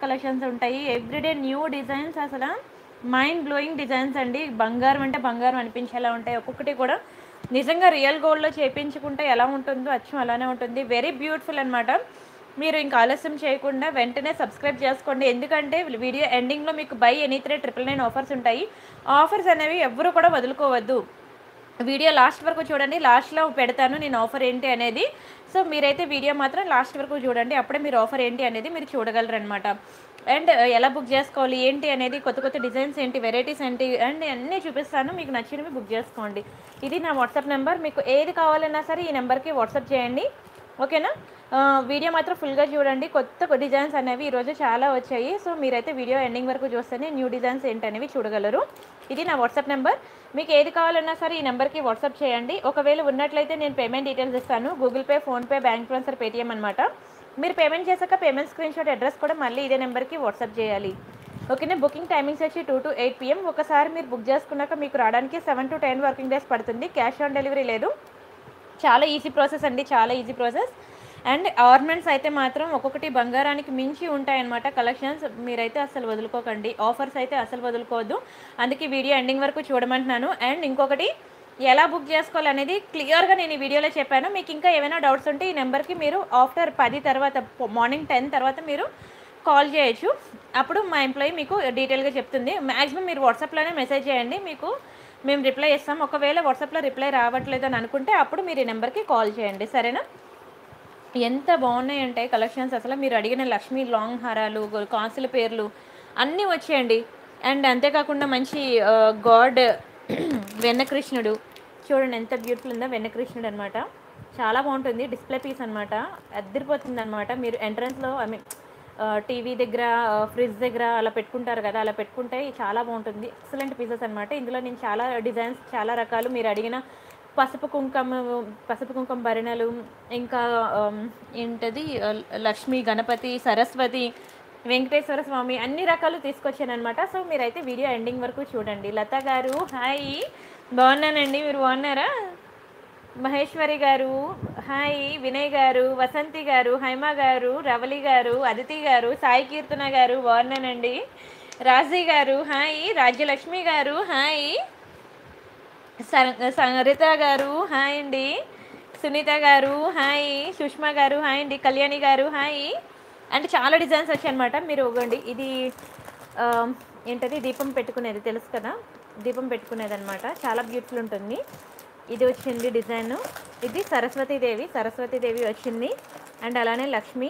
Collections ఉంటాయి everyday new designs అసలు mind blowing designs అండి బంగారం అంటే బంగారం అనిపించేలా ఉంటాయి ఒక్కొక్కటి కూడా నిజంగా రియల్ గోల్డ్లో చేయించుకుంటే ఎలా ఉంటుందో అచ్చం అలానే ఉంటుంది వెరీ బ్యూటిఫుల్ అనమాట మీరు ఇంకా ఆలస్యం చేయకుండా వెంటనే సబ్స్క్రైబ్ చేసుకోండి ఎందుకంటే వీడియో ఎండింగ్లో మీకు buy any three triple nine offers ఉంటాయి ఆఫర్స్ అనేవి ఎవ్వరూ కూడా వదులుకోవద్దు వీడియో లాస్ట్ వరకు చూడండి లాస్ట్లో పెడతాను నేను ఆఫర్ ఏంటి అనేది సో మీరైతే వీడియో మాత్రం లాస్ట్ వరకు చూడండి అప్పుడే మీరు ఆఫర్ ఏంటి అనేది మీరు చూడగలరు అనమాట అండ్ ఎలా బుక్ చేసుకోవాలి ఏంటి అనేది కొత్త కొత్త డిజైన్స్ ఏంటి వెరైటీస్ ఏంటి అండ్ అన్నీ చూపిస్తాను మీకు నచ్చినవి బుక్ చేసుకోండి ఇది నా వాట్సాప్ నెంబర్ మీకు ఏది కావాలన్నా సరే ఈ నెంబర్కి వాట్సాప్ చేయండి ఓకేనా ఆ, వీడియో మాత్రం ఫుల్గా చూడండి కొత్త డిజైన్స్ అనేవి ఈరోజు చాలా వచ్చాయి సో మీరైతే వీడియో ఎండింగ్ వరకు చూస్తేనే న్యూ డిజైన్స్ ఏంటనేవి చూడగలరు ఇది నా వాట్సాప్ నెంబర్ మీకు ఏది కావాలన్నా సరే ఈ నెంబర్కి వాట్సాప్ చేయండి ఒకవేళ ఉన్నట్లయితే నేను పేమెంట్ డీటెయిల్స్ ఇస్తాను Google Pay PhonePe bank transfer Paytm అనమాట మీరు పేమెంట్ చేశాక పేమెంట్ స్క్రీన్ షాట్ అడ్రస్ కూడా మళ్ళీ ఇదే నెంబర్కి వాట్సాప్ చేయాలి ఓకేనా బుకింగ్ టైమింగ్స్ వచ్చి టూ టు ఎయిట్ పిఎం ఒకసారి మీరు బుక్ చేసుకున్నాక మీకు రావడానికి seven to ten working days పడుతుంది క్యాష్ ఆన్ డెలివరీ లేదు చాలా ఈజీ ప్రాసెస్ అండి చాలా ఈజీ ప్రాసెస్ అండ్ ఆర్నమెంట్స్ అయితే మాత్రం ఒక్కొక్కటి బంగారానికి మించి ఉంటాయన్నమాట కలెక్షన్స్ మీరైతే అసలు వదులుకోకండి ఆఫర్స్ అయితే అసలు వదులుకోవద్దు అందుకే వీడియో ఎండింగ్ వరకు చూడమంటున్నాను అండ్ ఇంకొకటి ఎలా బుక్ చేసుకోవాలనేది క్లియర్గా నేను ఈ వీడియోలో చెప్పాను మీకు ఇంకా ఏమైనా డౌట్స్ ఉంటే ఈ నెంబర్కి మీరు ఆఫ్టర్ పది తర్వాత మార్నింగ్ టెన్ తర్వాత మీరు కాల్ చేయొచ్చు అప్పుడు మా ఎంప్లాయీ మీకు డీటెయిల్గా చెప్తుంది మ్యాక్సిమం మీరు వాట్సాప్లోనే మెసేజ్ చేయండి మీకు మేము రిప్లై ఇస్తాం ఒకవేళ వాట్సాప్లో రిప్లై రావట్లేదు అని అనుకుంటే అప్పుడు మీరు ఈ నెంబర్కి కాల్ చేయండి సరేనా ఎంత బాగున్నాయి ఉంటాయి కలెక్షన్స్ అసలు మీరు అడిగిన లక్ష్మీ లాంగ్ హారాలు గో- కాసుల పేర్లు అన్నీ వచ్చేయండి అండ్ అంతేకాకుండా మంచి గాడ్ వెన్నకృష్ణుడు చూడండి ఎంత బ్యూటిఫుల్ ఉందో వెన్నకృష్ణుడు అనమాట చాలా బాగుంటుంది డిస్ప్లే పీస్ అనమాట అద్దరిపోతుంది అనమాట మీరు ఎంట్రన్స్లో ఐ మీన్ టీవీ దగ్గర ఫ్రిడ్జ్ దగ్గర అలా పెట్టుకుంటారు కదా అలా పెట్టుకుంటే చాలా బాగుంటుంది ఎక్సలెంట్ పీసెస్ అనమాట ఇందులో నేను చాలా డిజైన్స్ చాలా రకాలు మీరు అడిగిన పసుపు కుంకుమ పసుపు కుంకుమ భరణలు ఇంకా ఆమ్, ఏంటది ఆ, లక్ష్మి గణపతి సరస్వతి వెంకటేశ్వర స్వామి అన్ని రకాలు తీసుకొచ్చాను అనమాట సో మీరైతే వీడియో ఎండింగ్ వరకు చూడండి లత గారు హాయ్ బాగున్నానండి మీరు బాగున్నారా మహేశ్వరి గారు హాయ్ వినయ్ గారు వసంతి గారు హైమ గారు రవలి గారు అదితి గారు సాయి కీర్తన గారు బాగున్నానండి రాజీ గారు హాయ్ రాజ్యలక్ష్మి గారు హాయ్ స- సంగరిత గారు హాయ్ అండి సునీత గారు హాయ్ సుష్మా గారు హాయ్ అండి కళ్యాణి గారు హాయ్ అంటే చాలా డిజైన్స్ వచ్చాయన్నమాట మీరు ఇవ్వండి ఇది ఆ, ఏంటది దీపం పెట్టుకునేది తెలుసు కదా దీపం పెట్టుకునేది అనమాట చాలా బ్యూటిఫుల్ ఉంటుంది ఇది వచ్చింది డిజైన్ ఇది సరస్వతీదేవి సరస్వతీదేవి వచ్చింది అండ్ అలానే లక్ష్మి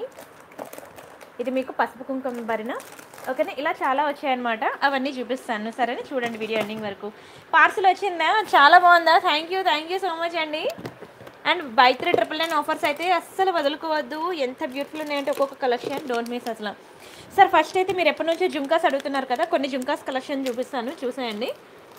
ఇది మీకు పసుపు కుంకుమ భరిన ఓకేనా ఇలా చాలా వచ్చాయన్నమాట అవన్నీ చూపిస్తాను సరేనా చూడండి వీడియో ఎండింగ్ వరకు పార్సల్ వచ్చిందా చాలా బాగుందా thank you thank you so much అండి and buy three triple nine offers అయితే అస్సలు వదులుకోవద్దు ఎంత బ్యూటిఫుల్ ఉన్నాయంటే ఒక్కొక్క కలెక్షన్ డోంట్ మిస్ అసలు సార్ ఫస్ట్ అయితే మీరు ఎప్పటి నుంచో జుంకాస్ అడుగుతున్నారు కదా కొన్ని జుంకాస్ కలెక్షన్ చూపిస్తాను చూసేయండి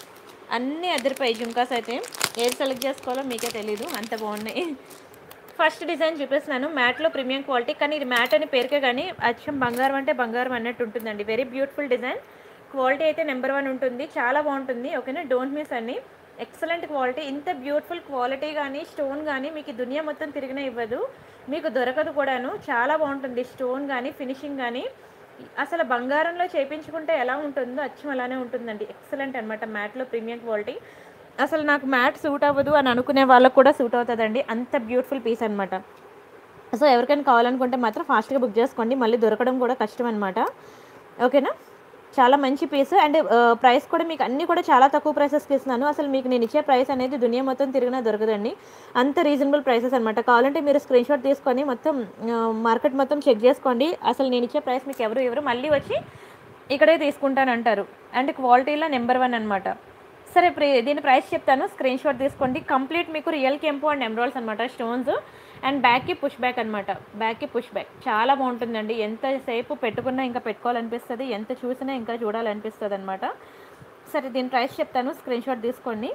అన్నీ అదిరిపోయి జుంకాస్ అయితే ఏది సెలెక్ట్ చేసుకోవాలో మీకే తెలీదు అంత బాగున్నాయి ఫస్ట్ డిజైన్ చూపిస్తున్నాను మ్యాట్లో ప్రీమియం క్వాలిటీ కానీ ఇది మ్యాట్ అని పేరుకే కానీ అచ్చం బంగారం అంటే బంగారం అన్నట్టు ఉంటుందండి వెరీ బ్యూటిఫుల్ డిజైన్ క్వాలిటీ అయితే నెంబర్ వన్ ఉంటుంది చాలా బాగుంటుంది ఓకేనా డోంట్ మిస్ అన్ని ఎక్సలెంట్ క్వాలిటీ ఇంత బ్యూటిఫుల్ క్వాలిటీ కానీ స్టోన్ కానీ మీకు ఈ దునియా మొత్తం తిరిగిన ఇవ్వదు మీకు దొరకదు కూడాను చాలా బాగుంటుంది స్టోన్ కానీ ఫినిషింగ్ కానీ అసలు బంగారంలో చేయించుకుంటే ఎలా ఉంటుందో అచ్చం అలానే ఉంటుందండి ఎక్సలెంట్ అనమాట మ్యాట్లో ప్రీమియం క్వాలిటీ అసలు నాకు మ్యాట్ సూట్ అవ్వదు అని అనుకునే వాళ్ళకు కూడా సూట్ అవుతుందండి అంత బ్యూటిఫుల్ పీస్ అనమాట సో ఎవరికైనా కావాలనుకుంటే మాత్రం ఫాస్ట్గా బుక్ చేసుకోండి మళ్ళీ దొరకడం కూడా కష్టం అనమాట ఓకేనా చాలా మంచి పీస్ అండ్ ప్రైస్ కూడా మీకు అన్నీ కూడా చాలా తక్కువ ప్రైసెస్కి ఇస్తున్నాను అసలు మీకు నేను ఇచ్చే ప్రైస్ అనేది దునియా మొత్తం తిరిగినా దొరకదండి అంత రీజనబుల్ ప్రైసెస్ అనమాట కావాలంటే మీరు స్క్రీన్ షాట్ తీసుకొని మొత్తం మార్కెట్ మొత్తం చెక్ చేసుకోండి అసలు నేను ఇచ్చే ప్రైస్ మీకు ఎవరు ఎవరు మళ్ళీ వచ్చి ఇక్కడే తీసుకుంటానంటారు అండ్ క్వాలిటీలో నెంబర్ వన్ అనమాట సరే ఇప్పుడు దీని ప్రైస్ చెప్తాను స్క్రీన్ షాట్ తీసుకోండి కంప్లీట్ మీకు రియల్ కెంపు అండ్ ఎమరాల్స్ అనమాట స్టోన్స్ అండ్ బ్యాక్కి పుష్ బ్యాక్ అనమాట బ్యాక్కి పుష్ బ్యాక్ చాలా బాగుంటుందండి ఎంతసేపు పెట్టుకున్నా ఇంకా పెట్టుకోవాలనిపిస్తుంది ఎంత చూసినా ఇంకా చూడాలనిపిస్తుంది అనమాట సరే దీని ప్రైస్ చెప్తాను స్క్రీన్ షాట్ తీసుకోండి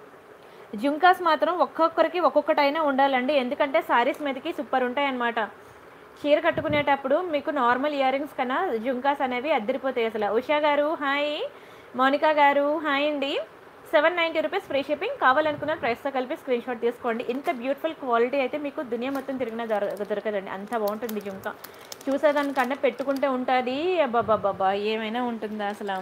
జుంకాస్ మాత్రం ఒక్కొక్కరికి ఒక్కొక్కటైనా ఉండాలండి ఎందుకంటే సారీస్ మీదకి సూపర్ ఉంటాయి అన్నమాట చీర కట్టుకునేటప్పుడు మీకు నార్మల్ ఇయర్ రింగ్స్ కన్నా జుంకాస్ అనేవి అద్దరిపోతాయి అసలు ఉషా గారు హాయ్ మోనికా గారు హాయ్ అండి seven ninety rupees free shipping కావాలనుకున్న ప్రైస్తో కలిపి స్క్రీన్ షాట్ తీసుకోండి ఇంత బ్యూటిఫుల్ క్వాలిటీ అయితే మీకు దునియా మొత్తం తిరిగిన దొర దొరకదండి అంత బాగుంటుంది జుంకా చూసేదానికంటే పెట్టుకుంటే ఉంటుంది అబ్బాబ్బాబ్బా ఏమైనా ఉంటుందా అసలు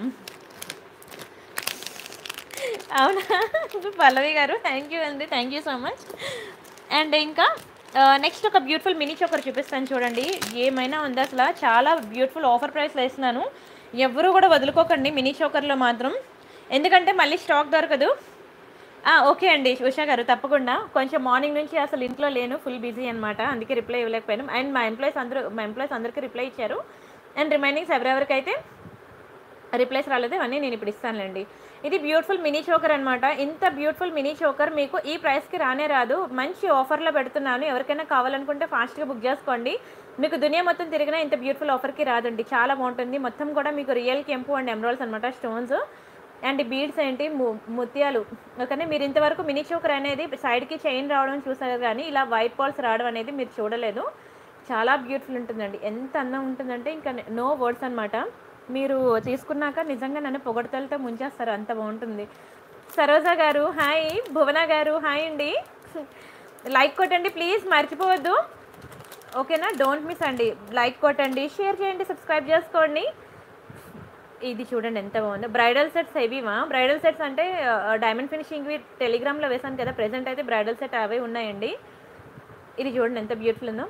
అవునా పల్లవి గారు థ్యాంక్ యూ అండి thank you so much and ఇంకా నెక్స్ట్ ఒక బ్యూటిఫుల్ మినీ చోకర్ చూపిస్తాను చూడండి ఏమైనా ఉంది అసలు చాలా బ్యూటిఫుల్ ఆఫర్ ప్రైస్లో వేస్తున్నాను ఎవరు కూడా వదులుకోకండి మినీ చోకర్లో మాత్రం ఎందుకంటే మళ్ళీ స్టాక్ దొరకదు ఆ, ఓకే అండి ఉషా గారు తప్పకుండా కొంచెం మార్నింగ్ నుంచి అసలు ఇంట్లో లేను ఫుల్ బిజీ అనమాట అందుకే రిప్లై ఇవ్వలేకపోయాను అండ్ మా ఎంప్లాయీస్ అందరూ మా ఎంప్లాయీస్ అందరికీ రిప్లై ఇచ్చారు అండ్ రిమైనింగ్స్ ఎవరెవరికైతే రిప్లైస్ రాలేదు అవన్నీ నేను ఇప్పుడు ఇస్తానులేండి ఇది బ్యూటిఫుల్ మినీ చోకర్ అనమాట ఇంత బ్యూటిఫుల్ మినీ చోకర్ మీకు ఈ ప్రైస్కి రానే రాదు మంచి ఆఫర్లో పెడుతున్నాను ఎవరికైనా కావాలనుకుంటే ఫాస్ట్గా బుక్ చేసుకోండి మీకు దునియా మొత్తం తిరిగినా ఇంత బ్యూటిఫుల్ ఆఫర్కి రాదండి చాలా బాగుంటుంది మొత్తం కూడా మీకు రియల్ కెంపు అండ్ ఎమరాల్స్ అనమాట స్టోన్స్ అండ్ బీడ్స్ ఏంటి ము- ముత్యాలు ఓకేనా మీరు ఇంతవరకు మినీ చోకర్ అనేది సైడ్కి చైన్ రావడం చూసారు కానీ ఇలా వైట్ పాల్స్ రావడం అనేది మీరు చూడలేదు చాలా బ్యూటిఫుల్ ఉంటుందండి ఎంత అందం ఉంటుందంటే ఇంకా నో వర్డ్స్ అనమాట మీరు తీసుకున్నాక నిజంగా నన్ను పొగడతలతో ముంచేస్తారు అంత బాగుంటుంది సరోజ గారు హాయ్ భువన గారు హాయ్ అండి లైక్ కొట్టండి ప్లీజ్ మర్చిపోవద్దు ఓకేనా డోంట్ మిస్ అండి లైక్ కొట్టండి షేర్ చేయండి సబ్స్క్రైబ్ చేసుకోండి ఇది చూడండి ఎంత బాగుందో బ్రైడల్ సెట్స్ హెవీవా బ్రైడల్ సెట్స్ అంటే డైమండ్ ఫినిషింగ్వి టెలిగ్రామ్లో వేసాను కదా ప్రెసెంట్ అయితే బ్రైడల్ సెట్ అవే ఉన్నాయండి ఇది చూడండి ఎంత బ్యూటిఫుల్ ఉందో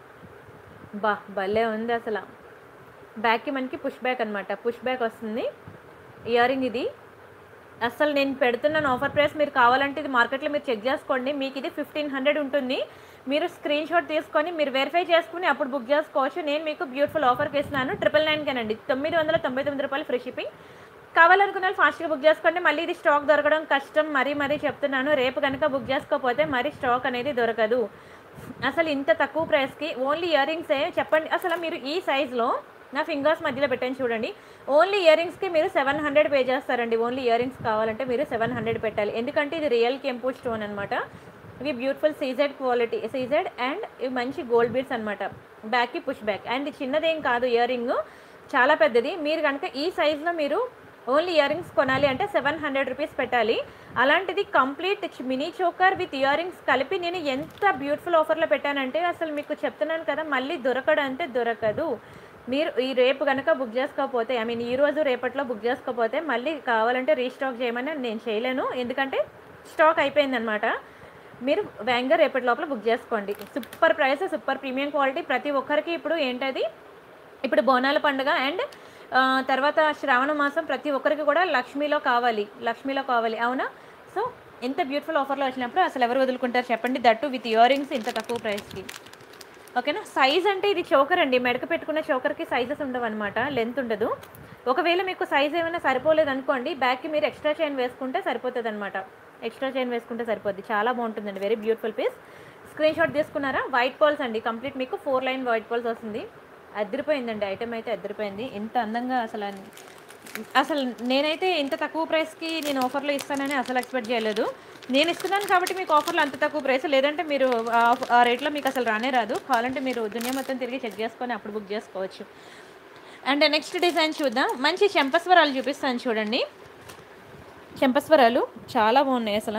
బా భలే ఉంది అసలు బ్యాక్కి మనకి పుష్ బ్యాక్ అనమాట పుష్ బ్యాక్ వస్తుంది ఇయర్ రింగ్ ఇది అసలు నేను పెడుతున్నాను ఆఫర్ ప్రైస్ మీరు కావాలంటే ఇది మార్కెట్లో మీరు చెక్ చేసుకోండి మీకు ఇది ఫిఫ్టీన్ హండ్రెడ్ ఉంటుంది మీరు స్క్రీన్ షాట్ తీసుకొని మీరు వెరిఫై చేసుకుని అప్పుడు బుక్ చేసుకోవచ్చు నేను మీకు బ్యూటిఫుల్ ఆఫర్కి ఇస్తున్నాను ట్రిపుల్ నైన్కేనండి తొమ్మిది వందల తొంభై తొమ్మిది రూపాయలు ఫ్రీ షిప్పింగ్ కావాలనుకున్న వాళ్ళు ఫాస్ట్గా బుక్ చేసుకోండి మళ్ళీ ఇది స్టాక్ దొరకడం కష్టం మరీ మరీ చెప్తున్నాను రేపు కనుక బుక్ చేసుకోకపోతే మరి స్టాక్ అనేది దొరకదు అసలు ఇంత తక్కువ ప్రైస్కి ఓన్లీ ఇయర్ రింగ్సే చెప్పండి అసలు మీరు ఈ సైజులో నా ఫింగర్స్ మధ్యలో పెట్టాను చూడండి ఓన్లీ ఇయర్ రింగ్స్కి మీరు సెవెన్ హండ్రెడ్ పే చేస్తారండి ఓన్లీ ఇయర్ రింగ్స్ కావాలంటే మీరు సెవెన్ హండ్రెడ్ పెట్టాలి ఎందుకంటే ఇది రియల్ కెంపు స్టోన్ అనమాట ఇవి beautiful CZ quality CZ and ఇవి మంచి గోల్డ్ బీడ్స్ అనమాట బ్యాక్కి పుష్ బ్యాక్ అండ్ చిన్నదేం కాదు ఇయర్ రింగ్ చాలా పెద్దది మీరు కనుక ఈ సైజులో మీరు ఓన్లీ ఇయర్ రింగ్స్ కొనాలి అంటే సెవెన్ హండ్రెడ్ రూపీస్ పెట్టాలి అలాంటిది complete mini choker with ear rings కలిపి నేను ఎంత బ్యూటిఫుల్ ఆఫర్లో పెట్టానంటే అసలు మీకు చెప్తున్నాను కదా మళ్ళీ దొరకడం అంటే దొరకదు మీరు ఈ రేపు కనుక బుక్ చేసుకోకపోతే ఐ మీన్ ఈ రోజు రేపట్లో బుక్ చేసుకోకపోతే మళ్ళీ కావాలంటే రీస్టాక్ చేయమని నేను చేయలేను ఎందుకంటే స్టాక్ అయిపోయిందనమాట మీరు వేగంగా రేపటి లోపల బుక్ చేసుకోండి super price super premium quality ప్రతి ఒక్కరికి ఇప్పుడు ఏంటది ఇప్పుడు బోనాల పండుగ అండ్ ఆ, తర్వాత శ్రావణ మాసం ప్రతి ఒక్కరికి కూడా లక్ష్మీలో కావాలి లక్ష్మీలో కావాలి అవునా సో ఎంత బ్యూటిఫుల్ ఆఫర్లో వచ్చినప్పుడు అసలు ఎవరు వదులుకుంటారు చెప్పండి దట్టు విత్ ఇయర్ రింగ్స్ ఇంత తక్కువ ప్రైస్కి ఓకేనా సైజ్ అంటే ఇది చోకర్ అండి మెడక పెట్టుకున్న చోకర్కి సైజెస్ ఉండవు అనమాట లెంత్ ఉండదు ఒకవేళ మీకు సైజ్ ఏమైనా సరిపోలేదు అనుకోండి బ్యాక్కి మీరు ఎక్స్ట్రా చైన్ వేసుకుంటే సరిపోతుంది అనమాట ఎక్స్ట్రా చైన్ వేసుకుంటే సరిపోద్ది చాలా బాగుంటుందండి very beautiful piece screen shot తీసుకున్నారా వైట్ పాల్స్ అండి కంప్లీట్ మీకు ఫోర్ లైన్ వైట్ పాల్స్ వస్తుంది అదిరిపోయిందండి ఐటమ్ అయితే అదిరిపోయింది ఎంత అందంగా అసలు అన్- అసలు నేనైతే ఇంత తక్కువ ప్రైస్కి నేను ఆఫర్లో ఇస్తానని అసలు ఎక్స్పెక్ట్ చేయలేదు నేను ఇస్తున్నాను కాబట్టి మీకు ఆఫర్లో అంత తక్కువ ప్రైస్ లేదంటే మీరు ఆ- ఆ రేట్లో మీకు అసలు రానే రాదు కావాలంటే మీరు దునియా మొత్తం తిరిగి చెక్ చేసుకొని అప్పుడు బుక్ చేసుకోవచ్చు అండ్ నెక్స్ట్ డిజైన్ చూద్దాం మంచి చెంపస్వరాలు చూపిస్తాను చూడండి చెంపస్వరాలు చాలా బాగున్నాయి అసలు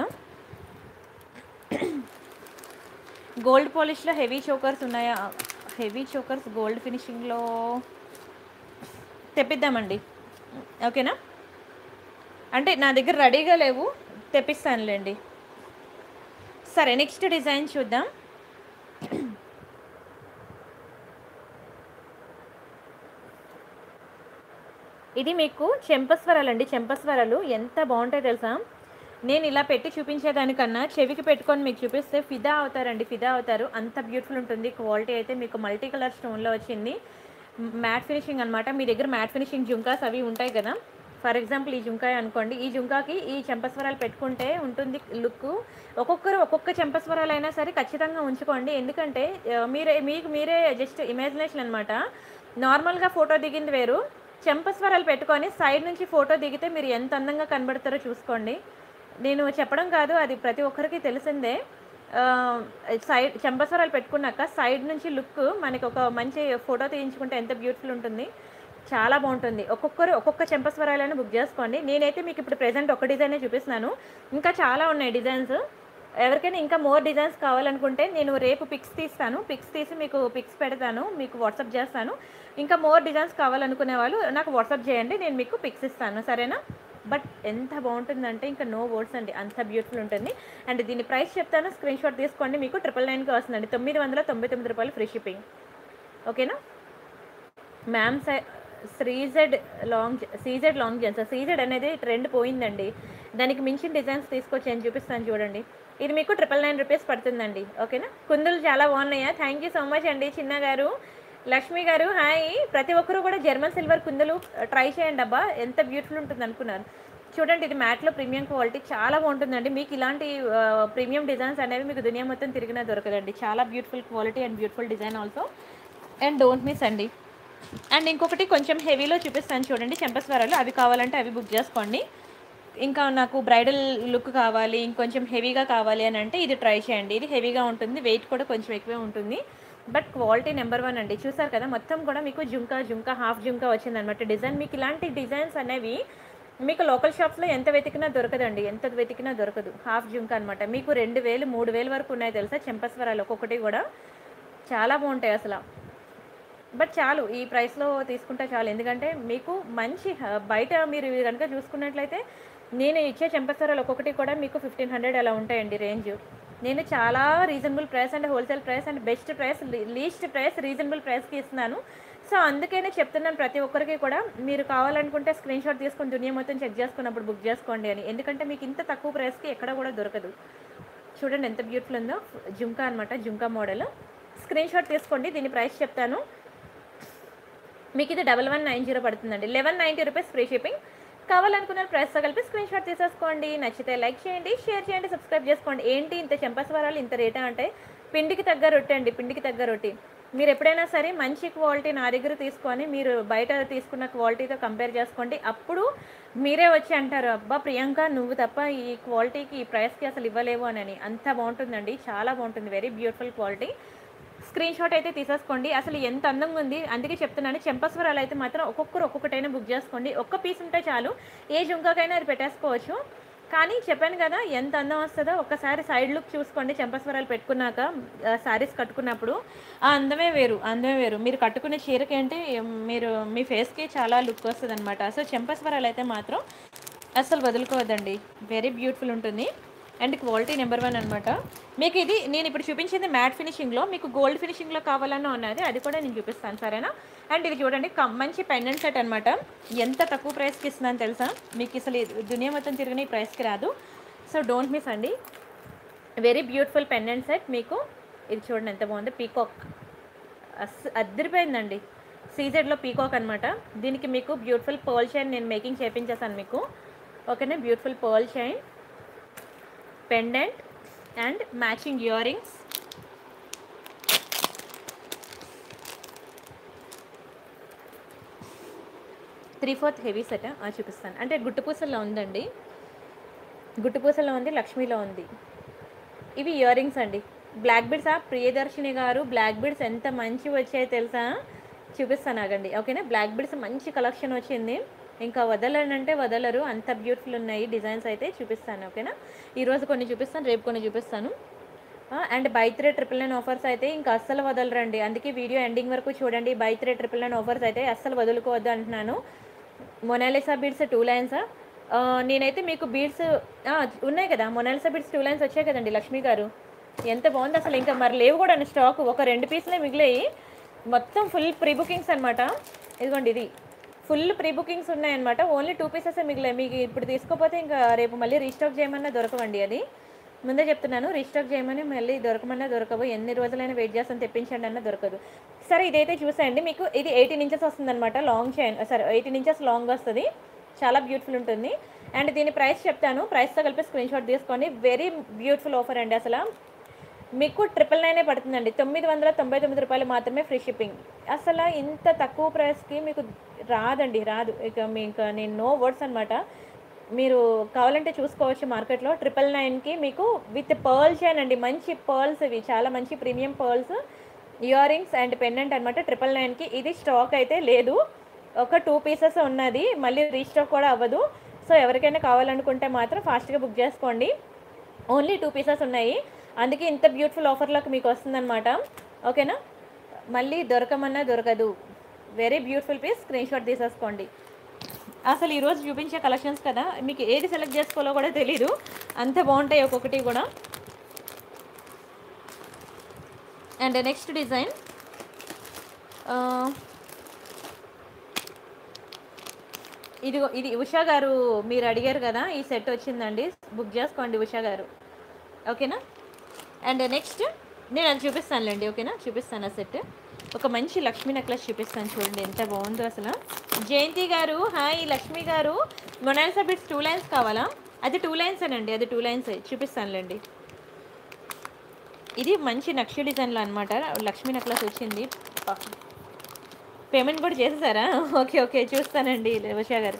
గోల్డ్ పాలిష్లో హెవీ చోకర్స్ ఉన్నాయా హెవీ చోకర్స్ గోల్డ్ ఫినిషింగ్లో తెప్పిద్దామండి ఓకేనా అంటే నా దగ్గర రెడీగా లేవు తెప్పిస్తానులేండి సరే నెక్స్ట్ డిజైన్ చూద్దాం ఇది మీకు చెంపస్వరాలు అండి చెంపస్వరాలు ఎంత బాగుంటాయి తెలుసా నేను ఇలా పెట్టి చూపించేదానికన్నా చెవికి పెట్టుకొని మీకు చూపిస్తే ఫిదా అవుతారండి ఫిదా అవుతారు అంత బ్యూటిఫుల్ ఉంటుంది క్వాలిటీ అయితే మీకు మల్టీ కలర్ స్టోన్లో వచ్చింది మ్యాట్ ఫినిషింగ్ అనమాట మీ దగ్గర మ్యాట్ ఫినిషింగ్ జుంకాస్ అవి ఉంటాయి కదా ఫర్ ఎగ్జాంపుల్ ఈ జుంకాయ అనుకోండి ఈ జుంకాకి ఈ చెంపస్వరాలు పెట్టుకుంటే ఉంటుంది లుక్ ఒక్కొక్కరు ఒక్కొక్క చెంపస్వరాలు అయినా సరే ఖచ్చితంగా ఉంచుకోండి ఎందుకంటే ఆ, మీరే మీకు మీరే జస్ట్ ఇమాజినేషన్ అనమాట నార్మల్గా ఫోటో దిగింది వేరు చెంపస్వరాలు పెట్టుకొని సైడ్ నుంచి ఫోటో దిగితే మీరు ఎంత అందంగా కనబడతారో చూసుకోండి నేను చెప్పడం కాదు అది ప్రతి ఒక్కరికి తెలిసిందే ఆ, సైడ్ చెంపస్వరాలు పెట్టుకున్నాక సైడ్ నుంచి లుక్ మనకి ఒక మంచి ఫోటో తీయించుకుంటే ఎంత బ్యూటిఫుల్ ఉంటుంది చాలా బాగుంటుంది ఒక్కొక్కరు ఒక్కొక్క చెంపస్వరాలను బుక్ చేసుకోండి నేనైతే మీకు ఇప్పుడు ప్రెజెంట్ ఒక డిజైనే చూపిస్తున్నాను ఇంకా చాలా ఉన్నాయి డిజైన్స్ ఎవరికైనా ఇంకా మోర్ డిజైన్స్ కావాలనుకుంటే నేను రేపు పిక్స్ తీస్తాను పిక్స్ తీసి మీకు పిక్స్ పెడతాను మీకు వాట్సాప్ చేస్తాను ఇంకా మోర్ డిజైన్స్ కావాలనుకునే వాళ్ళు నాకు వాట్సాప్ చేయండి నేను మీకు పిక్స్ ఇస్తాను సరేనా బట్ ఎంత బాగుంటుందంటే ఇంకా నో వర్డ్స్ అండి అంత బ్యూటిఫుల్ ఉంటుంది అండ్ దీని ప్రైస్ చెప్తాను స్క్రీన్ షాట్ తీసుకోండి మీకు ట్రిపుల్ నైన్కి వస్తుందండి తొమ్మిది వందల తొంభై తొమ్మిది రూపాయలు ఫ్రీ షిప్పింగ్ ఓకేనా మ్యామ్ సై శ్రీజెడ్ లాంగ్ సీజెడ్ లాంగ్ జెన్స్ సీజెడ్ అనేది ట్రెండ్ పోయిందండి దానికి మించిన డిజైన్స్ తీసుకొచ్చి నేను చూపిస్తాను చూడండి ఇది మీకు ట్రిపుల్ నైన్ రూపీస్ పడుతుందండి ఓకేనా కుందులు చాలా బాగున్నాయా థ్యాంక్ యూ సో మచ్ అండి చిన్న గారు లక్ష్మి గారు హాయ్ ప్రతి ఒక్కరు కూడా జర్మన్ సిల్వర్ కుందులు ట్రై చేయండి అబ్బా ఎంత బ్యూటిఫుల్ ఉంటుంది అనుకున్నాను చూడండి ఇది మ్యాట్లో ప్రీమియం క్వాలిటీ చాలా బాగుంటుందండి మీకు ఇలాంటి ప్రీమియం డిజైన్స్ అనేవి మీకు దునియా మొత్తం తిరిగినా దొరకదండి చాలా beautiful quality and beautiful design also and don't miss అండి అండ్ ఇంకొకటి కొంచెం హెవీలో చూపిస్తాను చూడండి చెంపస్వరాలు అవి కావాలంటే అవి బుక్ చేసుకోండి ఇంకా నాకు బ్రైడల్ లుక్ కావాలి ఇంకొంచెం హెవీగా కావాలి అని అంటే ఇది ట్రై చేయండి ఇది హెవీగా ఉంటుంది వెయిట్ కూడా కొంచెం ఎక్కువే ఉంటుంది బట్ క్వాలిటీ నెంబర్ వన్ అండి చూసారు కదా మొత్తం కూడా మీకు జుంకా జుంకా హాఫ్ జుంకా వచ్చింది అనమాట డిజైన్ మీకు ఇలాంటి డిజైన్స్ అనేవి మీకు లోకల్ షాప్స్లో ఎంత వెతికినా దొరకదండి ఎంత వెతికినా దొరకదు హాఫ్ జుంకా అనమాట మీకు రెండు వేలు మూడు వేలు వరకు ఉన్నాయి తెలుసా చెంపస్వరాలు ఒక్కొక్కటి కూడా చాలా బాగుంటాయి అసలు బట్ చాలు ఈ ప్రైస్లో తీసుకుంటే చాలు ఎందుకంటే మీకు మంచి హ- బయట మీరు కనుక చూసుకున్నట్లయితే నేను ఇచ్చే చెంపసరాలు ఒక్కొక్కటి కూడా మీకు ఫిఫ్టీన్ హండ్రెడ్ అలా ఉంటాయండి రేంజ్ నేను చాలా reasonable price and wholesale price and best price least price reasonable ప్రైస్కి ఇస్తున్నాను సో అందుకనే చెప్తున్నాను ప్రతి ఒక్కరికి కూడా మీరు కావాలనుకుంటే స్క్రీన్ షాట్ తీసుకొని దునియా మొత్తం చెక్ చేసుకున్నప్పుడు బుక్ చేసుకోండి అని ఎందుకంటే మీకు ఇంత తక్కువ ప్రైస్కి ఎక్కడ కూడా దొరకదు చూడండి ఎంత బ్యూటిఫుల్ ఉందో జుంకా అనమాట జుంకా మోడల్ స్క్రీన్ షాట్ తీసుకోండి దీని ప్రైస్ చెప్తాను మీకు ఇది డబల్ వన్ నైన్ జీరో పడుతుందండి eleven ninety rupees free shipping కావాలనుకున్న ప్రైస్తో కలిపి స్క్రీన్ షాట్ తీసేసుకోండి నచ్చితే లైక్ చేయండి షేర్ చేయండి సబ్స్క్రైబ్ చేసుకోండి ఏంటి ఇంత చెంపస్వరాలు ఇంత రేటా అంటే పిండికి తగ్గ రొట్టె అండి పిండికి తగ్గ రొట్టి మీరు ఎప్పుడైనా సరే మంచి క్వాలిటీ నా దగ్గర తీసుకొని మీరు బయట తీసుకున్న క్వాలిటీతో కంపేర్ చేసుకోండి అప్పుడు మీరే వచ్చి అంటారు అబ్బా ప్రియాంక నువ్వు తప్ప ఈ క్వాలిటీకి ఈ ప్రైస్కి అసలు ఇవ్వలేవు అని అంత బాగుంటుందండి చాలా బాగుంటుంది very beautiful quality screen shot అయితే తీసేసుకోండి అసలు ఎంత అందంగా ఉంది అందుకే చెప్తున్నాను చెంపస్వరాలు అయితే మాత్రం ఒక్కొక్కరు ఒక్కొక్కటైనా బుక్ చేసుకోండి ఒక్క పీస్ ఉంటే చాలు ఏ జుంకాకైనా అది పెట్టేసుకోవచ్చు కానీ చెప్పాను కదా ఎంత అందం వస్తుందో ఒక్కసారి సైడ్ లుక్ చూసుకోండి చెంపస్వరాలు పెట్టుకున్నాక శారీస్ కట్టుకున్నప్పుడు ఆ అందమే వేరు అందమే వేరు మీరు కట్టుకునే చీరకి ఏంటి మీరు మీ ఫేస్కి చాలా లుక్ వస్తుంది అనమాట సో చెంపస్వరాలు అయితే మాత్రం అస్సలు వదులుకోవద్దండి వెరీ బ్యూటిఫుల్ ఉంటుంది అండ్ క్వాలిటీ నెంబర్ వన్ అనమాట మీకు ఇది నేను ఇప్పుడు చూపించింది మ్యాట్ ఫినిషింగ్లో మీకు గోల్డ్ ఫినిషింగ్లో కావాలన్నా ఉన్నది అది కూడా నేను చూపిస్తాను సరేనా అండ్ ఇది చూడండి కం- మంచి పెండెంట్ సెట్ అనమాట ఎంత తక్కువ ప్రైస్కి ఇస్తున్నాను తెలుసా మీకు అసలు ఈ దునియా మొత్తం తిరిగిన ఈ ప్రైస్కి రాదు సో డోంట్ మిస్ అండి వెరీ బ్యూటిఫుల్ పెండెంట్ సెట్ మీకు ఇది చూడండి ఎంత బాగుంది పీకాక్ అస్ అద్దరిపోయిందండి సీజెడ్లో పీకాక్ అనమాట దీనికి మీకు బ్యూటిఫుల్ పర్ల్ చైన్ నేను మేకింగ్ చేపించేసాను మీకు ఓకేనా beautiful pearl chain pendant and matching ear rings three fourth heavy set చూపిస్తాను అంటే గుట్టుపూసల్లో ఉందండి గుట్టుపూసల్లో ఉంది లక్ష్మీలో ఉంది ఇవి ఇయర్ రింగ్స్ అండి బ్లాక్ బీడ్స్ ఆ ప్రియదర్శిని గారు బ్లాక్ బీడ్స్ ఎంత మంచి వచ్చాయో తెలుసా చూపిస్తాను ఆగండి ఓకేనా బ్లాక్ బీడ్స్ మంచి కలెక్షన్ వచ్చింది ఇంకా వదలనంటే వదలరు అంత బ్యూటిఫుల్ ఉన్నాయి డిజైన్స్ అయితే చూపిస్తాను ఓకేనా ఈరోజు కొన్ని చూపిస్తాను రేపు కొన్ని చూపిస్తాను and buy three triple nine offers అయితే ఇంకా అస్సలు వదలరండి అందుకే వీడియో ఎండింగ్ వరకు చూడండి buy three triple nine offers అయితే అస్సలు వదులుకోవద్దు అంటున్నాను మొనాలిసా బీడ్స్ టూ లైన్స్ నేనైతే మీకు బీడ్స్ ఉన్నాయి కదా మొనాలిసా బీడ్స్ టూ లైన్స్ వచ్చాయి కదండి లక్ష్మి గారు ఎంత బాగుంది అసలు ఇంకా మరి లేవు కూడా స్టాక్ ఒక రెండు పీసులే మిగిలాయి మొత్తం ఫుల్ ప్రీ బుకింగ్స్ అనమాట ఇదిగోండి ఇది ఫుల్ ప్రీ బుకింగ్స్ ఉన్నాయన్నమాట ఓన్లీ టూ పీసెస్ మిగిలాయి మీకు ఇప్పుడు తీసుకోపోతే ఇంకా రేపు మళ్ళీ రీస్టాక్ చేయమన్నా దొరకవండి అది ముందే చెప్తున్నాను రీస్టాక్ చేయమని మళ్ళీ దొరకమన్నా దొరకవు ఎన్ని రోజులైనా వెయిట్ చేస్తాను తెప్పించండి అన్న దొరకదు సరే ఇదైతే చూసేయండి మీకు ఇది ఎయిటీన్ ఇంచెస్ వస్తుందన్నమాట లాంగ్ చైన్ సరే ఎయిటీన్ ఇంచెస్ లాంగ్ వస్తుంది చాలా బ్యూటిఫుల్ ఉంటుంది అండ్ దీని ప్రైస్ చెప్తాను ప్రైస్తో కలిపి స్క్రీన్ షాట్ తీసుకోండి వెరీ బ్యూటిఫుల్ ఆఫర్ అండి అసలు మీకు ట్రిపుల్ నైనే పడుతుందండి తొమ్మిది వందల తొంభై తొమ్మిది రూపాయలు మాత్రమే ఫ్రీ షిప్పింగ్ అసలు ఇంత తక్కువ ప్రైస్కి మీకు రాదండి రాదు ఇక మీ ఇంకా నేను నో వర్డ్స్ అనమాట మీరు కావాలంటే చూసుకోవచ్చు మార్కెట్లో ట్రిపుల్ నైన్కి మీకు విత్ పర్ల్ చైన్ అండి మంచి పర్ల్స్ ఇవి చాలా మంచి premium pearls ear rings and pendant అనమాట ట్రిపుల్ నైన్కి ఇది స్టాక్ అయితే లేదు ఒక టూ పీసెస్ ఉన్నది మళ్ళీ రీస్టాక్ కూడా అవ్వదు సో ఎవరికైనా కావాలనుకుంటే మాత్రం ఫాస్ట్గా బుక్ చేసుకోండి ఓన్లీ టూ పీసెస్ ఉన్నాయి అందుకే ఇంత బ్యూటిఫుల్ ఆఫర్లోకి మీకు వస్తుందన్నమాట ఓకేనా మళ్ళీ దొరకమన్నా దొరకదు very beautiful piece screen shot తీసేసుకోండి అసలు ఈరోజు చూపించే కలెక్షన్స్ కదా మీకు ఏది సెలెక్ట్ చేసుకోవాలో కూడా తెలీదు అంత బాగుంటాయి ఒక్కొక్కటి కూడా అండ్ నెక్స్ట్ డిజైన్ ఇది ఇది ఉషా గారు మీరు అడిగారు కదా ఈ సెట్ వచ్చిందండి బుక్ చేసుకోండి ఉషా గారు ఓకేనా అండ్ నెక్స్ట్ నేను అది చూపిస్తానులేండి ఓకేనా చూపిస్తాను ఆ సెట్ ఒక మంచి లక్ష్మీ నెక్లెస్ చూపిస్తాను చూడండి ఎంత బాగుందో అసలు జయంతి గారు హాయ్ లక్ష్మి గారు మొనాలిసా బిట్స్ టూ లైన్స్ కావాలా అది టూ లైన్స్ అండి అది టూ లైన్స్ చూపిస్తానులేండి ఇది మంచి నక్షి డిజైన్లో అనమాట లక్ష్మీ నెక్లెస్ వచ్చింది పేమెంట్ కూడా చేసేసారా ఓకే ఓకే చూస్తానండి ఉషా గారు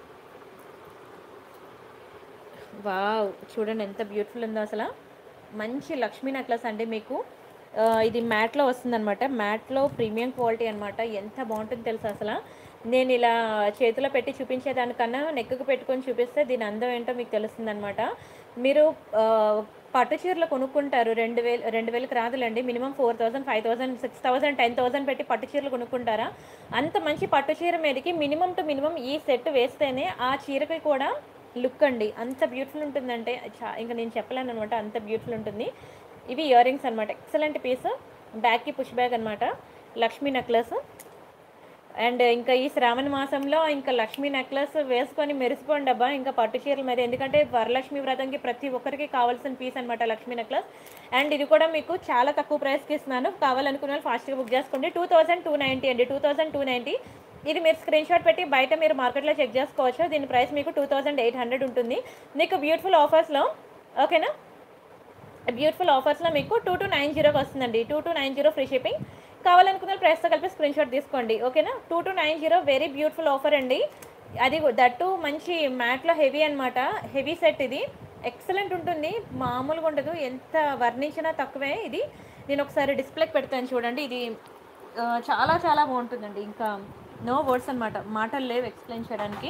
వావ్ చూడండి ఎంత బ్యూటిఫుల్ ఉందో అసలు మంచి లక్ష్మీ నెక్లెస్ అండి మీకు ఆ, ఇది మ్యాట్లో వస్తుందన్నమాట మ్యాట్లో ప్రీమియం క్వాలిటీ అనమాట ఎంత బాగుంటుందో తెలుసా అసలు నేను ఇలా చేతిలో పెట్టి చూపించేదానికన్నా నెక్కుకు పెట్టుకొని చూపిస్తే దీని అందం ఏంటో మీకు తెలుస్తుందన్నమాట మీరు ఆ, పట్టు చీరలు కొనుక్కుంటారు రెండు వేలు రెండు వేలకు రాదులేండి minimum four thousand five thousand six thousand ten thousand పెట్టి పట్టు చీరలు కొనుక్కుంటారా అంత మంచి పట్టు చీర మీదకి మినిమం టు మినిమం ఈ సెట్ వేస్తేనే ఆ చీరకి కూడా లుక్ అండి అంత బ్యూటిఫుల్ ఉంటుందంటే చా ఇంకా నేను చెప్పలేను అనమాట అంత బ్యూటిఫుల్ ఉంటుంది ఇవి ఇయర్ రింగ్స్ అనమాట ఎక్సలెంట్ పీస్ బ్యాక్కి పుష్ బ్యాగ్ అనమాట లక్ష్మీ నెక్లెస్ అండ్ ఇంకా ఈ శ్రావణ మాసంలో ఇంకా లక్ష్మీ నెక్లెస్ వేసుకొని మెరిసిపోండి అబ్బా ఇంకా పట్టు చీరల మీద ఎందుకంటే వరలక్ష్మి వ్రతంకి ప్రతి ఒక్కరికి కావాల్సిన పీస్ అనమాట లక్ష్మీ నెక్లెస్ అండ్ ఇది కూడా మీకు చాలా తక్కువ ప్రైస్కి ఇస్తున్నాను కావాలనుకున్న వాళ్ళు ఫాస్ట్గా బుక్ చేసుకోండి టూ థౌసండ్ టూ నైంటీ అండి టూ థౌసండ్ టూ నైంటీ ఇది మీరు స్క్రీన్ షాట్ పెట్టి బయట మీరు మార్కెట్లో చెక్ చేసుకోవచ్చు దీని ప్రైస్ మీకు టూ థౌసండ్ ఎయిట్ హండ్రెడ్ ఉంటుంది మీకు బ్యూటిఫుల్ ఆఫర్స్లో ఓకేనా బ్యూటిఫుల్ ఆఫర్స్లో మీకు టూ టు నైన్ జీరోకి వస్తుందండి two two nine zero free shipping కావాలనుకున్న ప్రైస్తో కలిపి స్క్రీన్ షాట్ తీసుకోండి ఓకేనా two two nine zero very beautiful offer అండి అది దట్టు మంచి మ్యాట్లో హెవీ అన్నమాట హెవీ సెట్ ఇది ఎక్సలెంట్ ఉంటుంది మామూలుగా ఉండదు ఎంత వర్ణించినా తక్కువే ఇది నేను ఒకసారి డిస్ప్లేకి పెడతాను చూడండి ఇది ఆ, చాలా చాలా బాగుంటుందండి ఇంకా నో వర్డ్స్ అనమాట మాటలు లేవు ఎక్స్ప్లెయిన్ చేయడానికి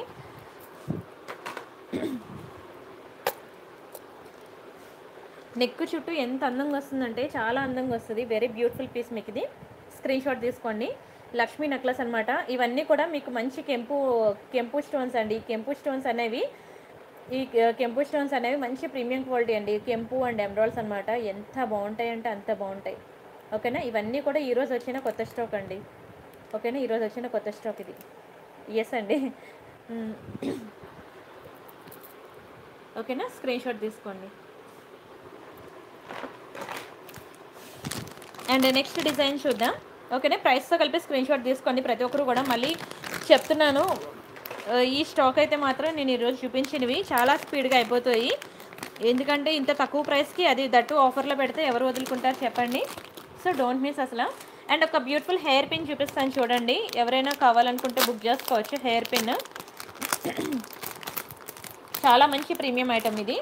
నెక్ చుట్టూ ఎంత అందంగా వస్తుందంటే చాలా అందంగా వస్తుంది వెరీ బ్యూటిఫుల్ పీస్ మీకు ఇది స్క్రీన్ షాట్ తీసుకోండి లక్ష్మీ నెక్లెస్ అనమాట ఇవన్నీ కూడా మీకు మంచి కెంపు కెంపు స్టోన్స్ అండి ఈ కెంపు స్టోన్స్ అనేవి ఈ కెంపు స్టోన్స్ అనేవి మంచి ప్రీమియం క్వాలిటీ అండి కెంపు అండ్ ఎమరాల్డ్స్ అనమాట ఎంత బాగుంటాయి అంటే అంత బాగుంటాయి ఓకేనా ఇవన్నీ కూడా ఈరోజు వచ్చిన కొత్త స్టాక్ అండి ఓకేనా ఈరోజు వచ్చిన కొత్త స్టాక్ ఇది ఎస్ అండి మ్. ఓకేనా స్క్రీన్ షాట్ తీసుకోండి అండ్ నెక్స్ట్ డిజైన్ చూద్దాం ఓకేనా ప్రైస్తో కలిపి స్క్రీన్ షాట్ తీసుకోండి ప్రతి ఒక్కరు కూడా మళ్ళీ చెప్తున్నాను ఆ, ఈ స్టాక్ అయితే మాత్రం నేను ఈరోజు చూపించినవి చాలా స్పీడ్గా అయిపోతాయి ఎందుకంటే ఇంత తక్కువ ప్రైస్కి అది దట్టు ఆఫర్లో పెడితే ఎవరు వదులుకుంటారు చెప్పండి సో డోంట్ మిస్ అసలు అండ్ ఒక బ్యూటిఫుల్ హెయిర్ పిన్ చూపిస్తాను చూడండి ఎవరైనా కావాలనుకుంటే బుక్ చేసుకోవచ్చు హెయిర్ పిన్ చాలా మంచి ప్రీమియం ఐటమ్ ఇది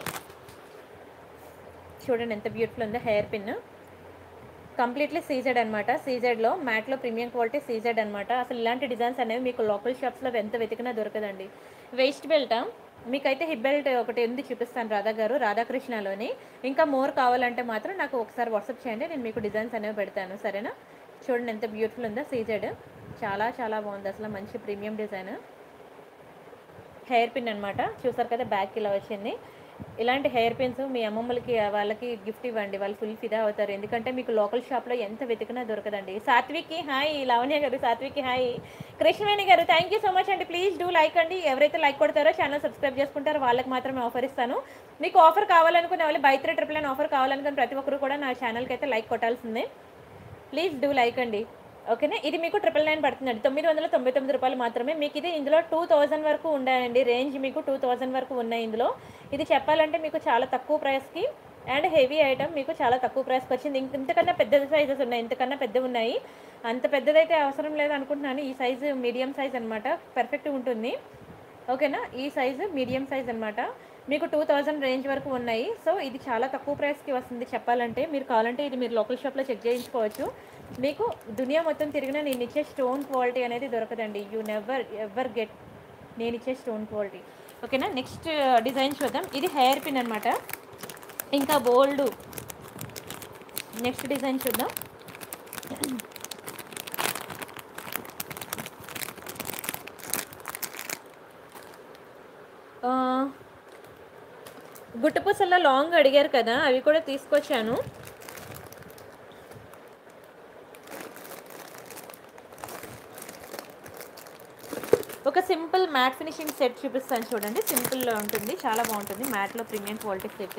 చూడండి ఎంత బ్యూటిఫుల్ ఉందో హెయిర్ పిన్ కంప్లీట్లీ సీజెడ్ అనమాట సీజెడ్లో మ్యాట్లో ప్రీమియం క్వాలిటీ సీజెడ్ అనమాట అసలు ఇలాంటి డిజైన్స్ అనేవి మీకు లోకల్ షాప్స్లో ఎంత వెతికినా దొరకదండి వేస్ట్ బెల్ట్ మీకైతే హిప్ బెల్ట్ ఒకటి ఉంది చూపిస్తాను రాధా గారు రాధాకృష్ణలోని ఇంకా మోర్ కావాలంటే మాత్రం నాకు ఒకసారి వాట్సాప్ చేయండి నేను మీకు డిజైన్స్ అనేవి పెడతాను సరేనా చూడండి ఎంత బ్యూటిఫుల్ ఉందో సీజెడ్ చాలా చాలా బాగుంది అసలు మంచి ప్రీమియం డిజైన్ హెయిర్ పిన్ అనమాట చూసారు కదా బ్యాక్ ఇలా వచ్చింది ఇలాంటి హెయిర్ పిన్స్ మీ అమ్మమ్మలకి వాళ్ళకి గిఫ్ట్ ఇవ్వండి వాళ్ళు ఫుల్ ఫిదా అవుతారు ఎందుకంటే మీకు లోకల్ షాప్లో ఎంత వెతికినా దొరకదండి సాత్విక్కి హాయ్ లావణ్య గారు సాత్విక్కి హాయ్ కృష్ణవేణి గారు థ్యాంక్ యూ సో మచ్ అండి ప్లీజ్ డూ లైక్ అండి ఎవరైతే లైక్ కొడతారో ఛానల్ సబ్స్క్రైబ్ చేసుకుంటారో వాళ్ళకి మాత్రమే ఆఫర్ ఇస్తాను మీకు ఆఫర్ కావాలనుకునే వాళ్ళు buy three triple nine offer కావాలనుకుని ప్రతి ఒక్కరు కూడా నా ఛానల్కి అయితే లైక్ కొట్టాల్సిందే ప్లీజ్ డూ లైక్ అండి ఓకేనా ఇది మీకు ట్రిపుల్ నైన్ పడుతుందండి తొమ్మిది వందల తొంభై తొమ్మిది రూపాయలు మాత్రమే మీకు ఇది ఇందులో టూ థౌజండ్ వరకు ఉన్నాయండి రేంజ్ మీకు టూ థౌజండ్ వరకు ఉన్నాయి ఇందులో ఇది చెప్పాలంటే మీకు చాలా తక్కువ ప్రైస్కి అండ్ హెవీ ఐటమ్ మీకు చాలా తక్కువ ప్రైస్కి వచ్చింది ఇంక ఇంతకన్నా పెద్ద సైజెస్ ఉన్నాయి ఇంతకన్నా పెద్ద ఉన్నాయి అంత పెద్దదైతే అవసరం లేదు అనుకుంటున్నాను ఈ సైజు మీడియం సైజ్ అనమాట పర్ఫెక్ట్ ఉంటుంది ఓకేనా ఈ సైజు మీడియం సైజ్ అనమాట మీకు టూ థౌజండ్ రేంజ్ వరకు ఉన్నాయి సో ఇది చాలా తక్కువ ప్రైస్కి వస్తుంది చెప్పాలంటే మీరు కావాలంటే ఇది మీరు లోకల్ షాప్లో చెక్ చేయించుకోవచ్చు మీకు దునియా మొత్తం తిరిగినా నేను ఇచ్చే స్టోన్ క్వాలిటీ అనేది దొరకదండి యూ నెవర్ ఎవర్ గెట్ నేను ఇచ్చే స్టోన్ క్వాలిటీ ఓకేనా నెక్స్ట్ డిజైన్ చూద్దాం ఇది హెయిర్ పిన్ అనమాట ఇంకా బోల్డ్ నెక్స్ట్ డిజైన్ చూద్దాం ఆ, గుట్టపూసల్లో లాంగ్ అడిగారు కదా అవి కూడా తీసుకొచ్చాను ఒక సింపుల్ మ్యాట్ ఫినిషింగ్ సెట్ చూపిస్తాను చూడండి సింపుల్లో ఉంటుంది చాలా బాగుంటుంది మ్యాట్లో ప్రీమియం క్వాలిటీ సెట్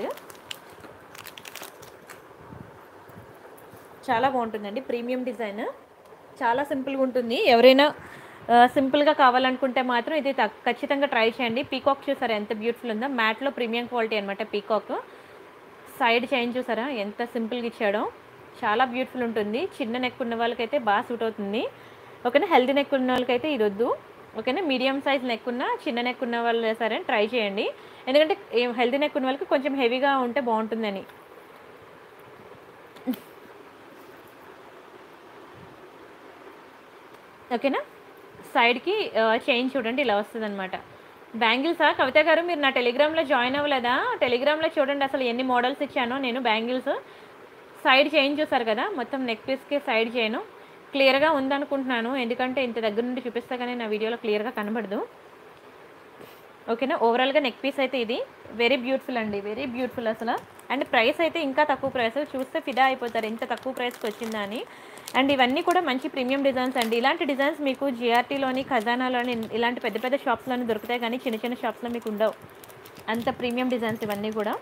చాలా బాగుంటుందండి ప్రీమియం డిజైన్ చాలా సింపుల్గా ఉంటుంది ఎవరైనా ఆ, సింపుల్గా కావాలనుకుంటే మాత్రం ఇది త- ఖచ్చితంగా ట్రై చేయండి పీకాక్ చూసారా ఎంత బ్యూటిఫుల్ ఉందో మ్యాట్లో ప్రీమియం క్వాలిటీ అనమాట పీకాక్ సైడ్ చైన్ చూసారా ఎంత సింపుల్గా ఇచ్చాడో చాలా బ్యూటిఫుల్ ఉంటుంది చిన్న నెక్ ఉన్న వాళ్ళకైతే బాగా సూట్ అవుతుంది ఓకేనా హెల్తీ నెక్ ఉన్న వాళ్ళకైతే ఇది వద్దు ఓకేనా మీడియం సైజ్ నెక్ ఉన్న చిన్న నెక్ ఉన్న వాళ్ళు సరే ట్రై చేయండి ఎందుకంటే హెల్తీ నెక్ ఉన్న వాళ్ళకి కొంచెం హెవీగా ఉంటే బాగుంటుందని ఓకేనా సైడ్కి చైన్ చూడండి ఇలా వస్తుంది అనమాట బ్యాంగిల్సా కవిత గారు మీరు నా టెలిగ్రామ్లో జాయిన్ అవ్వలేదా టెలిగ్రామ్లో చూడండి అసలు ఎన్ని మోడల్స్ ఇచ్చానో నేను బ్యాంగిల్స్ సైడ్ చైన్ చూసారు కదా మొత్తం నెక్ పీస్కి సైడ్ చేయను క్లియర్గా ఉందనుకుంటున్నాను ఎందుకంటే ఇంత దగ్గర నుండి చూపిస్తే కానీ నా వీడియోలో క్లియర్గా కనబడదు ఓకేనా ఓవరాల్గా నెక్ పీస్ అయితే ఇది వెరీ బ్యూటిఫుల్ అండి వెరీ బ్యూటిఫుల్ అసలు అండ్ ప్రైస్ అయితే ఇంకా తక్కువ ప్రైస్ చూస్తే ఫిదా అయిపోతారు ఎంత తక్కువ ప్రైస్కి వచ్చిందా అని అండ్ ఇవన్నీ కూడా మంచి ప్రీమియం డిజైన్స్ అండి ఇలాంటి డిజైన్స్ మీకు జిఆర్టీలోని ఖజానాలోని ఇలాంటి పెద్ద పెద్ద షాప్స్లోని దొరుకుతాయి కానీ చిన్న చిన్న షాప్స్లో మీకు ఉండవు అంత ప్రీమియం డిజైన్స్ ఇవన్నీ కూడా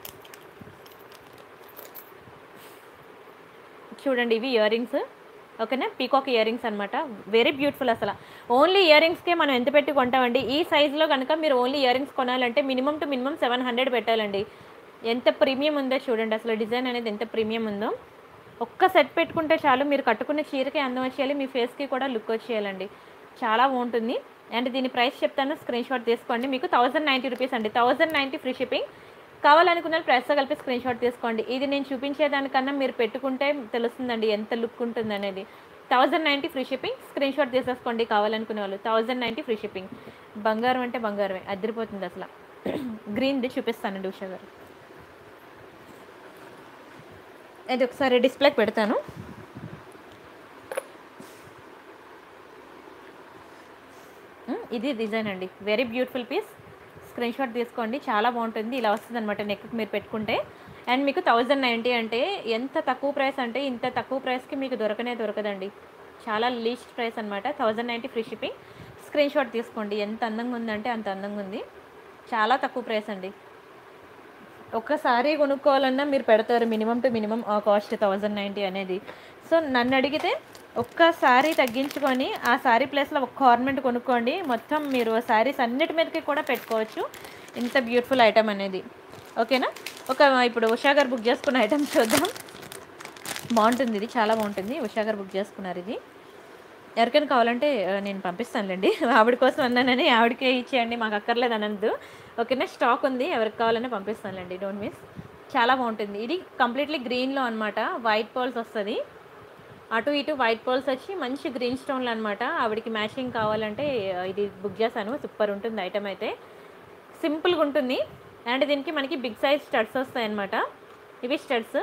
చూడండి ఇవి ఇయర్ రింగ్స్ ఓకేనా పీకాక్ ఇయర్ రింగ్స్ అనమాట వెరీ బ్యూటిఫుల్ అసలు ఓన్లీ ఇయర్ రింగ్స్కే మనం ఎంత పెట్టి కొంటామండి ఈ సైజులో కనుక మీరు ఓన్లీ ఇయర్ రింగ్స్ కొనాలంటే minimum to minimum seven hundred పెట్టాలండి ఎంత ప్రీమియం ఉందో చూడండి అసలు డిజైన్ అనేది ఎంత ప్రీమియం ఉందో ఒక్క సెట్ పెట్టుకుంటే చాలు మీరు కట్టుకున్న చీరకి అందం వచ్చేయాలి మీ ఫేస్కి కూడా లుక్ వచ్చేయాలండి చాలా బాగుంటుంది అండ్ దీని ప్రైస్ చెప్తాను స్క్రీన్ షాట్ తీసుకోండి మీకు థౌజండ్ నైంటీ రూపీస్ అండి థౌజండ్ నైంటీ ఫ్రీ షిప్పింగ్ కావాలనుకున్న ప్రైస్తో కలిపి స్క్రీన్ షాట్ తీసుకోండి ఇది నేను చూపించేదానికన్నా మీరు పెట్టుకుంటే తెలుస్తుందండి ఎంత లుక్ ఉంటుంది అనేది thousand ninety free shipping screen shot తీసేసుకోండి కావాలనుకునే వాళ్ళు థౌజండ్ నైంటీ ఫ్రీ షిప్పింగ్ బంగారం అంటే బంగారమే అదిరిపోతుంది అసలు గ్రీన్ది చూపిస్తానండి ఉషా గారు ఇది ఒకసారి డిస్ప్లేకి పెడతాను ఉమ్, ఇది డిజైన్ అండి very beautiful piece screen shot తీసుకోండి చాలా బాగుంటుంది ఇలా వస్తుంది అనమాట నెక్ మీరు పెట్టుకుంటే అండ్ మీకు థౌజండ్ నైంటీ అంటే ఎంత తక్కువ ప్రైస్ అంటే ఇంత తక్కువ ప్రైస్కి మీకు దొరకనే దొరకదండి చాలా లీస్ట్ ప్రైస్ అనమాట thousand ninety free shipping screen shot తీసుకోండి ఎంత అందంగా ఉందంటే అంత అందంగా ఉంది చాలా తక్కువ ప్రైస్ అండి ఒక్కసారి కొనుక్కోవాలన్నా మీరు పెడతారు మినిమం టు మినిమం ఆ కాస్ట్ థౌజండ్ నైంటీ అనేది సో నన్ను అడిగితే ఒక్క శారీ తగ్గించుకొని ఆ శారీ ప్లేస్లో ఒక ఆర్నమెంట్ కొనుక్కోండి మొత్తం మీరు శారీస్ అన్నిటి మీదకి కూడా పెట్టుకోవచ్చు ఇంత బ్యూటిఫుల్ ఐటమ్ అనేది ఓకేనా ఒక ఇప్పుడు ఉషా గారు బుక్ చేసుకున్న ఐటమ్ చూద్దాం బాగుంటుంది ఇది చాలా బాగుంటుంది ఉషా గారు బుక్ చేసుకున్నారు ఇది ఎవరికైనా కావాలంటే ఆ, నేను పంపిస్తానులేండి ఆవిడ కోసం అన్నానని ఆవిడకే ఇచ్చేయండి మాకు అక్కర్లేదు అనద్దు ఓకేనా స్టాక్ ఉంది ఎవరికి కావాలన్నా పంపిస్తానులేండి డోంట్ మిస్ చాలా బాగుంటుంది ఇది కంప్లీట్లీ గ్రీన్లో అనమాట వైట్ పర్ల్స్ వస్తుంది అటు ఇటు వైట్ పర్ల్స్ వచ్చి మంచి గ్రీన్ స్టోన్లు అనమాట ఆవిడకి మ్యాచింగ్ కావాలంటే ఆ, ఇది బుక్ చేశాను సూపర్ ఉంటుంది ఐటమ్ అయితే సింపుల్గా ఉంటుంది అండ్ దీనికి మనకి బిగ్ సైజ్ స్టడ్స్ వస్తాయి అనమాట ఇవి స్టడ్స్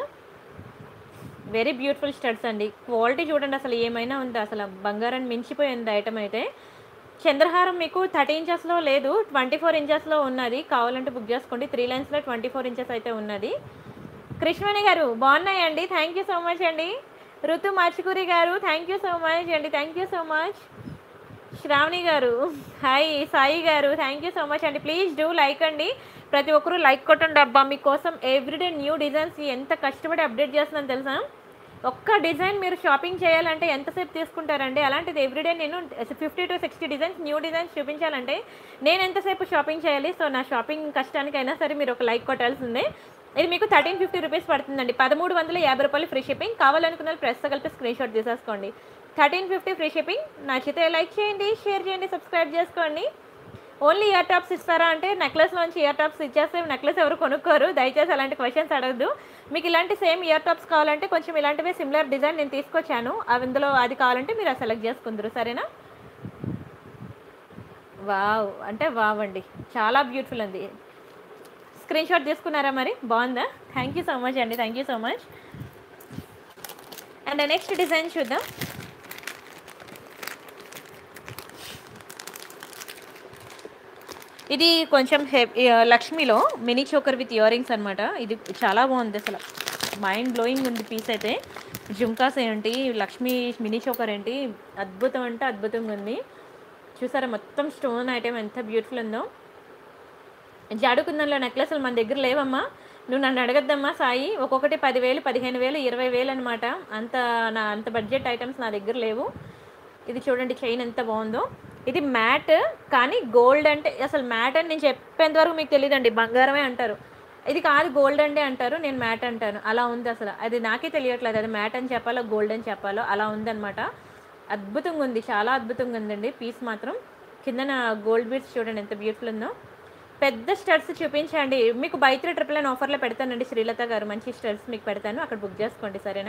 వెరీ బ్యూటిఫుల్ స్టడ్స్ అండి క్వాలిటీ చూడండి అసలు ఏమైనా ఉంది అసలు బంగారాన్ని మించిపోయింది ఐటమ్ అయితే చంద్రహారం మీకు థర్టీ ఇంచెస్లో లేదు ట్వంటీ ఫోర్ ఇంచెస్లో ఉన్నది కావాలంటే బుక్ చేసుకోండి త్రీ లైన్స్లో ట్వంటీ ఫోర్ ఇంచెస్ అయితే ఉన్నది కృష్ణవేణి గారు బాగున్నాయండి థ్యాంక్ యూ సో మచ్ అండి ఋతు మార్చుకూరి గారు థ్యాంక్ యూ సో మచ్ అండి thank you so much Sravani గారు హాయ్ సాయి గారు థ్యాంక్ యూ సో మచ్ అండి ప్లీజ్ డూ లైక్ అండి ప్రతి ఒక్కరూ లైక్ కొట్టండి అబ్బా మీకోసం ఎవ్రీడే న్యూ డిజైన్స్ ఎంత కష్టపడి అప్డేట్ చేస్తున్నాను తెలుసా ఒక్క డిజైన్ మీరు షాపింగ్ చేయాలంటే ఎంతసేపు తీసుకుంటారండి అలాంటిది ఎవ్రీడే నేను fifty to sixty designs new designs చూపించాలంటే నేను ఎంతసేపు షాపింగ్ చేయాలి సో నా షాపింగ్ కష్టానికైనా సరే మీరు ఒక లైక్ కొట్టాల్సిందే ఇది మీకు థర్టీన్ ఫిఫ్టీ రూపీస్ పడుతుందండి పదమూడు వందల యాభై రూపాయలు ఫ్రీ షిప్పింగ్ కావాలనుకున్న ప్రెస్ కలిపి స్క్రీన్ షాట్ తీసేసుకోండి థర్టీన్ ఫిఫ్టీ ఫ్రీ షిప్పింగ్ నచ్చితే లైక్ చేయండి షేర్ చేయండి సబ్స్క్రైబ్ చేసుకోండి ఓన్లీ ఇయర్ టాప్స్ ఇస్తారా అంటే నెక్లెస్లోంచి ఇయర్ టాప్స్ ఇచ్చేస్తే నెక్లెస్ ఎవరు కొనుక్కోరు దయచేసి అలాంటి క్వశ్చన్స్ అడగద్దు మీకు ఇలాంటి సేమ్ ఇయర్ టాప్స్ కావాలంటే కొంచెం ఇలాంటివే సిమిలర్ డిజైన్ నేను తీసుకొచ్చాను అందులో అది కావాలంటే మీరు అది సెలెక్ట్ చేసుకుందరు సరేనా వావ్ అంటే వావ్ అండి చాలా బ్యూటిఫుల్ అండి స్క్రీన్ స్క్రీన్ షాట్ తీసుకున్నారా మరి బాగుందా థ్యాంక్ యూ సో మచ్ అండి thank you so much and next design చూద్దాం ఇది కొంచెం హెవీ లక్ష్మిలో mini choker with ear rings అనమాట ఇది చాలా బాగుంది అసలు మైండ్ బ్లోయింగ్ ఉంది పీస్ అయితే జుమ్కాస్ ఏంటి లక్ష్మి మినీ చోకర్ ఏంటి అద్భుతం అంటే అద్భుతంగా ఉంది చూసారా మొత్తం స్టోన్ ఐటెం ఎంత బ్యూటిఫుల్ ఉందో జాడుకుందంలో నెక్లెస్లు మన దగ్గర లేవమ్మా నువ్వు నన్ను అడగద్దమ్మా సాయి ఒక్కొక్కటి పదివేలు పదిహేను వేలు ఇరవై వేలు అనమాట అంత నా అంత బడ్జెట్ ఐటమ్స్ నా దగ్గర లేవు ఇది చూడండి చైన్ ఎంత బాగుందో ఇది మ్యాట్ కానీ గోల్డ్ అంటే అసలు మ్యాట్ అని నేను చెప్పేంత వరకు మీకు తెలియదండి బంగారమే అంటారు ఇది కాదు గోల్డ్ అండి అంటారు నేను మ్యాట్ అంటాను అలా ఉంది అసలు అది నాకే తెలియట్లేదు అది మ్యాట్ అని చెప్పాలో గోల్డ్ అని చెప్పాలో అలా ఉందన్నమాట అద్భుతంగా ఉంది చాలా అద్భుతంగా ఉందండి పీస్ మాత్రం కిందన గోల్డ్ బీడ్స్ చూడండి ఎంత బ్యూటిఫుల్ ఉందో పెద్ద స్టడ్స్ చూపించండి మీకు బై త్రీ ట్రిపుల్ నైన్ ఆఫర్లో పెడతానండి శ్రీలత గారు మంచి స్టడ్స్ మీకు పెడతాను అక్కడ బుక్ చేసుకోండి సరేనా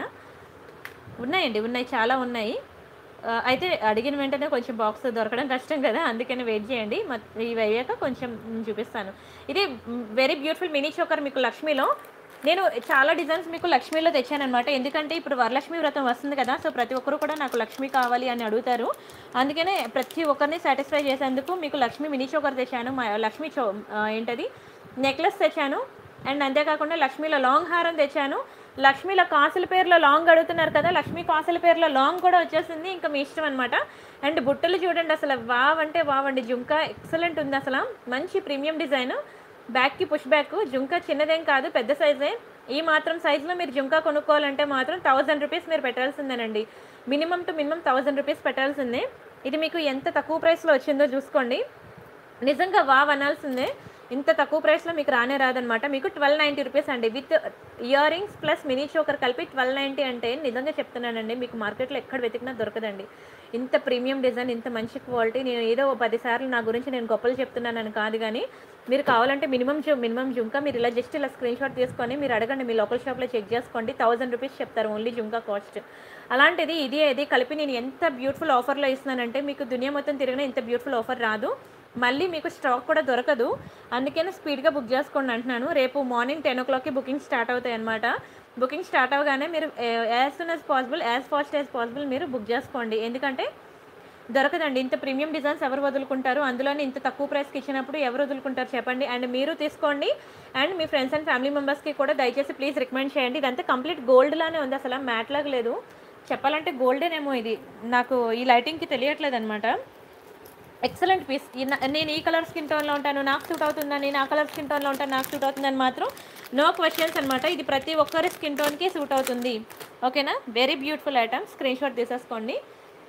ఉన్నాయండి ఉన్నాయి చాలా ఉన్నాయి ఆ, అయితే అడిగిన వెంటనే కొంచెం బాక్స్ దొరకడం కష్టం కదా అందుకని వెయిట్ చేయండి మత్- ఇవి అయ్యాక కొంచెం మ్, చూపిస్తాను ఇది వెరీ బ్యూటిఫుల్ మినీ చోకర్ మీకు లక్ష్మిలో నేను చాలా డిజైన్స్ మీకు లక్ష్మిలో తెచ్చానమాట ఎందుకంటే ఇప్పుడు వరలక్ష్మి వ్రతం వస్తుంది కదా సో ప్రతి ఒక్కరు కూడా నాకు లక్ష్మి కావాలి అని అడుగుతారు అందుకనే ప్రతి ఒక్కరిని సాటిస్ఫై చేసేందుకు మీకు లక్ష్మి మినీ చోకర్ తెచ్చాను మా లక్ష్మి చో ఆ, ఏంటది నెక్లెస్ తెచ్చాను అండ్ అంతేకాకుండా లక్ష్మిలో లాంగ్ హారం తెచ్చాను లక్ష్మిలో కాసుల పేరులో లాంగ్ అడుగుతున్నారు కదా లక్ష్మి కాసుల పేరులో లాంగ్ కూడా వచ్చేసింది ఇంకా మీ ఇష్టం అనమాట అండ్ బుట్టలు చూడండి అసలు వావ్ అంటే వావ్ అండి జుంకా ఎక్సలెంట్ ఉంది అసలు మంచి ప్రీమియం డిజైన్ బ్యాక్కి పుష్ బ్యాక్ జుంకా చిన్నదేం కాదు పెద్ద సైజే ఈ మాత్రం సైజులో మీరు జుంకా కొనుక్కోవాలంటే మాత్రం థౌజండ్ రూపీస్ మీరు పెట్టాల్సిందేనండి minimum to minimum thousand rupees పెట్టాల్సిందే ఇది మీకు ఎంత తక్కువ ప్రైస్లో వచ్చిందో చూసుకోండి నిజంగా వావ్ అనాల్సిందే ఇంత తక్కువ ప్రైస్లో మీకు రానే రాదనమాట మీకు ట్వెల్వ్ నైంటీ రూపీస్ అండి with ear rings plus mini choker కలిపి ట్వెల్వ్ నైంటీ అంటే నిజంగా చెప్తున్నానండి మీకు మార్కెట్లో ఎక్కడ వెతికినా దొరకదండి ఇంత ప్రీమియం డిజైన్ ఇంత మంచి క్వాలిటీ నేను ఏదో ఓ పది సార్లు నా గురించి నేను గొప్పలు చెప్తున్నానని కాదు కానీ మీరు కావాలంటే మినిమం జు మినిమం జుంకా మీరు ఇలా జస్ట్ ఇలా స్క్రీన్ షాట్ తీసుకొని మీరు అడగండి మీ లోకల్ షాప్లో చెక్ చేసుకోండి థౌసండ్ రూపీస్ చెప్తారు ఓన్లీ జుంకా కాస్ట్ అలాంటిది ఇది ఇది కలిపి నేను ఎంత బ్యూటిఫుల్ ఆఫర్లో ఇస్తున్నానంటే మీకు దునియా మొత్తం తిరిగిన ఇంత బ్యూటిఫుల్ ఆఫర్ రాదు మళ్ళీ మీకు స్టాక్ కూడా దొరకదు అందుకనే స్పీడ్గా బుక్ చేసుకోండి అంటున్నాను రేపు మార్నింగ్ టెన్ ఓ క్లాక్కి బుకింగ్ స్టార్ట్ అవుతాయి అనమాట బుకింగ్ స్టార్ట్ అవగానే మీరు as soon as possible as fast as possible మీరు బుక్ చేసుకోండి ఎందుకంటే దొరకదండి ఇంత ప్రీమియం డిజైన్స్ ఎవరు వదులుకుంటారు అందులోని ఇంత తక్కువ ప్రైస్కి ఇచ్చినప్పుడు ఎవరు వదులుకుంటారు చెప్పండి అండ్ మీరు తీసుకోండి అండ్ మీ ఫ్రెండ్స్ అండ్ ఫ్యామిలీ మెంబర్స్కి కూడా దయచేసి ప్లీజ్ రికమెండ్ చేయండి ఇదంతా కంప్లీట్ గోల్డ్ లానే ఉంది అసలు మ్యాట్ లాగా లేదు చెప్పాలంటే గోల్డెనేమో ఇది నాకు ఈ లైటింగ్కి తెలియట్లేదు అనమాట ఎక్సలెంట్ పీస్ నేను ఈ కలర్ స్కిన్ టోన్లో ఉంటాను నాకు సూట్ అవుతుందని నా కలర్ స్కిన్ టోన్లో ఉంటాను నాకు సూట్ అవుతుందని మాత్రం నో క్వశ్చన్స్ అనమాట ఇది ప్రతి ఒక్కరి స్కిన్ టోన్కి సూట్ అవుతుంది ఓకేనా very beautiful item screen shot తీసేసుకోండి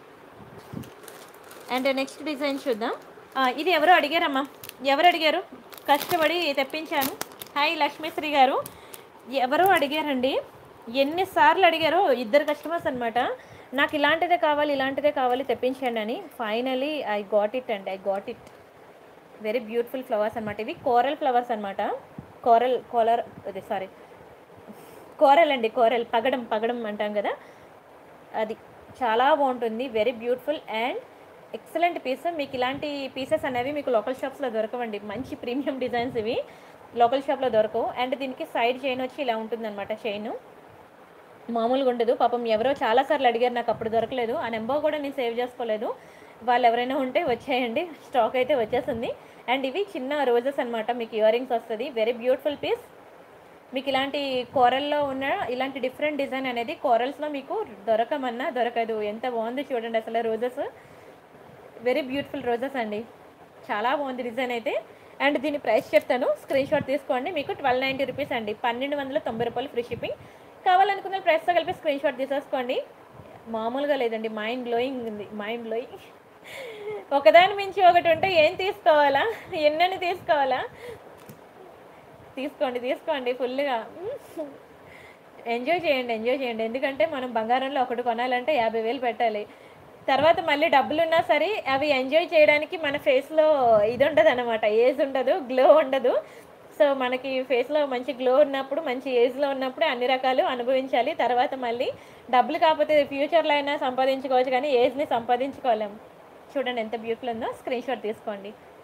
అండ్ నెక్స్ట్ డిజైన్ చూద్దాం ఆ, ఇది ఎవరో అడిగారమ్మా ఎవరు అడిగారు కష్టపడి తెప్పించాను హాయ్ లక్ష్మీశ్రీ గారు ఎవరో అడిగారండి ఎన్నిసార్లు అడిగారో ఇద్దరు కస్టమర్స్ అనమాట నాకు ఇలాంటిదే కావాలి ఇలాంటిదే కావాలి తెప్పించండి అని ఫైనలీ ఐ గాట్ ఇట్ అండి I got it very beautiful flowers అనమాట ఇవి కోరల్ ఫ్లవర్స్ అనమాట కోరల్ కోలర్ అదే సారీ కోరల్ అండి కోరల్ పగడం పగడం అంటాం కదా అది చాలా బాగుంటుంది very beautiful and excellent piece మీకు ఇలాంటి పీసెస్ అనేవి మీకు లోకల్ షాప్స్లో దొరకవండి మంచి ప్రీమియం డిజైన్స్ ఇవి లోకల్ షాప్లో దొరకవు అండ్ దీనికి సైడ్ చైన్ వచ్చి ఇలా ఉంటుందన్నమాట చైన్ మామూలుగా ఉండదు పాపం ఎవరో చాలాసార్లు అడిగారు నాకు అప్పుడు దొరకలేదు ఆ నెంబర్ కూడా నేను సేవ్ చేసుకోలేదు వాళ్ళు ఎవరైనా ఉంటే వచ్చేయండి స్టాక్ అయితే వచ్చేసింది అండ్ ఇవి చిన్న రోజెస్ అన్నమాట మీకు ఇయర్ రింగ్స్ వస్తుంది వెరీ బ్యూటిఫుల్ పీస్ మీకు ఇలాంటి కోరల్లో ఉన్న ఇలాంటి డిఫరెంట్ డిజైన్ అనేది కోరల్స్లో మీకు దొరకమన్నా దొరకదు ఎంత బాగుంది చూడండి అసలు రోజెస్ వెరీ బ్యూటిఫుల్ రోజెస్ అండి చాలా బాగుంది డిజైన్ అయితే అండ్ దీని ప్రైస్ చెప్తాను స్క్రీన్ షాట్ తీసుకోండి మీకు ట్వెల్వ్ నైంటీ రూపీస్ అండి పన్నెండు వందల తొంభై రూపాయలు ఫ్రీ షిప్పింగ్ కావాలనుకున్న ప్రైస్తో కలిపి స్క్రీన్ షాట్ తీసేసుకోండి మామూలుగా లేదండి మైండ్ బ్లోయింగ్ ఉంది మైండ్ బ్లోయింగ్ ఒకదాని మించి ఒకటి ఉంటే ఏం తీసుకోవాలా ఎన్నని తీసుకోవాలా తీసుకోండి తీసుకోండి ఫుల్గా ఎంజాయ్ చేయండి ఎంజాయ్ చేయండి ఎందుకంటే మనం బంగారంలో ఒకటి కొనాలంటే యాభై వేలు పెట్టాలి తర్వాత మళ్ళీ డబ్బులు ఉన్నా సరే అవి ఎంజాయ్ చేయడానికి మన ఫేస్లో ఇది ఉండదు అనమాట ఏజ్ ఉండదు గ్లో ఉండదు సో మనకి ఫేస్లో మంచి గ్లో ఉన్నప్పుడు మంచి ఏజ్లో ఉన్నప్పుడు అన్ని రకాలు అనుభవించాలి తర్వాత మళ్ళీ డబ్బులు కాకపోతే ఫ్యూచర్లో అయినా సంపాదించుకోవచ్చు కానీ ఏజ్ని సంపాదించుకోలేం చూడండి ఎంత బ్యూటిఫుల్ ఉందో స్క్రీన్ షాట్ తీసుకోండి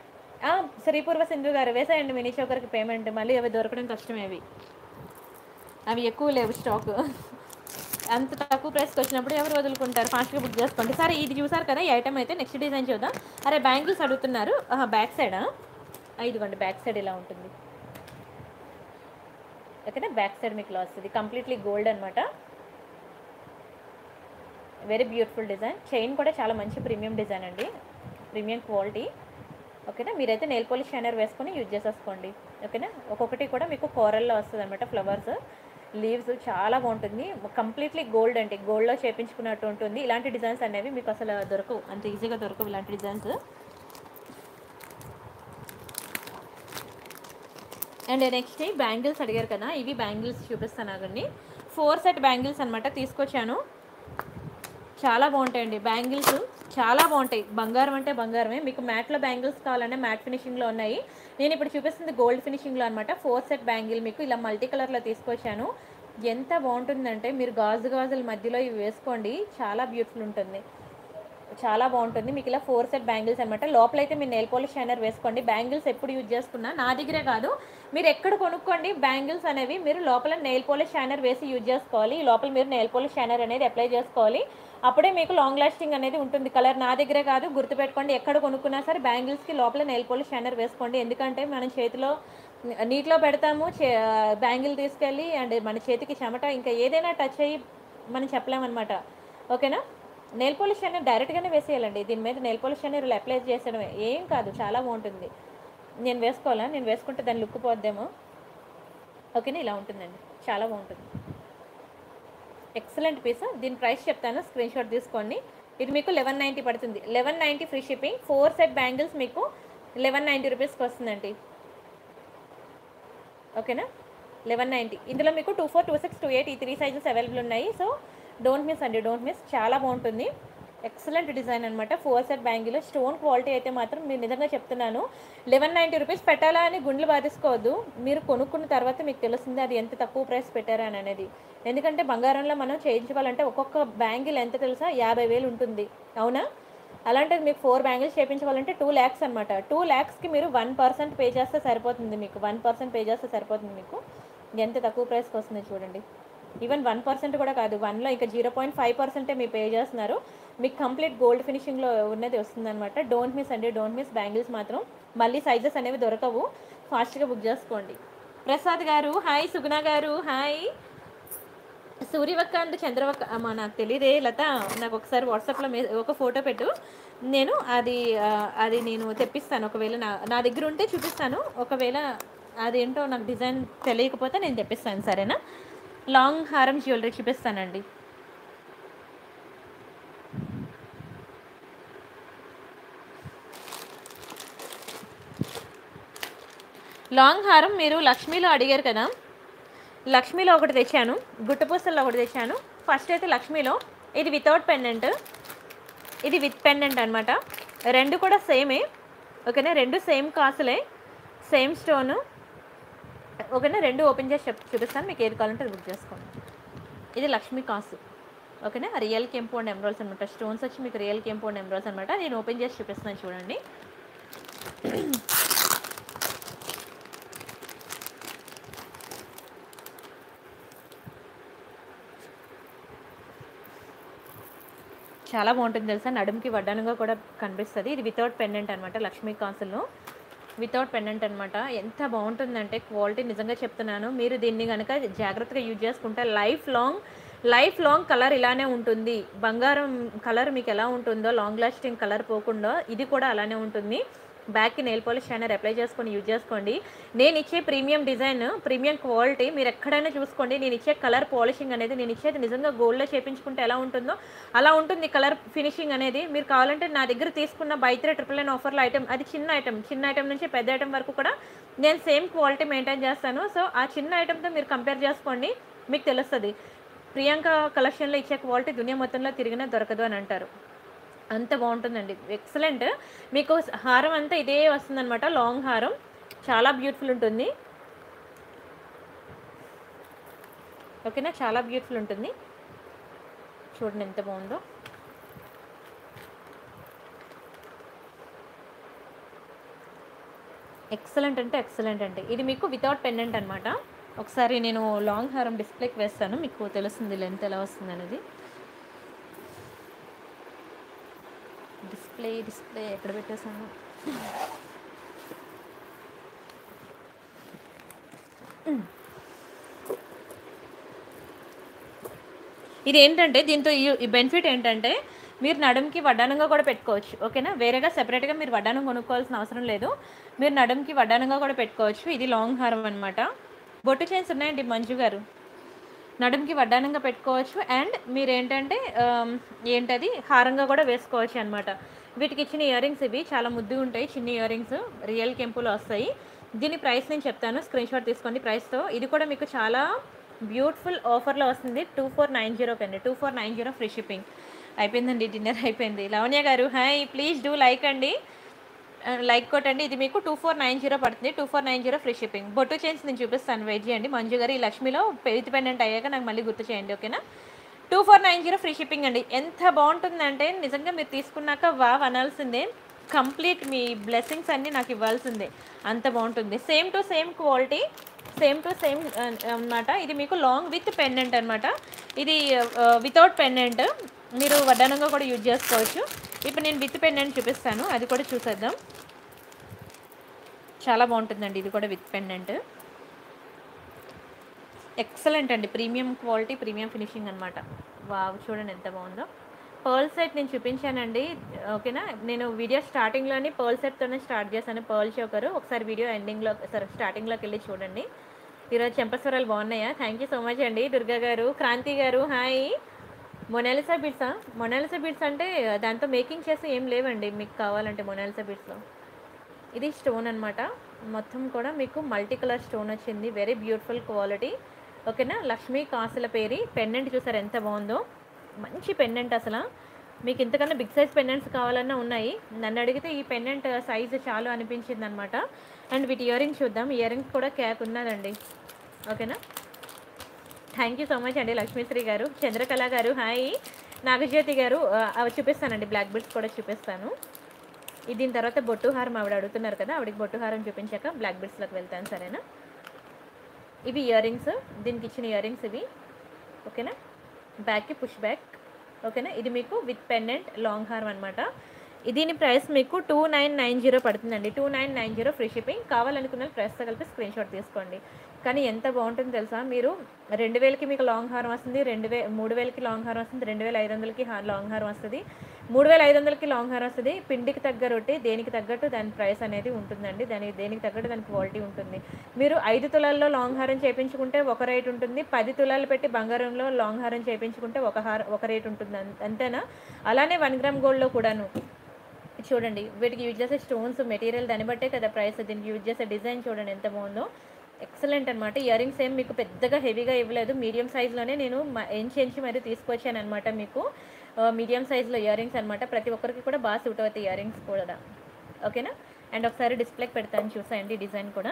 ఆ, శ్రీపూర్వ సింధు గారు వేసేయండి మినీ చోకర్కి పేమెంట్ మళ్ళీ అవి దొరకడం కష్టమే అవి అవి ఎక్కువ లేవు స్టాక్ అంత తక్కువ ప్రైస్కి వచ్చినప్పుడు ఎవరు వదులుకుంటారు ఫాస్ట్గా బుక్ చేసుకోండి సరే ఇది చూసారు కదా ఈ ఐటమ్ అయితే నెక్స్ట్ డిజైన్ చూద్దాం అరే బ్యాంగిల్స్ అడుగుతున్నారు బ్యాక్ సైడా ఇదిగోండి బ్యాక్ సైడ్ ఇలా ఉంటుంది ఓకేనా బ్యాక్ సైడ్ మీకు వస్తుంది కంప్లీట్లీ గోల్డ్ అనమాట వెరీ బ్యూటిఫుల్ డిజైన్ చైన్ కూడా చాలా మంచి ప్రీమియం డిజైన్ అండి ప్రీమియం క్వాలిటీ ఓకేనా మీరైతే నెయిల్ పాలిష్ షైనర్ వేసుకొని యూజ్ చేసేసుకోండి ఓకేనా ఒక్కొక్కటి కూడా మీకు కోరల్లో వస్తుంది అనమాట ఫ్లవర్స్ లీవ్స్ చాలా బాగుంటుంది కంప్లీట్లీ గోల్డ్ అంటే గోల్డ్లో చేపించుకున్నట్టు ఉంటుంది ఇలాంటి డిజైన్స్ అనేవి మీకు అసలు దొరకవు అంత ఈజీగా దొరకవు ఇలాంటి డిజైన్స్ అండ్ నెక్స్ట్ బ్యాంగిల్స్ అడిగారు కదా ఇవి బ్యాంగిల్స్ చూపిస్తాను ఆగండి ఫోర్ సెట్ బ్యాంగిల్స్ అనమాట తీసుకొచ్చాను చాలా బాగుంటాయండి బ్యాంగిల్స్ చాలా బాగుంటాయి బంగారం అంటే బంగారమే మీకు మ్యాట్లో బ్యాంగిల్స్ కావాలంటే మ్యాట్ ఫినిషింగ్లో ఉన్నాయి నేను ఇప్పుడు చూపిస్తుంది గోల్డ్ ఫినిషింగ్లో అనమాట ఫోర్ సెట్ బ్యాంగిల్ మీకు ఇలా మల్టీ కలర్లో తీసుకొచ్చాను ఎంత బాగుంటుందంటే మీరు గాజు గాజుల మధ్యలో ఇవి వేసుకోండి చాలా బ్యూటిఫుల్ ఉంటుంది చాలా బాగుంటుంది మీకు ఇలా ఫోర్ సెట్ బ్యాంగిల్స్ అనమాట లోపలైతే మీరు నెయిల్ పాలిష్ షైనర్ వేసుకోండి బ్యాంగిల్స్ ఎప్పుడు యూజ్ చేసుకున్నా నా దగ్గరే కాదు మీరు ఎక్కడ కొనుక్కోండి బ్యాంగిల్స్ అనేవి మీరు లోపల నెయిల్ పాలిష్ షైనర్ వేసి యూజ్ చేసుకోవాలి ఈ లోపల మీరు నెయిల్ పాలిష్ షైనర్ అనేది అప్లై చేసుకోవాలి అప్పుడే మీకు లాంగ్ లాస్టింగ్ అనేది ఉంటుంది కలర్ నా దగ్గరే కాదు గుర్తుపెట్టుకోండి ఎక్కడ కొనుక్కున్నా సరే బ్యాంగిల్స్కి లోపల నెయిల్ పాలిష్ షైనర్ వేసుకోండి ఎందుకంటే మనం చేతిలో నీటిలో పెడతాము చే బ్యాంగిల్ తీసుకెళ్ళి అండ్ మన చేతికి చెమట ఇంకా ఏదైనా టచ్ అయ్యి మనం చెప్పలేమన్నమాట ఓకేనా నెయిల్ పాలిష్ అనేది డైరెక్ట్గానే వేసేయాలండి దీని మీద నెయిల్ పాలిష్ అనేది ఇలా అప్లై చేసడమే ఏం కాదు చాలా బాగుంటుంది నేను వేసుకోవాలా నేను వేసుకుంటే దాని లుక్ పోద్దేమో ఓకేనా ఇలా ఉంటుందండి చాలా బాగుంటుంది ఎక్సలెంట్ పీస్ దీని ప్రైస్ చెప్తాను స్క్రీన్ షాట్ తీసుకోండి ఇది మీకు లెవెన్ నైంటీ పడుతుంది eleven ninety free shipping four set bangles మీకు లెవెన్ నైంటీ రూపీస్కి వస్తుందండి ఓకేనా లెవెన్ నైంటీ ఇందులో మీకు two four two six two eight ఈ త్రీ సైజెస్ అవైలబుల్ ఉన్నాయి సో డోంట్ మిస్ అండి డోంట్ మిస్ చాలా బాగుంటుంది ఎక్సలెంట్ డిజైన్ అనమాట four set bangle stone quality అయితే మాత్రం మీరు నిజంగా చెప్తున్నాను లెవెన్ నైంటీ రూపీస్ పెట్టాలా అని గుండెలు బాధించుకోవద్దు మీరు కొనుక్కున్న తర్వాత మీకు తెలుస్తుంది అది ఎంత తక్కువ ప్రైస్ పెట్టారా అని అనేది ఎందుకంటే బంగారంలో మనం చేయించుకోవాలంటే ఒక్కొక్క బ్యాంగిల్ ఎంత తెలుసా యాభై వేలు ఉంటుంది అవునా అలాంటిది మీకు ఫోర్ బ్యాంగిల్స్ చేయించుకోవాలంటే టూ ల్యాక్స్ అనమాట టూ ల్యాక్స్కి మీరు వన్ పర్సెంట్ పే చేస్తే సరిపోతుంది మీకు వన్ పర్సెంట్ పే చేస్తే సరిపోతుంది మీకు ఎంత తక్కువ ప్రైస్కి వస్తుంది చూడండి ఈవెన్ వన్ పర్సెంట్ కూడా కాదు వన్లో ఇంకా జీరో పాయింట్ ఫైవ్ పర్సెంటే మీరు పే చేస్తున్నారు మీకు కంప్లీట్ గోల్డ్ ఫినిషింగ్లో ఉన్నది వస్తుందన్నమాట డోంట్ మిస్ అండి డోంట్ మిస్ బ్యాంగిల్స్ మాత్రం మళ్ళీ సైజెస్ అనేవి దొరకవు ఫాస్ట్గా బుక్ చేసుకోండి ప్రసాద్ గారు హాయ్ సుగుణ గారు హాయ్ సూర్యవక్క అండ్ చంద్రవక్క అమ్మా నాకు తెలియదే లత నాకు ఒకసారి వాట్సాప్లో మె ఒక ఫోటో పెట్టు నేను అది ఆ, అది నేను తెప్పిస్తాను ఒకవేళ నా నా దగ్గర ఉంటే చూపిస్తాను ఒకవేళ అదేంటో నాకు డిజైన్ తెలియకపోతే నేను తెప్పిస్తాను సరేనా లాంగ్ హారం జ్యువెలరీ చూపిస్తానండి లాంగ్ హారం మీరు లక్ష్మీలో అడిగారు కదా లక్ష్మీలో ఒకటి తెచ్చాను గుట్టపూసల్లో ఒకటి తెచ్చాను ఫస్ట్ అయితే లక్ష్మీలో ఇది వితౌట్ పెండెంట్ ఇది విత్ పెండెంట్ అనమాట రెండు కూడా సేమే ఓకేనా రెండు సేమ్ కాసులే సేమ్ స్టోను ఓకేనా రెండు ఓపెన్ చేసి చెప్ చూపిస్తాను మీకు ఏది కావాలంటే అది బుక్ చేసుకోండి ఇది లక్ష్మీ కాసు ఓకేనా రియల్ కెంపు అండ్ ఎమరాల్స్ అనమాట స్టోన్స్ వచ్చి మీకు రియల్ కెంపు అండ్ ఎమరాల్స్ అనమాట నేను ఓపెన్ చేసి చూపిస్తున్నాను చూడండి చాలా బాగుంటుంది తెలుసా నడుముకి వడ్డానుగా కూడా కనిపిస్తుంది ఇది వితౌట్ పెండెంట్ అనమాట లక్ష్మీ కాసుల్లో వితౌట్ పెండెంట్ అనమాట ఎంత బాగుంటుందంటే క్వాలిటీ నిజంగా చెప్తున్నాను మీరు దీన్ని కనుక జాగ్రత్తగా యూజ్ చేసుకుంటే life long life long colour ఇలానే ఉంటుంది బంగారం కలర్ మీకు ఎలా ఉంటుందో లాంగ్ లాస్టింగ్ కలర్ పోకుండా ఇది కూడా అలానే ఉంటుంది బ్యాక్కి నెయిల్ పాలిష్ షైనర్ అప్లై చేసుకొని యూజ్ చేసుకోండి నేను ఇచ్చే ప్రీమియం డిజైన్ ప్రీమియం క్వాలిటీ మీరు ఎక్కడైనా చూసుకోండి నేను ఇచ్చే కలర్ పాలిషింగ్ అనేది నేను ఇచ్చేది నిజంగా గోల్డ్లో చేపించుకుంటే ఎలా ఉంటుందో అలా ఉంటుంది కలర్ ఫినిషింగ్ అనేది మీరు కావాలంటే నా దగ్గర తీసుకున్న బై త్రీ ట్రిపుల్ నైన్ ఆఫర్లో ఐటమ్ అది చిన్న ఐటమ్ చిన్న ఐటమ్ నుంచి పెద్ద ఐటమ్ వరకు కూడా నేను సేమ్ క్వాలిటీ మెయింటైన్ చేస్తాను సో ఆ చిన్న ఐటమ్తో మీరు కంపేర్ చేసుకోండి మీకు తెలుస్తుంది ప్రియాంక కలెక్షన్లో ఇచ్చే క్వాలిటీ దునియా మొత్తంలో తిరిగినా దొరకదు అని అంటారు అంత బాగుంటుందండి ఎక్సలెంట్ మీకు హారం అంతా ఇదే వస్తుందన్నమాట లాంగ్ హారం చాలా బ్యూటిఫుల్ ఉంటుంది ఓకేనా చాలా బ్యూటిఫుల్ ఉంటుంది చూడండి ఎంత బాగుందో ఎక్సలెంట్ అంటే ఎక్సలెంట్ అంటే ఇది మీకు వితౌట్ పెండెంట్ అనమాట ఒకసారి నేను లాంగ్ హారం డిస్ప్లేకి వేస్తాను మీకు తెలుస్తుంది లెంత్ ఎలా వస్తుంది అనేది డిస్ప్లే డిస్ప్లే ఎక్కడ పెట్టేసాను ఇది ఏంటంటే దీంతో ఈ- ఈ బెనిఫిట్ ఏంటంటే మీరు నడుంకి వడ్డానంగా కూడా పెట్టుకోవచ్చు ఓకేనా వేరేగా సెపరేట్గా మీరు వడ్డానం కొనుక్కోవాల్సిన అవసరం లేదు మీరు నడుంకి వడ్డానంగా కూడా పెట్టుకోవచ్చు ఇది లాంగ్ హారం అనమాట బొట్టు చైన్స్ ఉన్నాయండి మంజు గారు నడుంకి వడ్డానంగా పెట్టుకోవచ్చు అండ్ మీరు ఏంటంటే ఆమ్, ఏంటది హారంగా కూడా వేసుకోవచ్చు అనమాట వీటికి ఇచ్చిన ఇయర్ రింగ్స్ ఇవి చాలా ముద్దు ఉంటాయి చిన్న ఇయర్ రింగ్స్ రియల్ కెంపులో వస్తాయి దీని ప్రైస్ నేను చెప్తాను స్క్రీన్ షాట్ తీసుకోండి ప్రైస్తో ఇది కూడా మీకు చాలా బ్యూటిఫుల్ ఆఫర్లో వస్తుంది టూ ఫోర్ నైన్ జీరోకి అండి two four nine zero free shipping అయిపోయిందండి డిన్నర్ అయిపోయింది లవణ్య గారు హాయ్ ప్లీజ్ డూ లైక్ అండి లైక్ కొట్టండి ఇది మీకు టూ ఫోర్ నైన్ జీరో పడుతుంది two four nine zero free shipping బొట్టు చేంజ్ నేను చూపిస్తాను వెయిట్ చేయండి మంజు గారు ఈ లక్ష్మిలో పెయిత్ పెండెంట్ అయ్యాక నాకు మళ్ళీ గుర్తు చేయండి ఓకేనా two four nine zero free shipping అండి ఎంత బాగుంటుందంటే నిజంగా మీరు తీసుకున్నాక వావ్ అనాల్సిందే కంప్లీట్ మీ బ్లెస్సింగ్స్ అన్నీ నాకు ఇవ్వాల్సిందే అంత బాగుంటుంది same to same quality same to same అన్నమాట ఇది మీకు లాంగ్ విత్ పెండెంట్ అనమాట ఇది వితౌట్ పెండెంట్ మీరు వడ్డానంగా కూడా యూజ్ చేసుకోవచ్చు ఇప్పుడు నేను విత్ పెండెంట్ చూపిస్తాను అది కూడా చూసేద్దాం చాలా బాగుంటుందండి ఇది కూడా విత్ పెండెంట్ ఎక్సలెంట్ అండి ప్రీమియం క్వాలిటీ ప్రీమియం ఫినిషింగ్ అనమాట వావ్ చూడండి ఎంత బాగుందో పర్ల్ సెట్ నేను చూపించానండి ఓకేనా నేను వీడియో స్టార్టింగ్లోని పర్ల్ సెట్తోనే స్టార్ట్ చేశాను పర్ల్ చోకరు ఒకసారి వీడియో ఎండింగ్లో సరే స్టార్టింగ్లోకి వెళ్ళి చూడండి ఈరోజు చెంపస్వరాలు బాగున్నాయా థ్యాంక్ యూ సో మచ్ అండి దుర్గా గారు క్రాంతి గారు హాయ్ మొనాలిసా బిడ్సా మొనాలిసా బిడ్స్ అంటే దాంతో మేకింగ్ చేసి ఏం లేవండి మీకు కావాలంటే మొనాలిసా బిడ్స్లో ఇది స్టోన్ అన్నమాట మొత్తం కూడా మీకు మల్టీ కలర్ స్టోన్ వచ్చింది వెరీ బ్యూటిఫుల్ క్వాలిటీ ఓకేనా లక్ష్మీ కాసుల పేరి పెండెంట్ చూసారు ఎంత బాగుందో మంచి పెండెంట్ అసలు మీకు ఇంతకన్నా బిగ్ సైజ్ పెండెంట్స్ కావాలన్నా ఉన్నాయి నన్ను అడిగితే ఈ పెండెంట్ సైజు చాలు అనిపించింది అనమాట అండ్ వీటి ఇయర్ రింగ్స్ చూద్దాం ఇయర్ రింగ్స్ కూడా క్యాక్ ఉన్నదండి ఓకేనా థ్యాంక్ యూ సో మచ్ అండి లక్ష్మీశ్రీ గారు చంద్రకళ గారు హాయ్ నాగజ్యోతి గారు ఆ, అవి చూపిస్తానండి బ్లాక్ బిట్స్ కూడా చూపిస్తాను ఇది దీని తర్వాత బొట్టు హారం ఆవిడ అడుగుతున్నారు కదా ఆవిడకి బొట్టు హారం చూపించాక బ్లాక్ బిట్స్లోకి వెళ్తాను సరేనా ఇవి ఇయర్ రింగ్స్ దీనికి ఇచ్చిన ఇయర్ రింగ్స్ ఇవి ఓకేనా బ్యాక్కి పుష్ బ్యాక్ ఓకేనా ఇది మీకు విత్ పెండెంట్ లాంగ్ హార్మ్ అనమాట దీని ప్రైస్ మీకు టూ నైన్ నైన్ జీరో పడుతుందండి two nine nine zero free shipping కావాలనుకున్న ప్రైస్తో కలిపి స్క్రీన్ షాట్ తీసుకోండి కానీ ఎంత బాగుంటుందో తెలుసా మీరు రెండు వేలకి మీకు లాంగ్ హారం వస్తుంది రెండు వే మూడు వేలకి లాంగ్ హారం వస్తుంది రెండు వేల ఐదు వందలకి హా- లాంగ్ హారం వస్తుంది మూడు వేల ఐదు వందలకి లాంగ్ హారం వస్తుంది పిండికి తగ్గ రొట్టె దేనికి తగ్గట్టు దాని ప్రైస్ అనేది ఉంటుందండి దాని దేనికి తగ్గట్టు దాని క్వాలిటీ ఉంటుంది మీరు ఐదు తులాల్లో లాంగ్ హారం చేయించుకుంటే ఒక రేట్ ఉంటుంది పది తులాలు పెట్టి బంగారంలో లాంగ్ హారం చేయించుకుంటే ఒక హార ఒక రేట్ ఉంటుంది అం- అంతేనా అలానే వన్ గ్రామ్ గోల్డ్లో కూడాను చూడండి వీటికి యూజ్ చేసే స్టోన్స్ మెటీరియల్ దాన్ని బట్టే కదా ప్రైస్ దీనికి యూజ్ చేసే డిజైన్ చూడండి ఎంత బాగుందో ఎక్సలెంట్ అనమాట ఇయర్ రింగ్స్ ఏం మీకు పెద్దగా హెవీగా ఇవ్వలేదు మీడియం సైజ్లోనే నేను మ- ఎంచి ఎంచి మరి తీసుకొచ్చాను అనమాట మీకు మీడియం సైజ్లో ఇయర్ రింగ్స్ అనమాట ప్రతి ఒక్కరికి కూడా బాగా సూట్ అవుతాయి ఇయర్ రింగ్స్ కూడా ఓకేనా అండ్ ఒకసారి డిస్ప్లేకి పెడతాను చూసాయండి డిజైన్ కూడా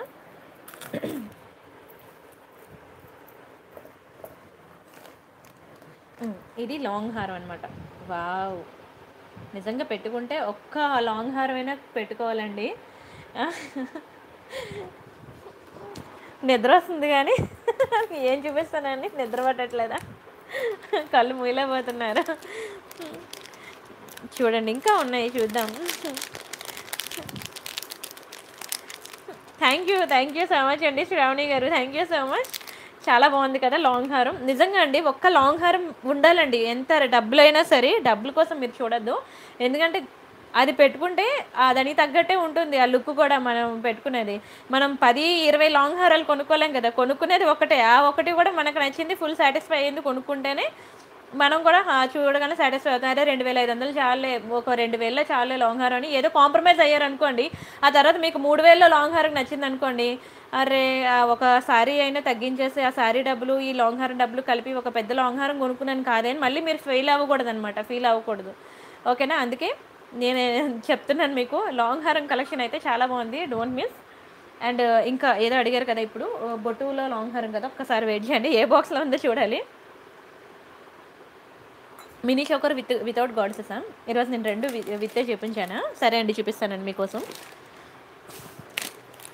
ఉమ్, ఇది లాంగ్ హారం అనమాట వావ్ నిజంగా పెట్టుకుంటే ఒక్క లాంగ్ హారం అయినా పెట్టుకోవాలండి నిద్ర వస్తుంది కానీ ఏం చూపిస్తానండి నిద్ర పట్టట్లేదా కళ్ళు మూయలేకపోతున్నారు చూడండి ఇంకా ఉన్నాయి చూద్దాం thank you thank you so much అండి శ్రావణి గారు థ్యాంక్ యూ సో మచ్ చాలా బాగుంది కదా లాంగ్ హారం నిజంగా అండి ఒక్క లాంగ్ హారం ఉండాలండి ఎంత డబ్బులైనా సరే డబ్బుల కోసం మీరు చూడొద్దు ఎందుకంటే అది పెట్టుకుంటే ఆ దానికి తగ్గట్టే ఉంటుంది ఆ లుక్ కూడా మనం పెట్టుకునేది మనం పది ఇరవై లాంగ్ హారాలు కొనుక్కోలేం కదా కొనుక్కునేది ఒకటే ఆ ఒకటి కూడా మనకు నచ్చింది ఫుల్ సాటిస్ఫై అయ్యింది కొనుక్కుంటేనే మనం కూడా ఆ, చూడగానే సాటిస్ఫై అవుతాం అదే రెండు వేల ఐదు వందలు చాలే ఒక రెండు వేలలో చాలే లాంగ్ హారం అని ఏదో కాంప్రమైజ్ అయ్యారు అనుకోండి ఆ తర్వాత మీకు మూడు వేలలో లాంగ్ హారం నచ్చింది అనుకోండి అరే ఆ ఒక శారీ అయినా తగ్గించేసి ఆ శారీ డబ్బులు ఈ లాంగ్ హారం డబ్బులు కలిపి ఒక పెద్ద లాంగ్ హారం కొనుక్కున్నాను కాదే అని మళ్ళీ మీరు ఫెయిల్ అవ్వకూడదు అనమాట ఫీల్ అవ్వకూడదు ఓకేనా అందుకే నేను చెప్తున్నాను మీకు లాంగ్ హారం కలెక్షన్ అయితే చాలా బాగుంది డోంట్ మిస్ అండ్ ఇంకా ఏదో అడిగారు కదా ఇప్పుడు బొట్టులో లాంగ్ హారం కదా ఒక్కసారి వెయిట్ చేయండి ఏ బాక్స్లో ఉందో చూడాలి మినీ చోకర్ విత్ వితౌట్ గాడ్సెసా ఈరోజు నేను రెండు వి- విత్తే చూపించానా సరే అండి చూపిస్తానండి మీకోసం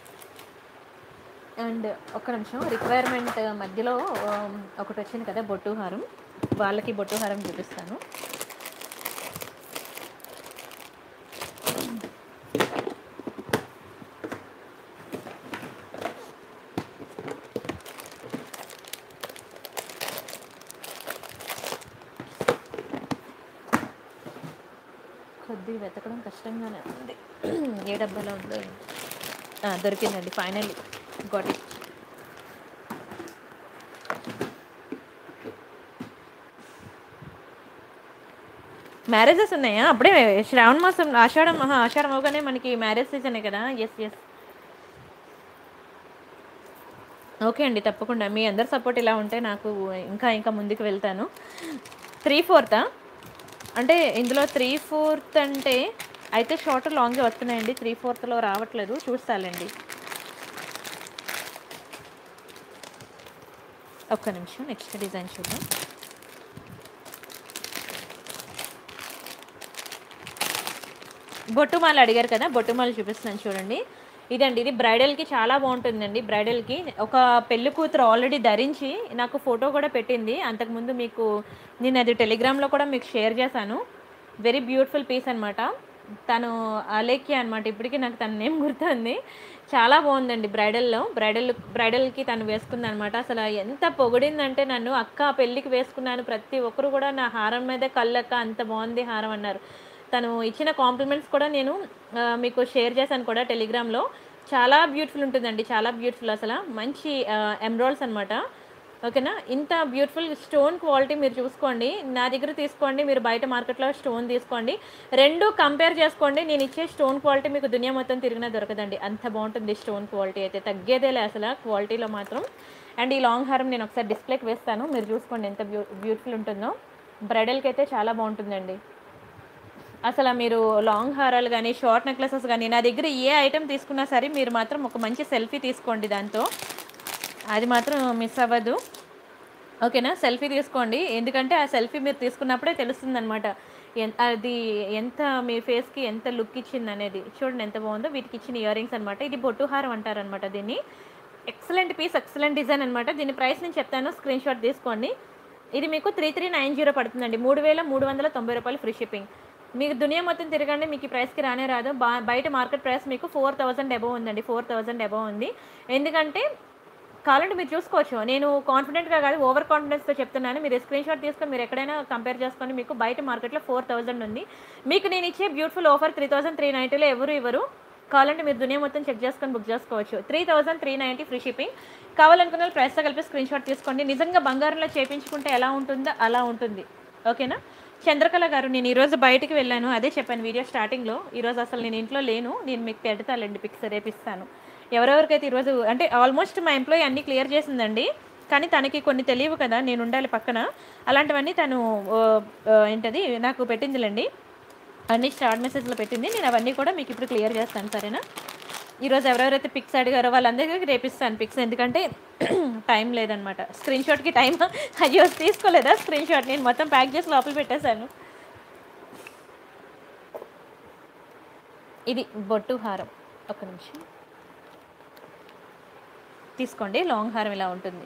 అండ్ ఒక్క నిమిషం రిక్వైర్మెంట్ మధ్యలో ఆ, ఒకటి వచ్చింది కదా బొట్టు హారం వాళ్ళకి బొట్టు హారం చూపిస్తాను కొద్దిగా వెతకడం కష్టంగానే ఉంది ఏ డబ్బాలో ఉందో ఏమో. ఆ, దొరికిందండి ఫైనల్లీ గాట్ ఇట్ మ్యారేజెస్ ఉన్నాయా అప్పుడే శ్రావణ మాసం ఆషాఢం ఆహా, ఆషాఢం అవగానే మనకి మ్యారేజ్ సీజనే కదా ఎస్ ఎస్ ఓకే అండి తప్పకుండా మీ అందరి సపోర్ట్ ఇలా ఉంటే నాకు ఇంకా ఇంకా ముందుకు వెళ్తాను త్రీ ఫోర్తా అంటే ఇందులో త్రీ ఫోర్త్ అంటే అయితే షార్ట్ లాంగ్ వస్తున్నాయండి త్రీ ఫోర్త్లో రావట్లేదు చూస్తాలండి ఒక్క నిమిషం నెక్స్ట్ డిజైన్ చూద్దాం బొట్టుమాల అడిగారు కదా బొట్టుమాల చూపిస్తున్నాను చూడండి ఇదండి ఇది బ్రైడల్కి చాలా బాగుంటుందండి బ్రైడల్కి ఒక పెళ్లి కూతురు ఆల్రెడీ ధరించి నాకు ఫోటో కూడా పెట్టింది అంతకుముందు మీకు నేను అది టెలిగ్రామ్లో కూడా మీకు షేర్ చేశాను వెరీ బ్యూటిఫుల్ పీస్ అనమాట తను అలేఖ్య అనమాట ఇప్పటికీ నాకు తన నేమ్ గుర్తుంది చాలా బాగుందండి బ్రైడల్లో బ్రైడల్ బ్రైడల్కి తను వేసుకుంది అనమాట అసలు ఎంత పొగిడిందంటే నన్ను అక్క పెళ్ళికి వేసుకున్నాను ప్రతి ఒక్కరు కూడా నా హారం మీద కళ్ళక్క అంత బాగుంది హారం అన్నారు తను ఇచ్చిన కాంప్లిమెంట్స్ కూడా నేను ఆ, మీకు షేర్ చేశాను కూడా టెలిగ్రామ్లో చాలా బ్యూటిఫుల్ ఉంటుందండి చాలా బ్యూటిఫుల్ అసలు మంచి ఎమ్రాల్స్ అనమాట ఓకేనా ఇంత బ్యూటిఫుల్ స్టోన్ క్వాలిటీ మీరు చూసుకోండి నా దగ్గర తీసుకోండి మీరు బయట మార్కెట్లో స్టోన్ తీసుకోండి రెండు కంపేర్ చేసుకోండి నేను ఇచ్చే స్టోన్ క్వాలిటీ మీకు దునియా మొత్తం తిరిగినా దొరకదండి అంత బాగుంటుంది స్టోన్ క్వాలిటీ అయితే తగ్గేదేలే అసలు క్వాలిటీలో మాత్రం అండ్ ఈ లాంగ్ హారం నేను ఒకసారి డిస్ప్లేకి వేస్తాను మీరు చూసుకోండి ఎంత బ్యూ బ్యూటిఫుల్ ఉంటుందో బ్రైడల్కి అయితే చాలా బాగుంటుందండి అసలు మీరు లాంగ్ హారాలు కానీ షార్ట్ నెక్లెసెస్ కానీ నా దగ్గర ఏ ఐటెం తీసుకున్నా సరే మీరు మాత్రం ఒక మంచి సెల్ఫీ తీసుకోండి దాంతో అది మాత్రం మిస్ అవ్వదు ఓకేనా సెల్ఫీ తీసుకోండి ఎందుకంటే ఆ సెల్ఫీ మీరు తీసుకున్నప్పుడే తెలుస్తుంది అనమాట అది ఎంత మీ ఫేస్కి ఎంత లుక్ ఇచ్చింది అనేది చూడండి ఎంత బాగుందో వీటికి ఇచ్చిన ఇయర్ రింగ్స్ అనమాట ఇది బొట్టుహారం అంటారనమాట దీన్ని ఎక్సలెంట్ పీస్ ఎక్సలెంట్ డిజైన్ అనమాట దీని ప్రైస్ నేను చెప్తాను స్క్రీన్ షాట్ తీసుకోండి ఇది మీకు త్రీ త్రీ నైన్ జీరో పడుతుందండి మూడు వేల మూడు వందల తొంభై రూపాయలు ఫ్రీ షిప్పింగ్ మీకు దునియా మొత్తం తిరగండి మీకు ఈ ప్రైస్కి రానే రాదు బా బయట మార్కెట్ ప్రైస్ మీకు ఫోర్ థౌజండ్ అబవ్ ఉందండి ఫోర్ థౌజండ్ అబవ్ ఉంది ఎందుకంటే కావాలంటే మీరు చూసుకోవచ్చు నేను కాన్ఫిడెంట్గా కాదు ఓవర్ కాన్ఫిడెన్స్తో చెప్తున్నాను మీరు స్క్రీన్ షాట్ తీసుకొని మీరు ఎక్కడైనా కంపేర్ చేసుకొని మీకు బయట మార్కెట్లో ఫోర్ థౌజండ్ ఉంది మీకు నేను ఇచ్చే beautiful offer three thousand three నైంటీలో ఎవరు ఇవ్వరు కావాలంటే మీరు దునియా మొత్తం చెక్ చేసుకొని బుక్ చేసుకోవచ్చు three thousand three ninety free shipping కావాలనుకున్న వాళ్ళు ప్రైస్తో కలిపి స్క్రీన్ షాట్ తీసుకోండి నిజంగా బంగారంలో చేయించుకుంటే ఎలా ఉంటుందో అలా ఉంటుంది ఓకేనా చంద్రకళ గారు నేను ఈరోజు బయటికి వెళ్ళాను అదే చెప్పాను వీడియో స్టార్టింగ్లో ఈరోజు అసలు నేను ఇంట్లో లేను నేను మీకు పెడతానండి పిక్స్ రేపిస్తాను ఎవరెవరికైతే ఈరోజు అంటే ఆల్మోస్ట్ మా ఎంప్లాయీ అన్నీ క్లియర్ చేసిందండి కానీ తనకి కొన్ని తెలియవు కదా నేను ఉండాలి పక్కన అలాంటివన్నీ తను ఆ, ఆ, ఏంటది నాకు పెట్టిందిలేండి అన్ని స్టార్ట్ మెసేజ్లో పెట్టింది నేను అవన్నీ కూడా మీకు ఇప్పుడు క్లియర్ చేస్తాను సరేనా ఈరోజు ఎవరెవరైతే పిక్స్ అడిగారో వాళ్ళందరికీ రేపిస్తాను పిక్స్ ఎందుకంటే టైం లేదనమాట స్క్రీన్ షాట్కి టైం అయ్యో తీసుకోలేదా స్క్రీన్ షాట్ నేను మొత్తం ప్యాక్ చేసి లోపల పెట్టేశాను ఇది బొట్టు హారం ఒక నిమిషం తీసుకోండి లాంగ్ హారం ఇలా ఉంటుంది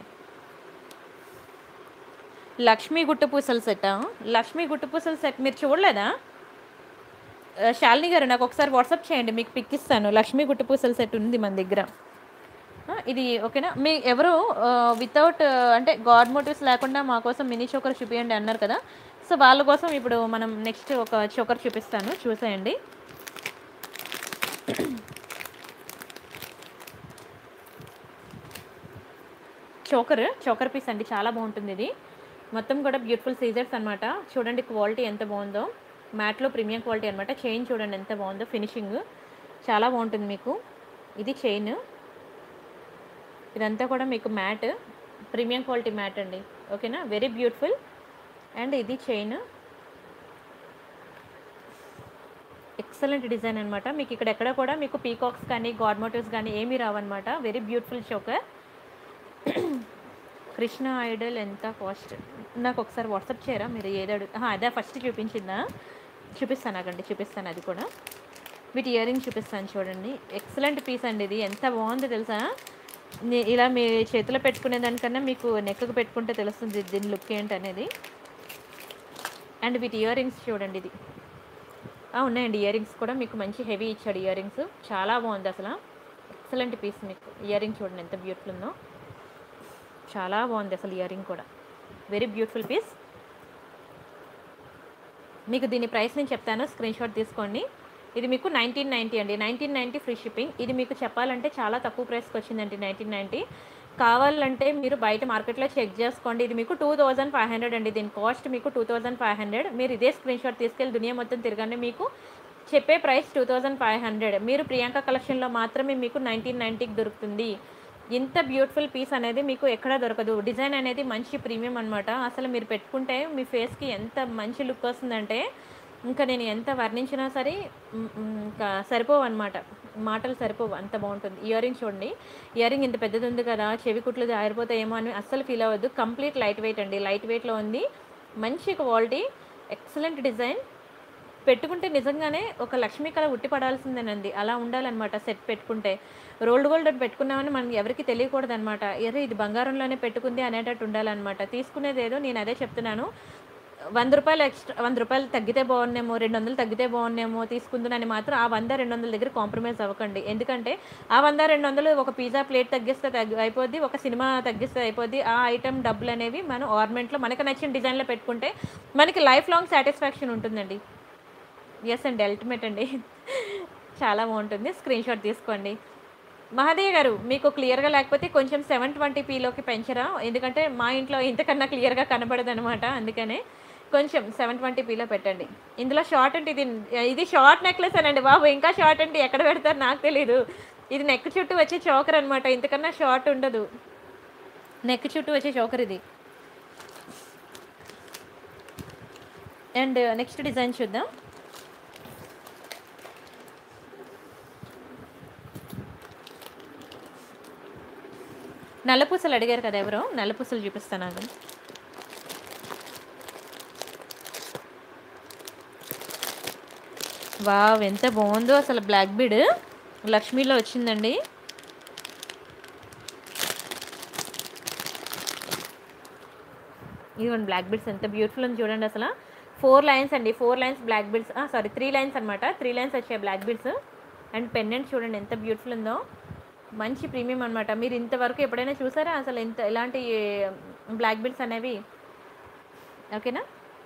లక్ష్మీ గుట్టపూసల సెట్ లక్ష్మీ గుట్టపూసల సెట్ మీరు చూడలేదా ఆ, శాలిని గారు నాకు ఒకసారి వాట్సాప్ చేయండి మీకు పిక్ ఇస్తాను లక్ష్మీ గుట్టపూసల సెట్ ఉంది మన దగ్గర ఆ, ఇది ఓకేనా మీ ఎవరు వితౌట్ అంటే గాడ్ మోటివ్స్ లేకుండా మా కోసం మినీ చోకర్ చూపించండి అన్నారు కదా సో వాళ్ళ కోసం ఇప్పుడు మనం నెక్స్ట్ ఒక చోకర్ చూపిస్తాను చూసేయండి చోకర్ చోకర్ పీస్ అండి చాలా బాగుంటుంది ఇది మొత్తం కూడా బ్యూటిఫుల్ సీజర్స్ అనమాట చూడండి క్వాలిటీ ఎంత బాగుందో మ్యాట్లో ప్రీమియం క్వాలిటీ అనమాట చైన్ చూడండి ఎంత బాగుందో ఫినిషింగ్ చాలా బాగుంటుంది మీకు ఇది చైన్ ఇదంతా కూడా మీకు మ్యాట్ ప్రీమియం క్వాలిటీ మ్యాట్ అండి ఓకేనా వెరీ బ్యూటిఫుల్ అండ్ ఇది చైన్ ఎక్సలెంట్ డిజైన్ అనమాట మీకు ఇక్కడ ఎక్కడ కూడా మీకు పీకాక్స్ కానీ గాడ్ మోటివ్స్ కానీ ఏమీ రావన్నమాట very beautiful choker Krishna idol ఎంత కాస్ట్ నాకు ఒకసారి వాట్సాప్ చేయరా మీరు ఏది అడుగు ఆహా, అదే ఫస్ట్ చూపించిందా చూపిస్తాను నాకండి చూపిస్తాను అది కూడా వీటి ఇయర్ రింగ్ చూపిస్తాను చూడండి ఎక్సలెంట్ పీస్ అండి ఇది ఎంత బాగుందో తెలుసా ని- ఇలా మీ చేతిలో పెట్టుకునే దానికన్నా మీకు నెక్కకు పెట్టుకుంటే తెలుస్తుంది దీని లుక్ ఏంటి అనేది అండ్ వీటి ఇయర్ రింగ్స్ చూడండి ఇది ఆ, ఉన్నాయండి ఇయర్ రింగ్స్ కూడా మీకు మంచి హెవీ ఇచ్చాడు ఇయర్ రింగ్స్ చాలా బాగుంది అసలు ఎక్సలెంట్ పీస్ మీకు ఇయర్ రింగ్ చూడండి ఎంత బ్యూటిఫుల్ ఉందో చాలా బాగుంది అసలు ఇయర్ రింగ్ కూడా వెరీ బ్యూటిఫుల్ పీస్ మీకు దీని ప్రైస్ నేను చెప్తాను స్క్రీన్ షాట్ తీసుకోండి ఇది మీకు నైన్టీన్ నైంటీ అండి నైన్టీన్ నైంటీ ఫ్రీ షిప్పింగ్ ఇది మీకు చెప్పాలంటే చాలా తక్కువ ప్రైస్కి వచ్చిందండి నైన్టీన్ నైంటీ కావాలంటే మీరు బయట మార్కెట్లో చెక్ చేసుకోండి ఇది మీకు టూ థౌజండ్ ఫైవ్ హండ్రెడ్ అండి దీని కాస్ట్ మీకు టూ థౌజండ్ ఫైవ్ హండ్రెడ్ మీరు ఇదే స్క్రీన్ షాట్ తీసుకెళ్ళి దునియా మొత్తం తిరగండి మీకు చెప్పే price two thousand five hundred మీరు ప్రియాంక కలెక్షన్లో మాత్రమే మీకు నైన్టీన్ నైంటీకి దొరుకుతుంది ఇంత బ్యూటిఫుల్ పీస్ అనేది మీకు ఎక్కడా దొరకదు డిజైన్ అనేది మంచి ప్రీమియం అనమాట అసలు మీరు పెట్టుకుంటే మీ ఫేస్కి ఎంత మంచి లుక్ వస్తుందంటే ఇంకా నేను ఎంత వర్ణించినా సరే మ్, మ్, ఇంకా సరిపోవు అనమాట మాటలు సరిపోవు అంత బాగుంటుంది ఇయర్ రింగ్ చూడండి ఇయర్ రింగ్ ఇంత పెద్దది ఉంది కదా చెవి కుట్లు జారిపోతాయేమో అని అస్సలు ఫీల్ అవ్వద్దు కంప్లీట్ లైట్ వెయిట్ అండి లైట్ వెయిట్లో ఉంది మంచి క్వాలిటీ ఎక్సలెంట్ డిజైన్ పెట్టుకుంటే నిజంగానే ఒక లక్ష్మీ కళ ఉట్టి పడాల్సిందేనండి అలా ఉండాలన్నమాట సెట్ పెట్టుకుంటే రోల్డ్ గోల్డ్ అని పెట్టుకున్నామని మనకి ఎవరికి తెలియకూడదు అనమాట ఎర్ర ఇది బంగారంలోనే పెట్టుకుంది అనేటట్టు ఉండాలన్నమాట తీసుకునేది ఏదో నేను అదే చెప్తున్నాను వంద రూపాయలు ఎక్స్ట్రా వంద రూపాయలు తగ్గితే బాగున్నేమో రెండు వందలు తగ్గితే బాగున్నేమో తీసుకుందునని మాత్రం ఆ వంద రెండు వందల దగ్గర కాంప్రమైజ్ అవ్వకండి ఎందుకంటే ఆ వంద రెండు వందలు ఒక పిజ్జా ప్లేట్ తగ్గిస్తే తగ్గి అయిపోద్ది ఒక సినిమా తగ్గిస్తే అయిపోద్ది ఆ ఐటమ్ డబ్బులు అనేవి మనం ఆర్నమెంట్లో మనకు నచ్చిన డిజైన్లో పెట్టుకుంటే మనకి లైఫ్ లాంగ్ సాటిస్ఫాక్షన్ ఉంటుందండి ఎస్ అండి అల్టిమేట్ అండి చాలా బాగుంటుంది స్క్రీన్ షాట్ తీసుకోండి మహాదేవ్ గారు మీకు క్లియర్గా లేకపోతే కొంచెం సెవెన్ ట్వంటీ పీలోకి పెంచరా ఎందుకంటే మా ఇంట్లో ఇంతకన్నా క్లియర్గా కనపడదు అనమాట అందుకనే కొంచెం సెవెన్ ట్వంటీ పీలో పెట్టండి ఇందులో షార్ట్ అంటే ఇది ఇది షార్ట్ నెక్లెస్ అనండి బాబు ఇంకా షార్ట్ అంటే ఎక్కడ పెడతారు నాకు తెలీదు ఇది నెక్ చుట్టూ వచ్చే చోకర్ అనమాట ఇంతకన్నా షార్ట్ ఉండదు నెక్ చుట్టూ వచ్చే చోకర్ ఇది అండ్ నెక్స్ట్ డిజైన్ చూద్దాం నల్లపూసలు అడిగారు కదా ఎవరో నల్లపూసలు చూపిస్తాను అది వావ్ ఎంత బాగుందో అసలు బ్లాక్ బీడ్ లక్ష్మీలో వచ్చిందండి ఇదిగోండి బ్లాక్ బీడ్స్ ఎంత బ్యూటిఫుల్ ఉంది చూడండి అసలు ఫోర్ లైన్స్ అండి four lines black beads sorry three lines అనమాట త్రీ లైన్స్ వచ్చాయి బ్లాక్ బీడ్స్ అండ్ పెండెంట్ చూడండి ఎంత బ్యూటిఫుల్ ఉందో మంచి ప్రీమియం అనమాట మీరు ఇంతవరకు ఎప్పుడైనా చూసారా అసలు ఇంత ఇలాంటి బ్లాక్ బీడ్స్ అనేవి ఓకేనా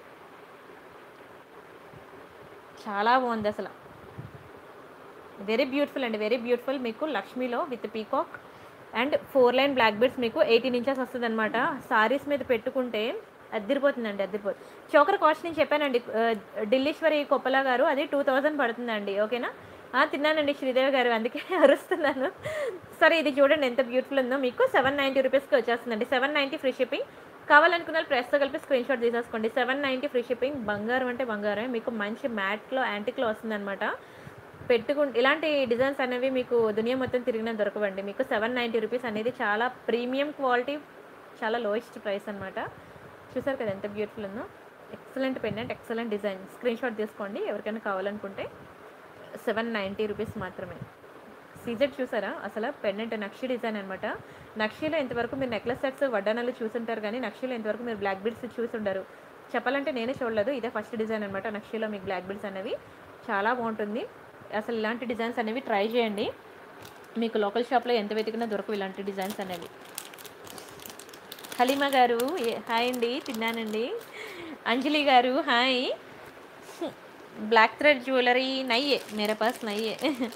చాలా బాగుంది అసలు వెరీ బ్యూటిఫుల్ అండి వెరీ బ్యూటిఫుల్ మీకు లక్ష్మీలో with peacock and four line black beads మీకు ఎయిటీన్ ఇంచెస్ వస్తుంది అనమాట సారీస్ మీద పెట్టుకుంటే అద్దరిపోతుందండి అద్దరిపోతుంది చోకర్ కాస్ట్ నేను చెప్పానండి ఆ, ఢిల్లీశ్వరి కొప్పల గారు అది టూ థౌజండ్ పడుతుందండి ఓకేనా ఆ, తిన్నానండి శ్రీదేవి గారు అందుకే అరుస్తున్నాను సరే ఇది చూడండి ఎంత బ్యూటిఫుల్ ఉందో మీకు సెవెన్ నైంటీ రూపీస్కి వచ్చేస్తుందండి సెవెన్ నైంటీ ఫ్రీ షిప్పింగ్ కావాలనుకున్న వాళ్ళు ప్రెస్తో కలిపి స్క్రీన్ షాట్ తీసేసుకోండి సెవెన్ నైంటీ ఫ్రీ షిప్పింగ్ బంగారం అంటే బంగారమే మీకు మంచి మ్యాట్లో యాంటిక్లో వస్తుందన్నమాట పెట్టుకుంటే ఇలాంటి డిజైన్స్ అనేవి మీకు దునియా మొత్తం తిరిగినా దొరకవండి మీకు సెవెన్ నైంటీ రూపీస్ అనేది చాలా ప్రీమియం క్వాలిటీ చాలా లోయెస్ట్ ప్రైస్ అనమాట చూసారు కదా ఎంత బ్యూటిఫుల్ ఉందో excellent pendant excellent design screen shot తీసుకోండి ఎవరికైనా కావాలనుకుంటే సెవెన్ నైంటీ రూపీస్ మాత్రమే సీజెడ్ చూసారా అసలు పెండెంట్ నక్షి డిజైన్ అనమాట నక్షిలో ఇంతవరకు మీరు నెక్లెస్ సెట్స్ వడ్డానాలు చూసుంటారు కానీ నక్షిలో ఇంతవరకు మీరు బ్లాక్ బీడ్స్ చూసి ఉండరు చెప్పాలంటే నేనే చూడలేదు ఇదే ఫస్ట్ డిజైన్ అనమాట నక్షిలో మీకు బ్లాక్ బీడ్స్ అనేవి చాలా బాగుంటుంది అసలు ఇలాంటి డిజైన్స్ అనేవి ట్రై చేయండి మీకు లోకల్ షాప్లో ఎంత వెతికినా దొరకవు ఇలాంటి డిజైన్స్ అనేవి హలీమా గారు ఏ- హాయ్ అండి తిన్నానండి అంజలి గారు హాయ్ బ్లాక్ థ్రెడ్ జ్యువెలరీ నయ్యే మేరే పాస్ నయ్యే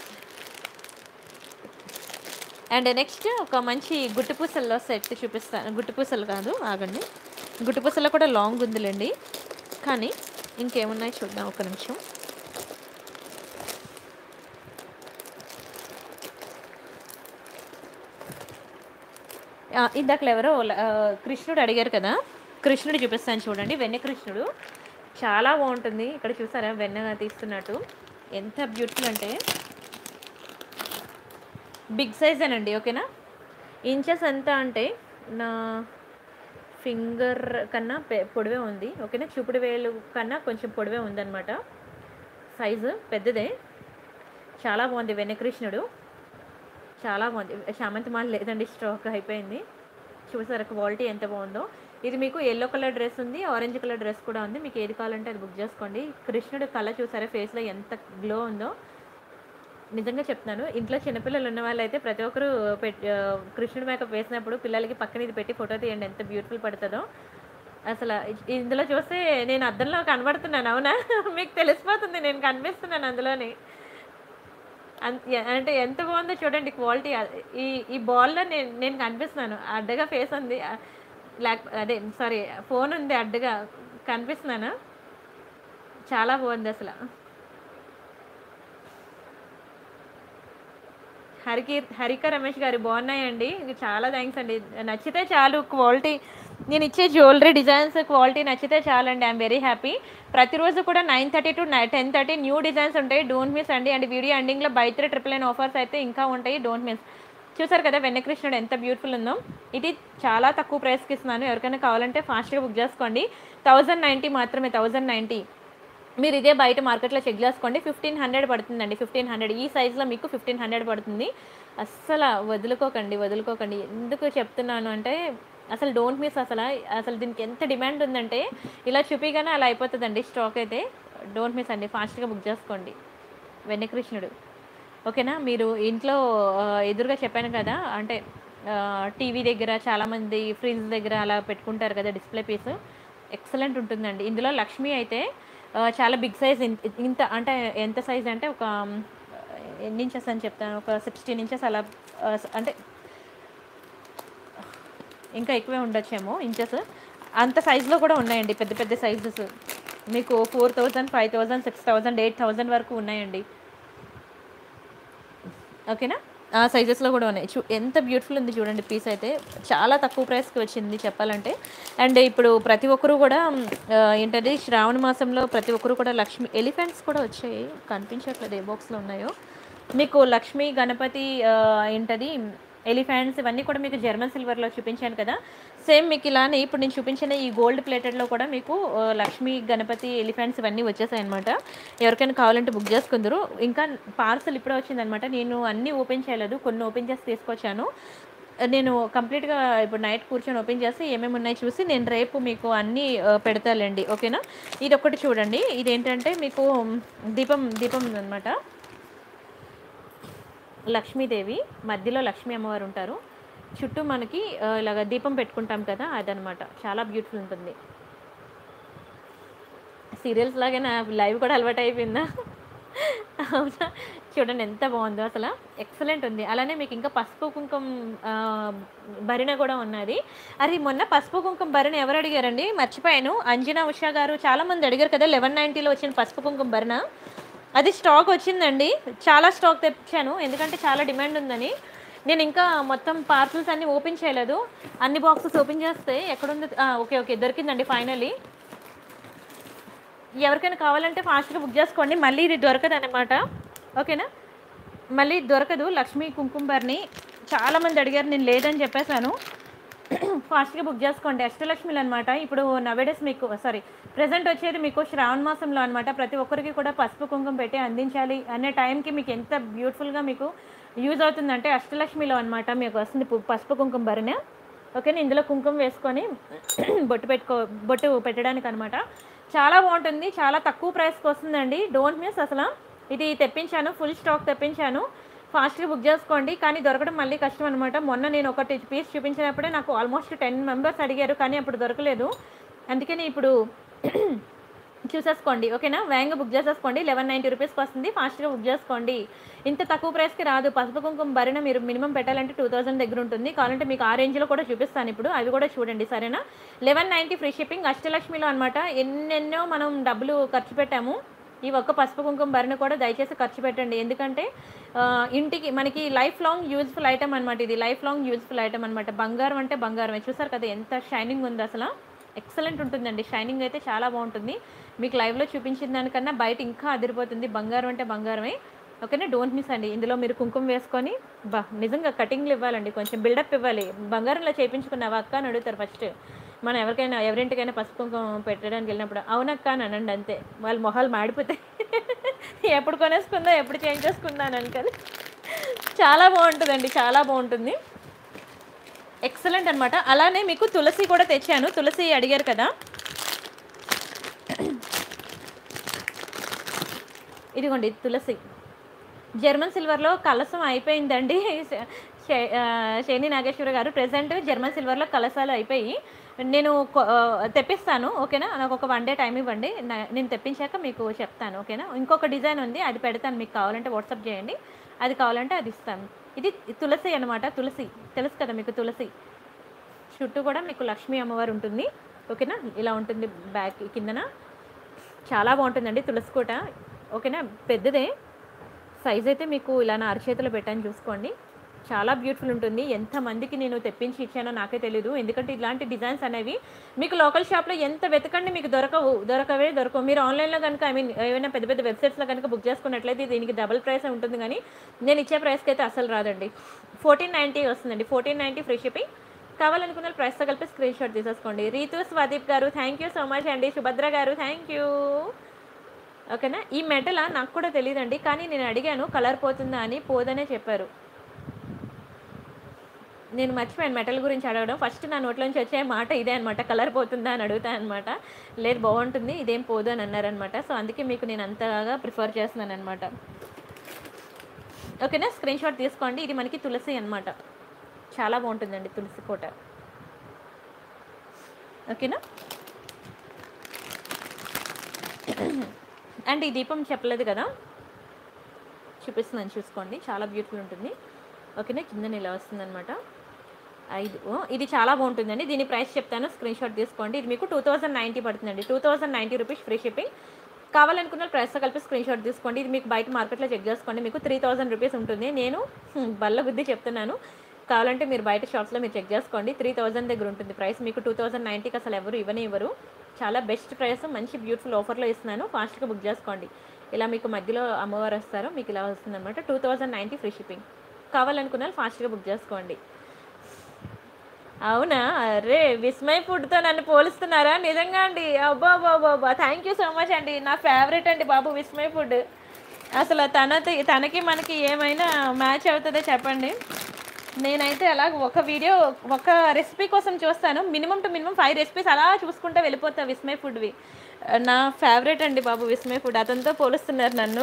అండ్ నెక్స్ట్ ఒక మంచి గుట్టు పూసల్లో సెట్ చూపిస్తాను గుట్టు పూసలు కాదు ఆగండి గుట్టు పూసల్లో కూడా లాంగ్ ఉందిలేండి కానీ ఇంకేమున్నాయి చూద్దాం ఒక నిమిషం ఆ, ఇందాకలో ఎవరో ఆ, కృష్ణుడు అడిగారు కదా కృష్ణుడు చూపిస్తాను చూడండి వెన్నె కృష్ణుడు చాలా బాగుంటుంది ఇక్కడ చూసారా వెన్నె తీస్తున్నట్టు ఎంత బ్యూటిఫుల్ అంటే బిగ్ సైజ్ అనండి ఓకేనా ఇంచెస్ ఎంత అంటే నా ఫింగర్ కన్నా పె- పొడవే ఉంది ఓకేనా చూపుడు వేలు కన్నా కొంచెం పొడవే ఉందన్నమాట సైజు పెద్దదే చాలా బాగుంది వెన్నకృష్ణుడు చాలా బాగుంది చామంతి మాల లేదండి స్టాక్ అయిపోయింది చూసారా క్వాలిటీ ఎంత బాగుందో ఇది మీకు ఎల్లో కలర్ డ్రెస్ ఉంది ఆరెంజ్ కలర్ డ్రెస్ కూడా ఉంది మీకు ఏది కావాలంటే అది బుక్ చేసుకోండి కృష్ణుడు కళ చూసారా ఫేస్లో ఎంత గ్లో ఉందో నిజంగా చెప్తున్నాను ఇంట్లో చిన్నపిల్లలు ఉన్న వాళ్ళైతే ప్రతి ఒక్కరు పెట్ ఆ, కృష్ణుడి మేకప్ వేసినప్పుడు పిల్లలకి పక్కన ఇది పెట్టి ఫోటో తీయండి ఎంత బ్యూటిఫుల్ పడుతుందో అసలు ఇ- ఇందులో చూస్తే నేను అద్దంలో కనబడుతున్నాను అవునా మీకు తెలిసిపోతుంది నేను కనిపిస్తున్నాను అందులోని అన్- ఎ- అంటే ఎంత బాగుందో చూడండి క్వాలిటీ ఈ ఈ బాల్లో నేను నేను కనిపిస్తున్నాను అడ్డగా ఫేస్ ఉంది ఆ, లేక అదే సారీ ఫోన్ ఉంది అడ్డగా కనిపిస్తున్నాను చాలా బాగుంది అసలు హరికి హరిక రమేష్ గారు బాగున్నాయండి ఇది చాలా థ్యాంక్స్ అండి నచ్చితే చాలు క్వాలిటీ నేను ఇచ్చే జ్యువెలరీ డిజైన్స్ క్వాలిటీ నచ్చితే చాలండి ఐఎమ్ వెరీ హ్యాపీ ప్రతిరోజు కూడా nine thirty to ten thirty new designs ఉంటాయి డోంట్ మిస్ అండి అండ్ వీడియో ఎండింగ్లో buy three triple nine offers అయితే ఇంకా ఉంటాయి డోంట్ మిస్ చూసారు కదా వెన్నకృష్ణుడు ఎంత బ్యూటిఫుల్ ఉందో ఇది చాలా తక్కువ ప్రైస్కి ఇస్తున్నాను ఎవరికైనా కావాలంటే ఫాస్ట్గా బుక్ చేసుకోండి థౌజండ్ నైంటీ మాత్రమే థౌజండ్ నైంటీ మీరు ఇదే బయట మార్కెట్లో చెక్ చేసుకోండి ఫిఫ్టీన్ హండ్రెడ్ పడుతుందండి ఫిఫ్టీన్ హండ్రెడ్ ఈ సైజులో మీకు ఫిఫ్టీన్ హండ్రెడ్ పడుతుంది అస్సలు వదులుకోకండి వదులుకోకండి ఎందుకు చెప్తున్నాను అంటే అసలు డోంట్ మిస్ అసలు అసలు దీనికి ఎంత డిమాండ్ ఉందంటే ఇలా చూపిగానే అలా అయిపోతుందండి స్టాక్ అయితే డోంట్ మిస్ అండి ఫాస్ట్గా బుక్ చేసుకోండి వెన్నకృష్ణుడు ఓకేనా మీరు ఇంట్లో ఆ, ఎదురుగా చెప్పాను కదా అంటే టీవీ దగ్గర చాలామంది ఫ్రిడ్జ్ దగ్గర అలా పెట్టుకుంటారు కదా డిస్ప్లే పీస్ ఎక్సలెంట్ ఉంటుందండి ఇందులో లక్ష్మి అయితే ఆ, చాలా బిగ్ సైజ్ ఇంత అంటే ఎంత సైజ్ అంటే ఒక మ్, ఎన్ని ఇంచెస్ అని చెప్తాను ఒక సిక్స్టీన్ ఇంచెస్ అలా ఆ, స- అంటే ఇంకా ఎక్కువే ఉండొచ్చేమో ఇంచెస్ అంత సైజులో కూడా ఉన్నాయండి పెద్ద పెద్ద సైజెస్ మీకు four thousand five thousand six thousand eight thousand వరకు ఉన్నాయండి ఓకేనా ఆ సైజెస్లో కూడా ఉన్నాయి చూ ఎంత బ్యూటిఫుల్ ఉంది చూడండి పీస్ అయితే చాలా తక్కువ ప్రైస్కి వచ్చింది చెప్పాలంటే అండ్ ఇప్పుడు ప్రతి ఒక్కరు కూడా మ్, ఆ, ఏంటది శ్రావణ మాసంలో ప్రతి ఒక్కరు కూడా లక్ష్మి ఎలిఫెంట్స్ కూడా వచ్చాయి కనిపించట్లేదు ఏ బాక్స్లో ఉన్నాయో మీకు లక్ష్మి గణపతి ఆ, ఏంటది ఎలిఫెంట్స్ ఇవన్నీ కూడా మీకు జర్మన్ సిల్వర్లో చూపించాను కదా సేమ్ మీకు ఇలానే ఇప్పుడు నేను చూపించిన ఈ గోల్డ్ ప్లేటెడ్లో కూడా మీకు ఆ, లక్ష్మి గణపతి ఎలిఫెంట్స్ ఇవన్నీ వచ్చేసాయి అనమాట ఎవరికైనా కావాలంటే బుక్ చేసుకుందరు ఇంకా పార్సల్ ఇప్పుడే వచ్చిందనమాట నేను అన్నీ ఓపెన్ చేయలేదు కొన్ని ఓపెన్ చేసి తీసుకొచ్చాను నేను కంప్లీట్గా ఇప్పుడు నైట్ కూర్చొని ఓపెన్ చేసి ఏమేమి ఉన్నాయి చూసి నేను రేపు మీకు అన్నీ ఆ, పెడతాలేండి ఓకేనా ఇది ఒకటి చూడండి ఇదేంటంటే మీకు దీపం దీపం అనమాట లక్ష్మీదేవి మధ్యలో లక్ష్మీ అమ్మవారు ఉంటారు చుట్టూ మనకి ఆ, ఇలాగ దీపం పెట్టుకుంటాం కదా అదనమాట చాలా బ్యూటిఫుల్ ఉంటుంది సీరియల్స్ లాగే నా లైవ్ కూడా అలవాటు అయిపోయిందా అవునా చూడండి ఎంత బాగుందో అసలు ఎక్సలెంట్ ఉంది అలానే మీకు ఇంకా పసుపు కుంకుమ ఆ, భరిణ కూడా ఉన్నది అది మొన్న పసుపు కుంకుమ భరిణ ఎవరు అడిగారండి మర్చిపోయాను అంజనా ఉషా గారు చాలామంది అడిగారు కదా లెవెన్ నైంటీలో వచ్చిన పసుపు కుంకుమ భరిణ అది స్టాక్ వచ్చిందండి చాలా స్టాక్ తెప్పించాను ఎందుకంటే చాలా డిమాండ్ ఉందని నేను ఇంకా మొత్తం పార్సల్స్ అన్ని ఓపెన్ చేయలేదు అన్ని బాక్సెస్ ఓపెన్ చేస్తే ఎక్కడుంది ఆ, ఓకే ఓకే దొరికిందండి ఫైనలీ ఎవరికైనా కావాలంటే ఫాస్ట్గా బుక్ చేసుకోండి మళ్ళీ ఇది దొరకదు అనమాట ఓకేనా మళ్ళీ దొరకదు లక్ష్మీ కుంకుంబర్ని చాలామంది అడిగారు నేను లేదని చెప్పేశాను ఫాస్ట్గా బుక్ చేసుకోండి అష్టలక్ష్మిలు అనమాట ఇప్పుడు నవేడేస్ మీకు సారీ ప్రజెంట్ వచ్చేది మీకు శ్రావణ మాసంలో అనమాట ప్రతి ఒక్కరికి కూడా పసుపు కుంకుమ పెట్టి అందించాలి అనే టైంకి మీకు ఎంత బ్యూటిఫుల్గా మీకు యూజ్ అవుతుందంటే అష్టలక్ష్మిలో అనమాట మీకు వస్తుంది పు- పసుపు కుంకుమ భరిన ఓకేనా ఇందులో కుంకుమ వేసుకొని బొట్టు పెట్టుకో బొట్టు పెట్టడానికి అనమాట చాలా బాగుంటుంది చాలా తక్కువ ప్రైస్కి వస్తుందండి డోంట్ మిస్ అసలు ఇది తెప్పించాను ఫుల్ స్టాక్ తెప్పించాను ఫాస్ట్గా బుక్ చేసుకోండి కానీ దొరకడం మళ్ళీ కష్టం అనమాట మొన్న నేను ఒకటి పీస్ చూపించినప్పుడే నాకు ఆల్మోస్ట్ టెన్ మెంబర్స్ అడిగారు కానీ అప్పుడు దొరకలేదు అందుకని ఇప్పుడు చూసేసుకోండి ఓకేనా వేగంగా బుక్ చేసేసుకోండి లెవెన్ నైంటీ రూపీస్కి వస్తుంది ఫాస్ట్గా బుక్ చేసుకోండి ఇంత తక్కువ ప్రైస్కి రాదు పసుపు కుంకుమ భరిన మీరు మినిమం పెట్టాలంటే టూ థౌసండ్ దగ్గర ఉంటుంది కావాలంటే మీకు ఆ రేంజ్లో కూడా చూపిస్తాను ఇప్పుడు అవి కూడా చూడండి సరేనా లెవెన్ నైంటీ ఫ్రీ షిప్పింగ్ అష్టలక్ష్మిలో అనమాట ఎన్నెన్నో మనం డబ్బులు ఖర్చు పెట్టాము ఈ ఒక్క పసుపు కుంకుమ భరిన కూడా దయచేసి ఖర్చు పెట్టండి ఎందుకంటే ఆ, ఇంటికి మనకి లైఫ్ లాంగ్ యూజ్ఫుల్ ఐటమ్ అనమాట ఇది లైఫ్ లాంగ్ యూజ్ఫుల్ ఐటమ్ అనమాట బంగారం అంటే బంగారమే చూసారు కదా ఎంత షైనింగ్ ఉంది అసలు ఎక్సలెంట్ ఉంటుందండి షైనింగ్ అయితే చాలా బాగుంటుంది మీకు లైవ్లో చూపించిన దానికన్నా బయట ఇంకా అదిరిపోతుంది బంగారం అంటే బంగారమే ఓకేనా డోంట్ మిస్ అండి ఇందులో మీరు కుంకుమ వేసుకొని బా నిజంగా కటింగ్లు ఇవ్వాలండి కొంచెం బిల్డప్ ఇవ్వాలి బంగారంలో చేయించుకున్నావా అక్క అని అడుగుతారు ఫస్ట్ మనం ఎవరికైనా ఎవరింటికైనా పసుపు కుంకుమ పెట్టడానికి వెళ్ళినప్పుడు అవునక్క అని అనండి అంతే వాళ్ళ మొహాలు మాడిపోతాయి ఎప్పుడు కొనేసుకుందా ఎప్పుడు చేంజ్ చేసుకుందా అని అనుకోని చాలా బాగుంటుందండి చాలా బాగుంటుంది ఎక్సలెంట్ అనమాట అలానే మీకు తులసి కూడా తెచ్చాను తులసి అడిగారు కదా ఇదిగోండి తులసి జర్మన్ సిల్వర్లో కలసం అయిపోయిందండి శ- శే- ఆ, శేని నాగేశ్వర గారు ప్రెసెంట్ జర్మన్ సిల్వర్లో కలసాలు అయిపోయి నేను కొ- ఆ, తెప్పిస్తాను ఓకేనా నాకు ఒక వన్ డే టైం ఇవ్వండి నా- నేను తెప్పించాక మీకు చెప్తాను ఓకేనా ఇంకొక డిజైన్ ఉంది అది పెడతాను మీకు కావాలంటే వాట్సాప్ చేయండి అది కావాలంటే అది ఇస్తాను ఇది తులసి అనమాట తులసి తెలుసు కదా మీకు తులసి చుట్టూ కూడా మీకు లక్ష్మీ అమ్మవారు ఉంటుంది ఓకేనా ఇలా ఉంటుంది బ్యాక్ కిందన చాలా బాగుంటుందండి తులసి కోట ఓకేనా పెద్దదే సైజ్ అయితే మీకు ఇలా నా అరచేతిలో పెట్టాను చూసుకోండి చాలా బ్యూటిఫుల్ ఉంటుంది ఎంతమందికి నేను తెప్పించి ఇచ్చానో నాకే తెలీదు ఎందుకంటే ఇలాంటి డిజైన్స్ అనేవి మీకు లోకల్ షాప్లో ఎంత వెతకండి మీకు దొరకవు దొరకవే దొరకవు మీరు ఆన్లైన్లో కనుక ఐ మీన్ ఏమైనా పెద్ద పెద్ద వెబ్సైట్స్లో కనుక బుక్ చేసుకున్నట్లయితే దీనికి డబుల్ ప్రైస్ ఉంటుంది కానీ నేను ఇచ్చే ప్రైస్కి అయితే అసలు రాదండి ఫోర్టీన్ నైంటీ వస్తుందండి ఫోర్టీన్ నైంటీ ఫ్రీ షిప్పింగ్ కావాలనుకున్న వాళ్ళు ప్రైస్తో కలిపి స్క్రీన్ షాట్ తీసేసుకోండి రీతు స్వాదీప్ గారు థ్యాంక్ యూ సో మచ్ అండి సుభద్ర గారు థ్యాంక్ యూ ఓకేనా ఈ మెటల్ నాకు కూడా తెలియదండి కానీ నేను అడిగాను కలర్ పోతుందా అని పోదనే చెప్పారు నేను మర్చిపోయాను మెటల్ గురించి అడగడం ఫస్ట్ నా నోట్లోంచి వచ్చే మాట ఇదే అనమాట కలర్ పోతుందా అని అడుగుతాను అనమాట లేదు బాగుంటుంది ఇదేం పోదు అని అన్నారనమాట సో అందుకే మీకు నేను అంతగా ప్రిఫర్ చేస్తున్నాను అనమాట ఓకేనా స్క్రీన్ షాట్ తీసుకోండి ఇది మనకి తులసి అనమాట చాలా బాగుంటుందండి తులసి కోట ఓకేనా అండ్ ఈ దీపం చెప్పలేదు కదా చూపిస్తున్నాను చూసుకోండి చాలా బ్యూటిఫుల్ ఉంటుంది ఓకేనా కింద ఇలా వస్తుంది అనమాట ఐదు ఓ, ఇది చాలా బాగుంటుందండి దీని ప్రైస్ చెప్తాను స్క్రీన్ షాట్ తీసుకోండి ఇది మీకు టూ థౌసండ్ నైంటీ పడుతుందండి two thousand ninety rupees free shipping కావాలనుకున్న ప్రైస్తో కలిపి స్క్రీన్ షాట్ తీసుకోండి ఇది మీకు బయట మార్కెట్లో చెక్ చేసుకోండి మీకు త్రీ థౌసండ్ రూపీస్ ఉంటుంది నేను హ్మ్, బల్ల బుద్ధి చెప్తున్నాను కావాలంటే మీరు బయట షాప్స్లో మీరు చెక్ చేసుకోండి త్రీ థౌసండ్ దగ్గర ఉంటుంది ప్రైస్ మీకు టూ థౌసండ్ నైంటీకి అసలు ఎవరు ఇవ్వనే ఇవ్వరు చాలా బెస్ట్ ప్రైస్ మంచి బ్యూటిఫుల్ ఆఫర్లో ఇస్తున్నాను ఫాస్ట్గా బుక్ చేసుకోండి ఇలా మీకు మధ్యలో అమ్మవారు వస్తారు మీకు ఇలా వస్తుంది అనమాట two thousand ninety free shipping కావాలనుకున్న వాళ్ళు ఫాస్ట్గా బుక్ చేసుకోండి అవునా అరే విస్మయ్ ఫుడ్తో నన్ను పోలుస్తున్నారా నిజంగా అండి అబ్బా బాబా థ్యాంక్ యూ సో మచ్ అండి నా ఫేవరెట్ అండి బాబు విస్మయ్ ఫుడ్ అసలు తన తనకి మనకి ఏమైనా మ్యాచ్ అవుతుందో చెప్పండి నేనైతే అలా ఒక వీడియో ఒక రెసిపీ కోసం చూస్తాను minimum to minimum five recipes అలా చూసుకుంటూ వెళ్ళిపోతా విస్మయ్ ఫుడ్వి నా ఫేవరెట్ అండి బాబు విస్మయ్ ఫుడ్ అతనితో పోలుస్తున్నారు నన్ను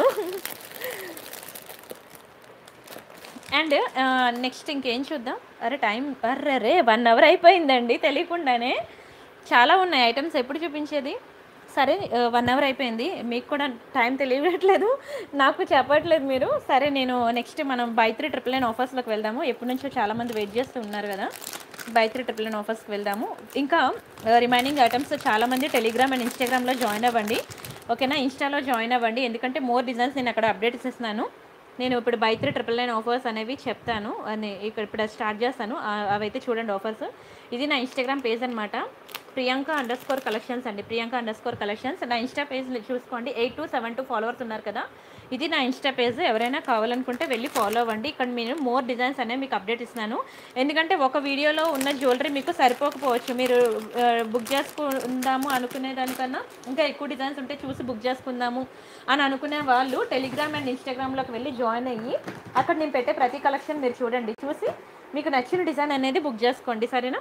అండ్ నెక్స్ట్ ఇంకేం చూద్దాం అరే టైం అర్రే రే వన్ అవర్ అయిపోయిందండి తెలియకుండానే చాలా ఉన్నాయి ఐటమ్స్ ఎప్పుడు చూపించేది సరే వన్ అవర్ అయిపోయింది మీకు కూడా టైం తెలియట్లేదు నాకు చెప్పట్లేదు మీరు సరే నేను నెక్స్ట్ మనం బై త్రీ ట్రిపుల్ నైన్ ఆఫర్స్లోకి వెళ్దాము ఎప్పటి నుంచో చాలామంది వెయిట్ చేస్తూ ఉన్నారు కదా బై త్రీ ట్రిపుల్ నైన్ ఆఫర్స్కి వెళ్దాము ఇంకా రిమైనింగ్ ఐటమ్స్ చాలామంది టెలిగ్రామ్ అండ్ ఇన్స్టాగ్రామ్లో జాయిన్ అవ్వండి ఓకేనా ఇన్స్టాలో జాయిన్ అవ్వండి ఎందుకంటే మోర్ డిజైన్స్ నేను అక్కడ అప్డేట్స్ ఇస్తున్నాను నేను ఇప్పుడు buy three triple nine offers అనేవి చెప్తాను అని ఇక్కడ ఇప్పుడు స్టార్ట్ చేస్తాను ఆ- అవైతే చూడండి ఆఫర్స్ ఇది నా ఇన్స్టాగ్రామ్ పేజ్ అనమాట ప్రియాంక అండర్ స్కోర్ కలెక్షన్స్ అండి ప్రియాంక అండర్ స్కోర్ కలెక్షన్స్ నా ఇన్స్టా పేజ్ చూసుకోండి eight two seven two followers ఉన్నారు కదా ఇది నా ఇన్స్టా పేజ్ ఎవరైనా కావాలనుకుంటే వెళ్ళి ఫాలో అవ్వండి ఇక్కడ నేను మోర్ డిజైన్స్ అనేవి మీకు అప్డేట్ ఇస్తున్నాను ఎందుకంటే ఒక వీడియోలో ఉన్న జ్యువెలరీ మీకు సరిపోకపోవచ్చు మీరు ఆ, బుక్ చేసుకుందాము అనుకునే దానికన్నా ఇంకా ఎక్కువ డిజైన్స్ ఉంటే చూసి బుక్ చేసుకుందాము అని అనుకునే వాళ్ళు టెలిగ్రామ్ అండ్ ఇన్స్టాగ్రామ్లోకి వెళ్ళి జాయిన్ అయ్యి అక్కడ నేను పెట్టే ప్రతి కలెక్షన్ మీరు చూడండి చూసి మీకు నచ్చిన డిజైన్ అనేది బుక్ చేసుకోండి సరేనా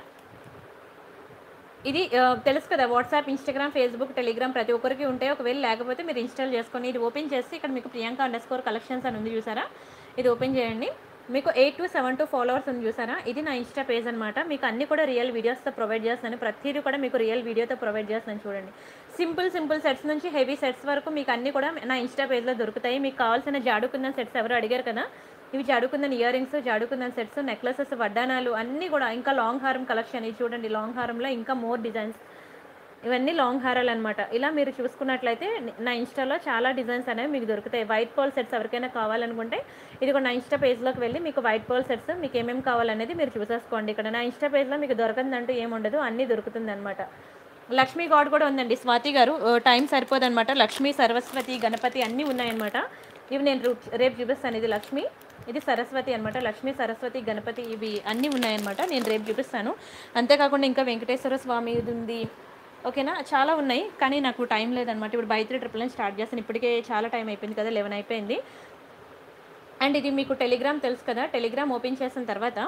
ఇది ఆ, తెలుసు కదా వాట్సాప్ ఇన్స్టాగ్రామ్ ఫేస్బుక్ టెలిగ్రామ్ ప్రతి ఒక్కరికి ఉంటాయి ఒకవేళ లేకపోతే మీరు ఇన్స్టాల్ చేసుకొని ఇది ఓపెన్ చేసి ఇక్కడ మీకు ప్రియాంక అండర్ స్కోర్ కలెక్షన్స్ అని ఉంది చూసారా ఇది ఓపెన్ చేయండి మీకు eight two seven two followers ఉంది చూసారా ఇది నా ఇన్స్టా పేజ్ అనమాట మీకు అన్ని కూడా రియల్ వీడియోస్తో ప్రొవైడ్ చేస్తాను ప్రతిదీ కూడా మీకు రియల్ వీడియోతో ప్రొవైడ్ చేస్తాను చూడండి సింపుల్ సింపుల్ సెట్స్ నుంచి హెవీ సెట్స్ వరకు మీకు అన్ని కూడా నా ఇన్స్టా పేజ్లో దొరుకుతాయి మీకు కావాల్సిన జాడుకుందని సెట్స్ ఎవరు అడిగారు కదా ఇవి జాడుకుందని ఇయర్ రింగ్స్ జాడుకుందని సెట్స్ నెక్లెసెస్ వడ్డానాలు అన్నీ కూడా ఇంకా లాంగ్ హారం కలెక్షన్ ఇది చూడండి లాంగ్ హారంలో ఇంకా మోర్ డిజైన్స్ ఇవన్నీ లాంగ్ హారాలు అనమాట ఇలా మీరు చూసుకున్నట్లయితే నా ఇన్స్టాలో చాలా డిజైన్స్ అనేవి మీకు దొరుకుతాయి వైట్ పోల్ సెట్స్ ఎవరికైనా కావాలనుకుంటే ఇది కూడా నా ఇన్స్టా పేజ్లోకి వెళ్ళి మీకు వైట్ పోల్ సెట్స్ మీకు ఏమేమి కావాలనేది మీరు చూసేసుకోండి ఇక్కడ నా ఇన్స్టా పేజ్లో మీకు దొరకందంటూ ఏముండదు అన్నీ దొరుకుతుంది అనమాట లక్ష్మీ గాడ్ కూడా ఉందండి స్వాతి గారు ఓ, టైం సరిపోదన్నమాట లక్ష్మీ సరస్వతి గణపతి అన్నీ ఉన్నాయన్నమాట ఇవి నేను రు- రేపు చూపిస్తాను ఇది లక్ష్మి ఇది సరస్వతి అనమాట లక్ష్మీ సరస్వతి గణపతి ఇవి అన్నీ ఉన్నాయన్నమాట నేను రేపు చూపిస్తాను అంతేకాకుండా ఇంకా వెంకటేశ్వర స్వామి ఇది ఉంది ఓకేనా చాలా ఉన్నాయి కానీ నాకు టైం లేదనమాట ఇప్పుడు buy three triple nine start చేస్తాను ఇప్పటికే చాలా టైం అయిపోయింది కదా లెవెన్ అయిపోయింది అండ్ ఇది మీకు టెలిగ్రామ్ తెలుసు కదా టెలిగ్రామ్ ఓపెన్ చేసిన తర్వాత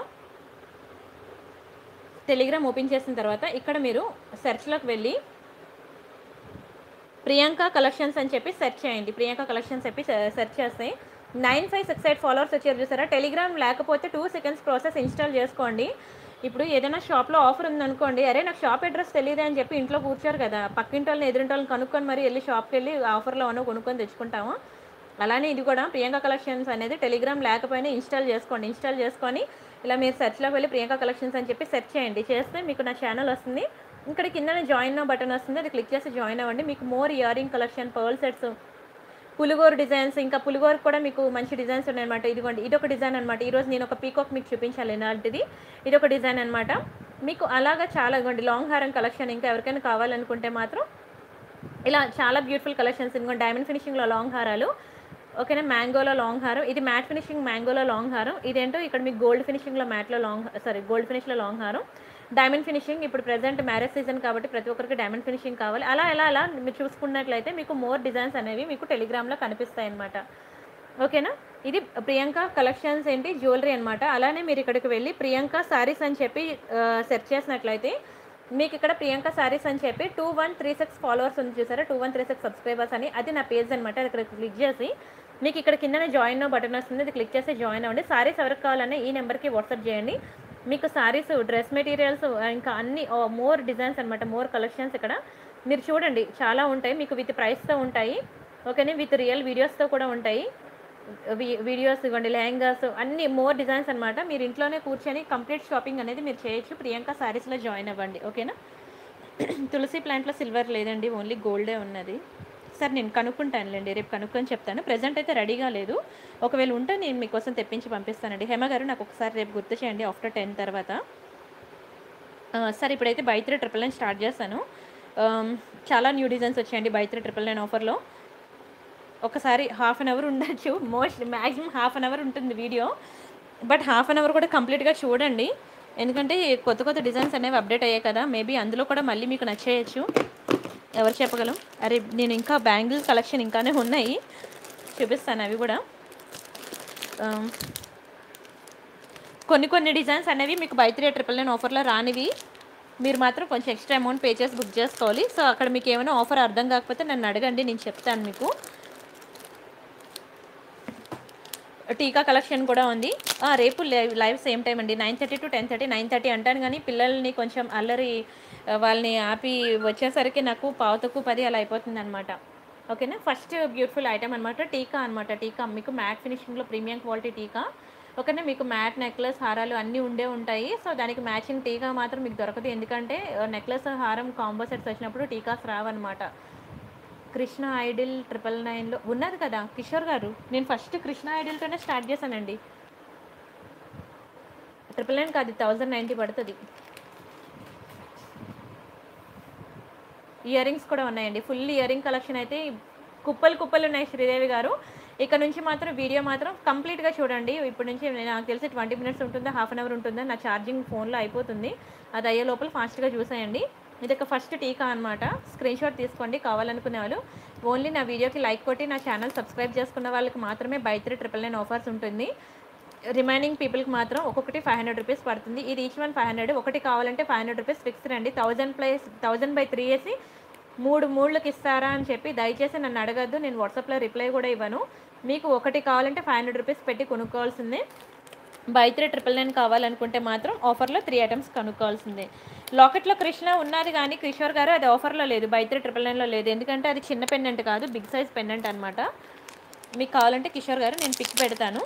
టెలిగ్రామ్ ఓపెన్ చేసిన తర్వాత ఇక్కడ మీరు సెర్చ్లోకి వెళ్ళి ప్రియాంక కలెక్షన్స్ అని చెప్పి సెర్చ్ చేయండి ప్రియాంక కలెక్షన్స్ చెప్పి సెర్చ్ చేస్తే nine five six eight followers వచ్చారు చూసారా టెలిగ్రామ్ లేకపోతే టూ సెకండ్స్ ప్రాసెస్ ఇన్స్టాల్ చేసుకోండి ఇప్పుడు ఏదైనా షాప్లో ఆఫర్ ఉందనుకోండి అరే నాకు షాప్ అడ్రస్ తెలియదు అని చెప్పి ఇంట్లో కూర్చోరు కదా పక్కింటి వాళ్ళని ఎదురింటి వాళ్ళని కనుక్కొని మరి వెళ్ళి షాప్కి వెళ్ళి ఆఫర్లో ఉన్న కొనుక్కొని తెచ్చుకుంటాము అలానే ఇది కూడా ప్రియాంక కలెక్షన్స్ అనేది టెలిగ్రామ్ లేకపోయినా ఇన్స్టాల్ చేసుకోండి ఇన్స్టాల్ చేసుకొని ఇలా మీరు సెర్చ్లోకి వెళ్ళి ప్రియాంక కలెక్షన్స్ అని చెప్పి సెర్చ్ చేయండి చేస్తే మీకు నా ఛానల్ వస్తుంది ఇక్కడ కింద జాయిన్ బటన్ వస్తుంది అది క్లిక్ చేసి జాయిన్ అవ్వండి మీకు more earring collection pearl sets పులిగోరు డిజైన్స్ ఇంకా పులిగోరు కూడా మీకు మంచి డిజైన్స్ ఉన్నాయన్నమాట ఇదిగోండి ఇది ఒక డిజైన్ అనమాట ఈరోజు నేను ఒక పీకాక్ మీకు చూపించాలి ఇలాంటిది ఇది ఒక డిజైన్ అనమాట మీకు అలాగా చాలా ఇదిగోండి లాంగ్ హారం కలెక్షన్ ఇంకా ఎవరికైనా కావాలనుకుంటే మాత్రం ఇలా చాలా బ్యూటిఫుల్ కలెక్షన్స్ ఇదిగోండి డైమండ్ ఫినిషింగ్లో లాంగ్ హారాలు ఓకేనా మ్యాంగోలో లాంగ్ హారం ఇది మ్యాట్ ఫినిషింగ్ మ్యాంగోలో లాంగ్ హారం ఇదేంటో ఇక్కడ మీకు గోల్డ్ ఫినిషింగ్లో మ్యాట్లో లాంగ్ సారీ గోల్డ్ ఫినిష్లో లాంగ్ హారం డైమండ్ ఫినిషింగ్ ఇప్పుడు ప్రజెంట్ మ్యారేజ్ సీజన్ కాబట్టి ప్రతి ఒక్కరికి డైమండ్ ఫినిషింగ్ కావాలి అలా అలా అలా మీరు చూసుకున్నట్లయితే మీకు మోర్ డిజైన్స్ అనేవి మీకు టెలిగ్రామ్లో కనిపిస్తాయి అన్నమాట ఓకేనా ఇది ప్రియాంక కలెక్షన్స్ ఏంటి జ్యువెలరీ అనమాట అలానే మీరు ఇక్కడికి వెళ్ళి ప్రియాంక శారీస్ అని చెప్పి సెర్చ్ చేసినట్లయితే మీకు ఇక్కడ ప్రియాంక శారీస్ అని చెప్పి two one three six followers ఉంది చూసారా two one three six subscribers అని అది నా పేజ్ అనమాట ఇక్కడ క్లిక్ చేసి మీకు ఇక్కడ కిందనే జాయిన్ బటన్ వస్తుంది అది క్లిక్ చేసి జాయిన్ అవ్వండి సారీస్ ఎవరికి కావాలన్నా ఈ నెంబర్కి వాట్సాప్ చేయండి మీకు సారీస్ డ్రెస్ మెటీరియల్స్ ఇంకా అన్ని మోర్ డిజైన్స్ అనమాట మోర్ కలెక్షన్స్ ఇక్కడ మీరు చూడండి చాలా ఉంటాయి మీకు విత్ ప్రైస్తో ఉంటాయి ఓకేనే విత్ రియల్ వీడియోస్తో కూడా ఉంటాయి వి- వీడియోస్ ఇవ్వండి లెహంగాస్ అన్ని మోర్ డిజైన్స్ అనమాట మీరు ఇంట్లోనే కూర్చొని కంప్లీట్ షాపింగ్ అనేది మీరు చేయొచ్చు ప్రియాంక శారీస్లో జాయిన్ అవ్వండి ఓకేనా తులసి ప్లాంట్లో సిల్వర్ లేదండి ఓన్లీ గోల్డే ఉన్నది సార్ నేను కనుక్కుంటానులేండి రేపు కనుక్కొని చెప్తాను ప్రజెంట్ అయితే రెడీగా లేదు ఒకవేళ ఉంటే నేను మీకోసం తెప్పించి పంపిస్తానండి హేమ గారు నాకు ఒకసారి రేపు గుర్తు చేయండి ఆఫ్టర్ టెన్ తర్వాత ఆ, సార్ ఇప్పుడైతే buy three triple nine start చేస్తాను ఆమ్, చాలా న్యూ డిజైన్స్ వచ్చాయండి బై త్రీ ట్రిపుల్ నైన్ ఆఫర్లో ఒకసారి హాఫ్ అన్ అవర్ ఉండొచ్చు most maximum half an hour ఉంటుంది video but half an hour కూడా కంప్లీట్గా చూడండి ఎందుకంటే కొత్త కొత్త డిజైన్స్ అనేవి అప్డేట్ అయ్యాయి కదా మేబీ అందులో కూడా మళ్ళీ మీకు నచ్చేయచ్చు ఎవరు చెప్పగలం అరే నేను ఇంకా బ్యాంగిల్స్ కలెక్షన్ ఇంకానే ఉన్నాయి చూపిస్తాను అవి కూడా ఆమ్, కొన్ని కొన్ని డిజైన్స్ అనేవి మీకు బై త్రీ ట్రిపుల్ నైన్ ఆఫర్లో రానివి మీరు మాత్రం కొంచెం ఎక్స్ట్రా అమౌంట్ పే చేసి బుక్ చేసుకోవాలి సో అక్కడ మీకు ఏమైనా ఆఫర్ అర్థం కాకపోతే నన్ను అడగండి నేను చెప్తాను మీకు టీకా కలెక్షన్ కూడా ఉంది ఆ, రేపు లైవ్ లైవ్ సేమ్ టైం అండి nine thirty to ten thirty nine thirty అంటాను కానీ పిల్లల్ని కొంచెం అల్లరి ఆ, వాళ్ళని ఆపి వచ్చేసరికి నాకు పావుతకు పది అలా అయిపోతుంది అనమాట ఓకేనా ఫస్ట్ బ్యూటిఫుల్ ఐటమ్ అనమాట టీకా అనమాట టీకా మీకు మ్యాట్ ఫినిషింగ్లో ప్రీమియం క్వాలిటీ టీకా ఓకేనా మీకు మ్యాట్ నెక్లెస్ హారాలు అన్నీ ఉండే ఉంటాయి సో దానికి మ్యాచింగ్ టీకా మాత్రం మీకు దొరకదు ఎందుకంటే నెక్లెస్ హారం కాంబో సెట్స్ వచ్చినప్పుడు టీకాస్ రావన్నమాట కృష్ణ ఐడిల్ ట్రిపుల్ నైన్లో ఉన్నది కదా కిషోర్ గారు నేను ఫస్ట్ కృష్ణ ఐడిల్తోనే స్టార్ట్ చేశానండి ట్రిపుల్ నైన్ కాదు థౌజండ్ నైంటీ పడుతుంది ఇయర్ రింగ్స్ కూడా ఉన్నాయండి ఫుల్ ఇయర్ రింగ్ కలెక్షన్ అయితే కుప్పలు కుప్పలు ఉన్నాయి శ్రీదేవి గారు ఇక నుంచి మాత్రం వీడియో మాత్రం కంప్లీట్గా చూడండి ఇప్పటి నుంచి నేను- నాకు తెలిసి ట్వంటీ మినిట్స్ ఉంటుందా హాఫ్ అన్ అవర్ ఉంటుందా నా ఛార్జింగ్ ఫోన్లో అయిపోతుంది అది అయ్యే లోపల ఫాస్ట్గా చూసేయండి ఇది ఒక ఫస్ట్ టీకా అనమాట స్క్రీన్ షాట్ తీసుకోండి కావాలనుకునే వాళ్ళు ఓన్లీ నా వీడియోకి లైక్ కొట్టి నా ఛానల్ సబ్స్క్రైబ్ చేసుకున్న వాళ్ళకి మాత్రమే buy three triple nine offers ఉంటుంది రిమైనింగ్ పీపుల్కి మాత్రం ఒక్కొక్కటి ఫైవ్ హండ్రెడ్ రూపీస్ పడుతుంది ఇది ఈచ్ వన్ ఫైవ్ హండ్రెడ్ ఒకటి కావాలంటే ఫైవ్ హండ్రెడ్ రూపీస్ ఫిక్స్డ్ అండి thousand plus thousand buy three వేసి మూడు మూడులకి ఇస్తారా అని చెప్పి దయచేసి నన్ను అడగద్దు నేను వాట్సాప్లో రిప్లై కూడా ఇవ్వను మీకు ఒకటి కావాలంటే ఫైవ్ హండ్రెడ్ రూపీస్ పెట్టి కొనుక్కోవాల్సిందే బై త్రీ ట్రిపుల్ నైన్ కావాలనుకుంటే మాత్రం ఆఫర్లో త్రీ ఐటమ్స్ కొనుక్కోవాల్సిందే లాకెట్లో కృష్ణ ఉన్నది కానీ కిషోర్ గారు అది ఆఫర్లో లేదు బై త్రీ ట్రిపుల్ నైన్లో లేదు ఎందుకంటే అది చిన్న పెండెంట్ కాదు బిగ్ సైజ్ పెండెంట్ అనమాట మీకు కావాలంటే కిషోర్ గారు నేను పిక్ పెడతాను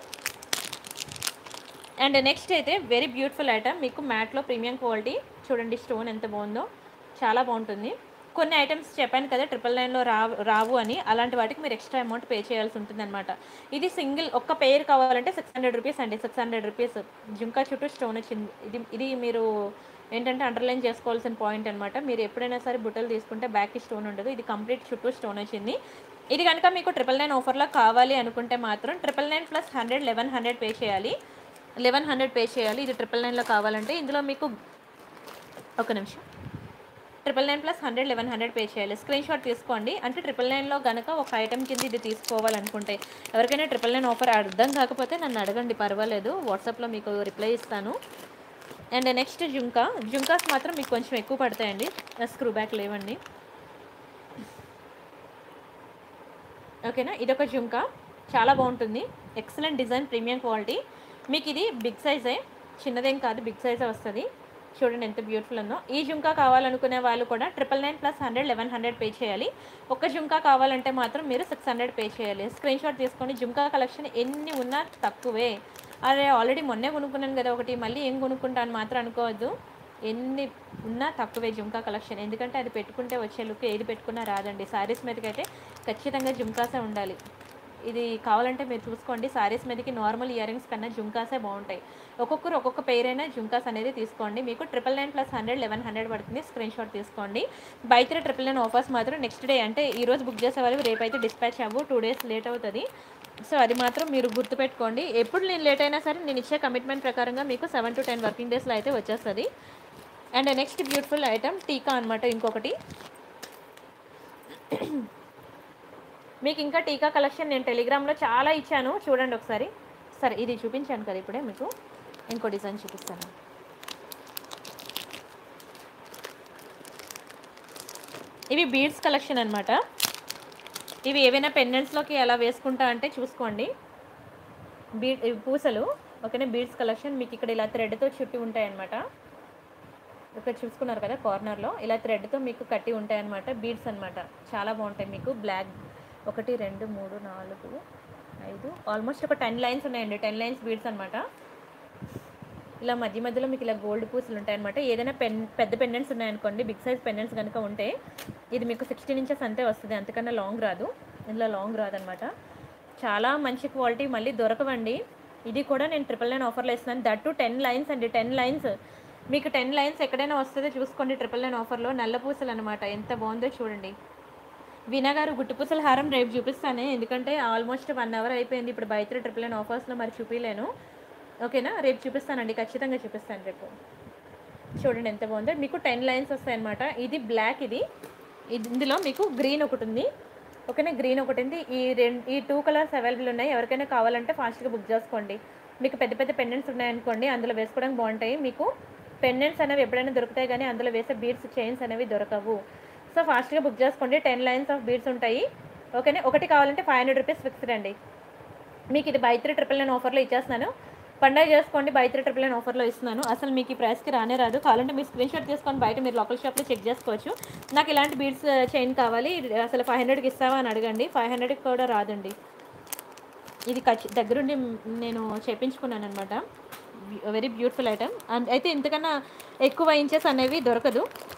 అండ్ నెక్స్ట్ అయితే వెరీ బ్యూటిఫుల్ ఐటమ్ మీకు మ్యాట్లో ప్రీమియం క్వాలిటీ చూడండి స్టోన్ ఎంత బాగుందో చాలా బాగుంటుంది కొన్ని ఐటమ్స్ చెప్పాను కదా ట్రిపుల్ నైన్లో రావు రావు అని అలాంటి వాటికి మీరు ఎక్స్ట్రా అమౌంట్ పే చేయాల్సి ఉంటుందన్నమాట ఇది సింగిల్ ఒక్క పేర్ కావాలంటే సిక్స్ హండ్రెడ్ రూపీస్ అండి సిక్స్ హండ్రెడ్ రూపీస్ జుంకా చుట్టూ స్టోన్ వచ్చింది ఇది ఇది మీరు ఏంటంటే అండర్లైన్ చేసుకోవాల్సిన పాయింట్ అనమాట మీరు ఎప్పుడైనా సరే బుట్టలు తీసుకుంటే బ్యాక్కి స్టోన్ ఉండదు ఇది కంప్లీట్ చుట్టూ స్టోన్ వచ్చింది ఇది కనుక మీకు ట్రిపుల్ నైన్ ఆఫర్లో కావాలి అనుకుంటే మాత్రం triple nine plus hundred eleven hundred pay చేయాలి లెవెన్ హండ్రెడ్ పే చేయాలి ఇది ట్రిపుల్ నైన్లో కావాలంటే ఇందులో మీకు ఒక నిమిషం triple nine plus hundred eleven hundred pay చేయాలి స్క్రీన్ షాట్ తీసుకోండి అంటే ట్రిపుల్ నైన్లో కనుక ఒక ఐటమ్ కింద ఇది తీసుకోవాలనుకుంటే ఎవరికైనా ట్రిపుల్ నైన్ ఆఫర్ అర్థం కాకపోతే నన్ను అడగండి పర్వాలేదు వాట్సాప్లో మీకు రిప్లై ఇస్తాను అండ్ నెక్స్ట్ జుంకా జుంకాస్ మాత్రం మీకు కొంచెం ఎక్కువ పడతాయండి స్క్రూ బ్యాక్ లేవండి ఓకేనా ఇదొక జుంకా చాలా బాగుంటుంది ఎక్సలెంట్ డిజైన్ ప్రీమియం క్వాలిటీ మీకు ఇది బిగ్ సైజే చిన్నదేం కాదు బిగ్ సైజే వస్తుంది చూడండి ఎంత బ్యూటిఫుల్ ఉందో ఈ జుంకా కావాలనుకునే వాళ్ళు కూడా triple nine plus hundred eleven hundred pay చేయాలి ఒక జుంకా కావాలంటే మాత్రం మీరు సిక్స్ హండ్రెడ్ పే చేయాలి స్క్రీన్ షాట్ తీసుకొని జుంకా కలెక్షన్ ఎన్ని ఉన్నా తక్కువే అరే ఆల్రెడీ మొన్నే కొనుక్కున్నాను కదా ఒకటి మళ్ళీ ఏం కొనుక్కుంటాను మాత్రం అనుకోవద్దు ఎన్ని ఉన్నా తక్కువే జుంకా కలెక్షన్ ఎందుకంటే అది పెట్టుకుంటే వచ్చే లుక్ ఏది పెట్టుకున్నా రాదండి శారీస్ మీదకైతే ఖచ్చితంగా జుంకాసే ఉండాలి ఇది కావాలంటే మీరు చూసుకోండి శారీస్ మీదకి నార్మల్ ఇయర్ రింగ్స్ కన్నా జుంకాసే బాగుంటాయి ఒక్కొక్కరు ఒక్కొక్క పేర్ అయినా జుంకాస్ అనేది తీసుకోండి మీకు triple nine plus hundred eleven hundred పడుతుంది స్క్రీన్ షాట్ తీసుకోండి buy three triple nine offers మాత్రం నెక్స్ట్ డే అంటే ఈ రోజు బుక్ చేసే వాళ్ళు రేపు అయితే డిస్పాచ్ అవ్వు టూ డేస్ లేట్ అవుతుంది సో అది మాత్రం మీరు గుర్తుపెట్టుకోండి ఎప్పుడు నేను లేట్ అయినా సరే నేను ఇచ్చే కమిట్మెంట్ ప్రకారంగా మీకు సెవెన్ టు టెన్ వర్కింగ్ డేస్లో అయితే వచ్చేస్తుంది అండ్ నెక్స్ట్ బ్యూటిఫుల్ ఐటమ్ టీకా అనమాట ఇంకొకటి మీకు ఇంకా టీకా కలెక్షన్ నేను టెలిగ్రామ్లో చాలా ఇచ్చాను చూడండి ఒకసారి సరే ఇది చూపించాను కదా ఇప్పుడే మీకు ఇంకో డిజైన్ చూపిస్తాను ఇవి బీడ్స్ కలెక్షన్ అనమాట ఇవి ఏవైనా పెండెంట్స్లోకి ఎలా వేసుకుంటా అంటే చూసుకోండి బీడ్ ఇవి పూసలు ఓకేనా బీడ్స్ కలెక్షన్ మీకు ఇక్కడ ఇలా థ్రెడ్తో చుట్టి ఉంటాయి అనమాట ఇక్కడ చూసుకున్నారు కదా కార్నర్లో ఇలా థ్రెడ్తో మీకు కట్టి ఉంటాయి అనమాట బీడ్స్ అనమాట చాలా బాగుంటాయి మీకు బ్లాక్ ఒకటి రెండు మూడు నాలుగు ఐదు ఆల్మోస్ట్ ఒక టెన్ లైన్స్ ఉన్నాయండి టెన్ లైన్స్ బీడ్స్ అనమాట ఇలా మధ్య మధ్యలో మీకు ఇలా గోల్డ్ పూసలు ఉంటాయి అనమాట ఏదైనా పెన్ పెద్ద పెండెంట్స్ ఉన్నాయనుకోండి బిగ్ సైజ్ పెండెంట్స్ కనుక ఉంటే ఇది మీకు సిక్స్టీన్ ఇంచెస్ అంతే వస్తుంది అంతకన్నా లాంగ్ రాదు ఇందులో లాంగ్ రాదనమాట చాలా మంచి క్వాలిటీ మళ్ళీ దొరకవండి ఇది కూడా నేను ట్రిపుల్ నైన్ ఆఫర్లో ఇస్తున్నాను దట్ టు టెన్ లైన్స్ అండి టెన్ లైన్స్ మీకు టెన్ లైన్స్ ఎక్కడైనా వస్తుందో చూసుకోండి ట్రిపుల్ నైన్ ఆఫర్లో నల్ల పూసలు అనమాట ఎంత బాగుందో చూడండి వీణా గారు గుట్టు పూసల హారం రేపు చూపిస్తానే ఎందుకంటే ఆల్మోస్ట్ వన్ అవర్ అయిపోయింది ఇప్పుడు బయట ట్రిపుల్ నైన్ ఆఫర్స్లో మరి చూపించలేను ఓకేనా రేపు చూపిస్తానండి ఖచ్చితంగా చూపిస్తాను రేపు చూడండి ఎంత బాగుందో మీకు టెన్ లైన్స్ వస్తాయన్నమాట ఇది బ్లాక్ ఇది ఇది ఇందులో మీకు గ్రీన్ ఒకటి ఉంది ఓకేనా గ్రీన్ ఒకటి ఉంది ఈ రెండు ఈ టూ కలర్స్ అవైలబుల్ ఉన్నాయి ఎవరికైనా కావాలంటే ఫాస్ట్గా బుక్ చేసుకోండి మీకు పెద్ద పెద్ద పెండెంట్స్ ఉన్నాయనుకోండి అందులో వేసుకోవడానికి బాగుంటాయి మీకు పెండెంట్స్ అనేవి ఎప్పుడైనా దొరుకుతాయి కానీ అందులో వేసే బీడ్స్ చైన్స్ అనేవి దొరకవు సో ఫాస్ట్గా బుక్ చేసుకోండి టెన్ లైన్స్ ఆఫ్ బీడ్స్ ఉంటాయి ఓకేనా ఒకటి కావాలంటే ఫైవ్ హండ్రెడ్ రూపీస్ ఫిక్స్డ్ అండి మీకు ఇది బై త్రీ ట్రిపుల్ నైన్ ఆఫర్లో ఇచ్చేస్తున్నాను పండగ చేసుకోండి బై త్రీ ట్రిపుల్ నైన్ ఆఫర్లో ఇస్తున్నాను అసలు మీకు ఈ ప్రైస్కి రానే రాదు కావాలంటే మీరు స్క్రీన్ షాట్ తీసుకొని బయట మీరు లోకల్ షాప్లో చెక్ చేసుకోవచ్చు నాకు ఇలాంటి బీడ్స్ చైన్ కావాలి అసలు ఫైవ్ హండ్రెడ్కి ఇస్తావా అని అడగండి ఫైవ్ హండ్రెడ్కి కూడా రాదండి ఇది ఖచ్చి దగ్గరుండి నేను చేపించుకున్నాను అనమాట వెరీ బ్యూటిఫుల్ ఐటమ్ అండ్ అయితే ఇంతకన్నా ఎక్కువ ఇంచెస్ అనేవి దొరకదు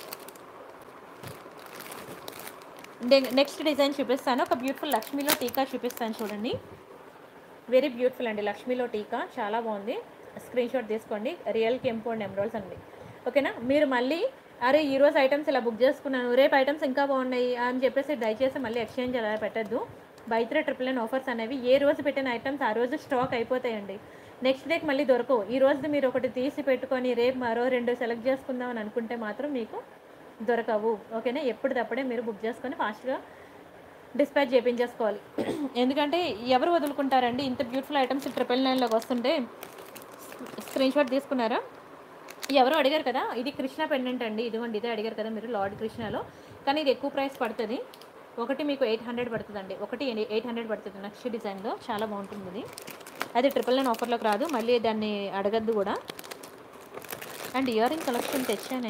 నెక్స్ట్ డిజైన్ చూపిస్తాను ఒక బ్యూటిఫుల్ లక్ష్మీలో టీకా చూపిస్తాను చూడండి వెరీ బ్యూటిఫుల్ అండి లక్ష్మీలో టీకా చాలా బాగుంది స్క్రీన్ షాట్ తీసుకోండి రియల్ కెంపు అండ్ ఎమరాల్స్ అండి ఓకేనా మీరు మళ్ళీ అరే ఈ రోజు ఐటమ్స్ ఇలా బుక్ చేసుకున్నాను రేపు ఐటమ్స్ ఇంకా బాగున్నాయి అని చెప్పేసి దయచేసి మళ్ళీ ఎక్స్చేంజ్ అలా పెట్టద్దు బైత్రే ట్రిపుల్ నైన్ ఆఫర్స్ అనేవి ఏ రోజు పెట్టిన ఐటమ్స్ ఆ రోజు స్టాక్ అయిపోతాయండి నెక్స్ట్ డేకి మళ్ళీ దొరకవు ఈ రోజు మీరు ఒకటి తీసి పెట్టుకొని రేపు మరో రెండు సెలెక్ట్ చేసుకుందాం అని అనుకుంటే మాత్రం మీకు దొరకవు ఓకేనా ఎప్పటిదప్పుడే మీరు బుక్ చేసుకొని ఫాస్ట్గా డిస్పాచ్ చేయించేసుకోవాలి ఎందుకంటే ఎవరు వదులుకుంటారండి ఇంత బ్యూటిఫుల్ ఐటమ్స్ ట్రిపుల్ నైన్లోకి వస్తుంటే స్క్రీన్ షాట్ తీసుకున్నారా ఎవరు అడిగారు కదా ఇది కృష్ణ పెండెంట్ అండి ఇదిగోండి ఇదే అడిగారు కదా మీరు లార్డ్ కృష్ణలో కానీ ఇది ఎక్కువ ప్రైస్ పడుతుంది ఒకటి మీకు ఎయిట్ హండ్రెడ్ పడుతుంది అండి ఒకటి ఎయిట్ హండ్రెడ్ పడుతుంది నెక్స్ట్ డిజైన్లో చాలా బాగుంటుంది ఇది అది ట్రిపుల్ నైన్ ఆఫర్లోకి రాదు మళ్ళీ దాన్ని అడగద్దు కూడా అండ్ ఇయర్ రింగ్ కలెక్షన్ తెచ్చానే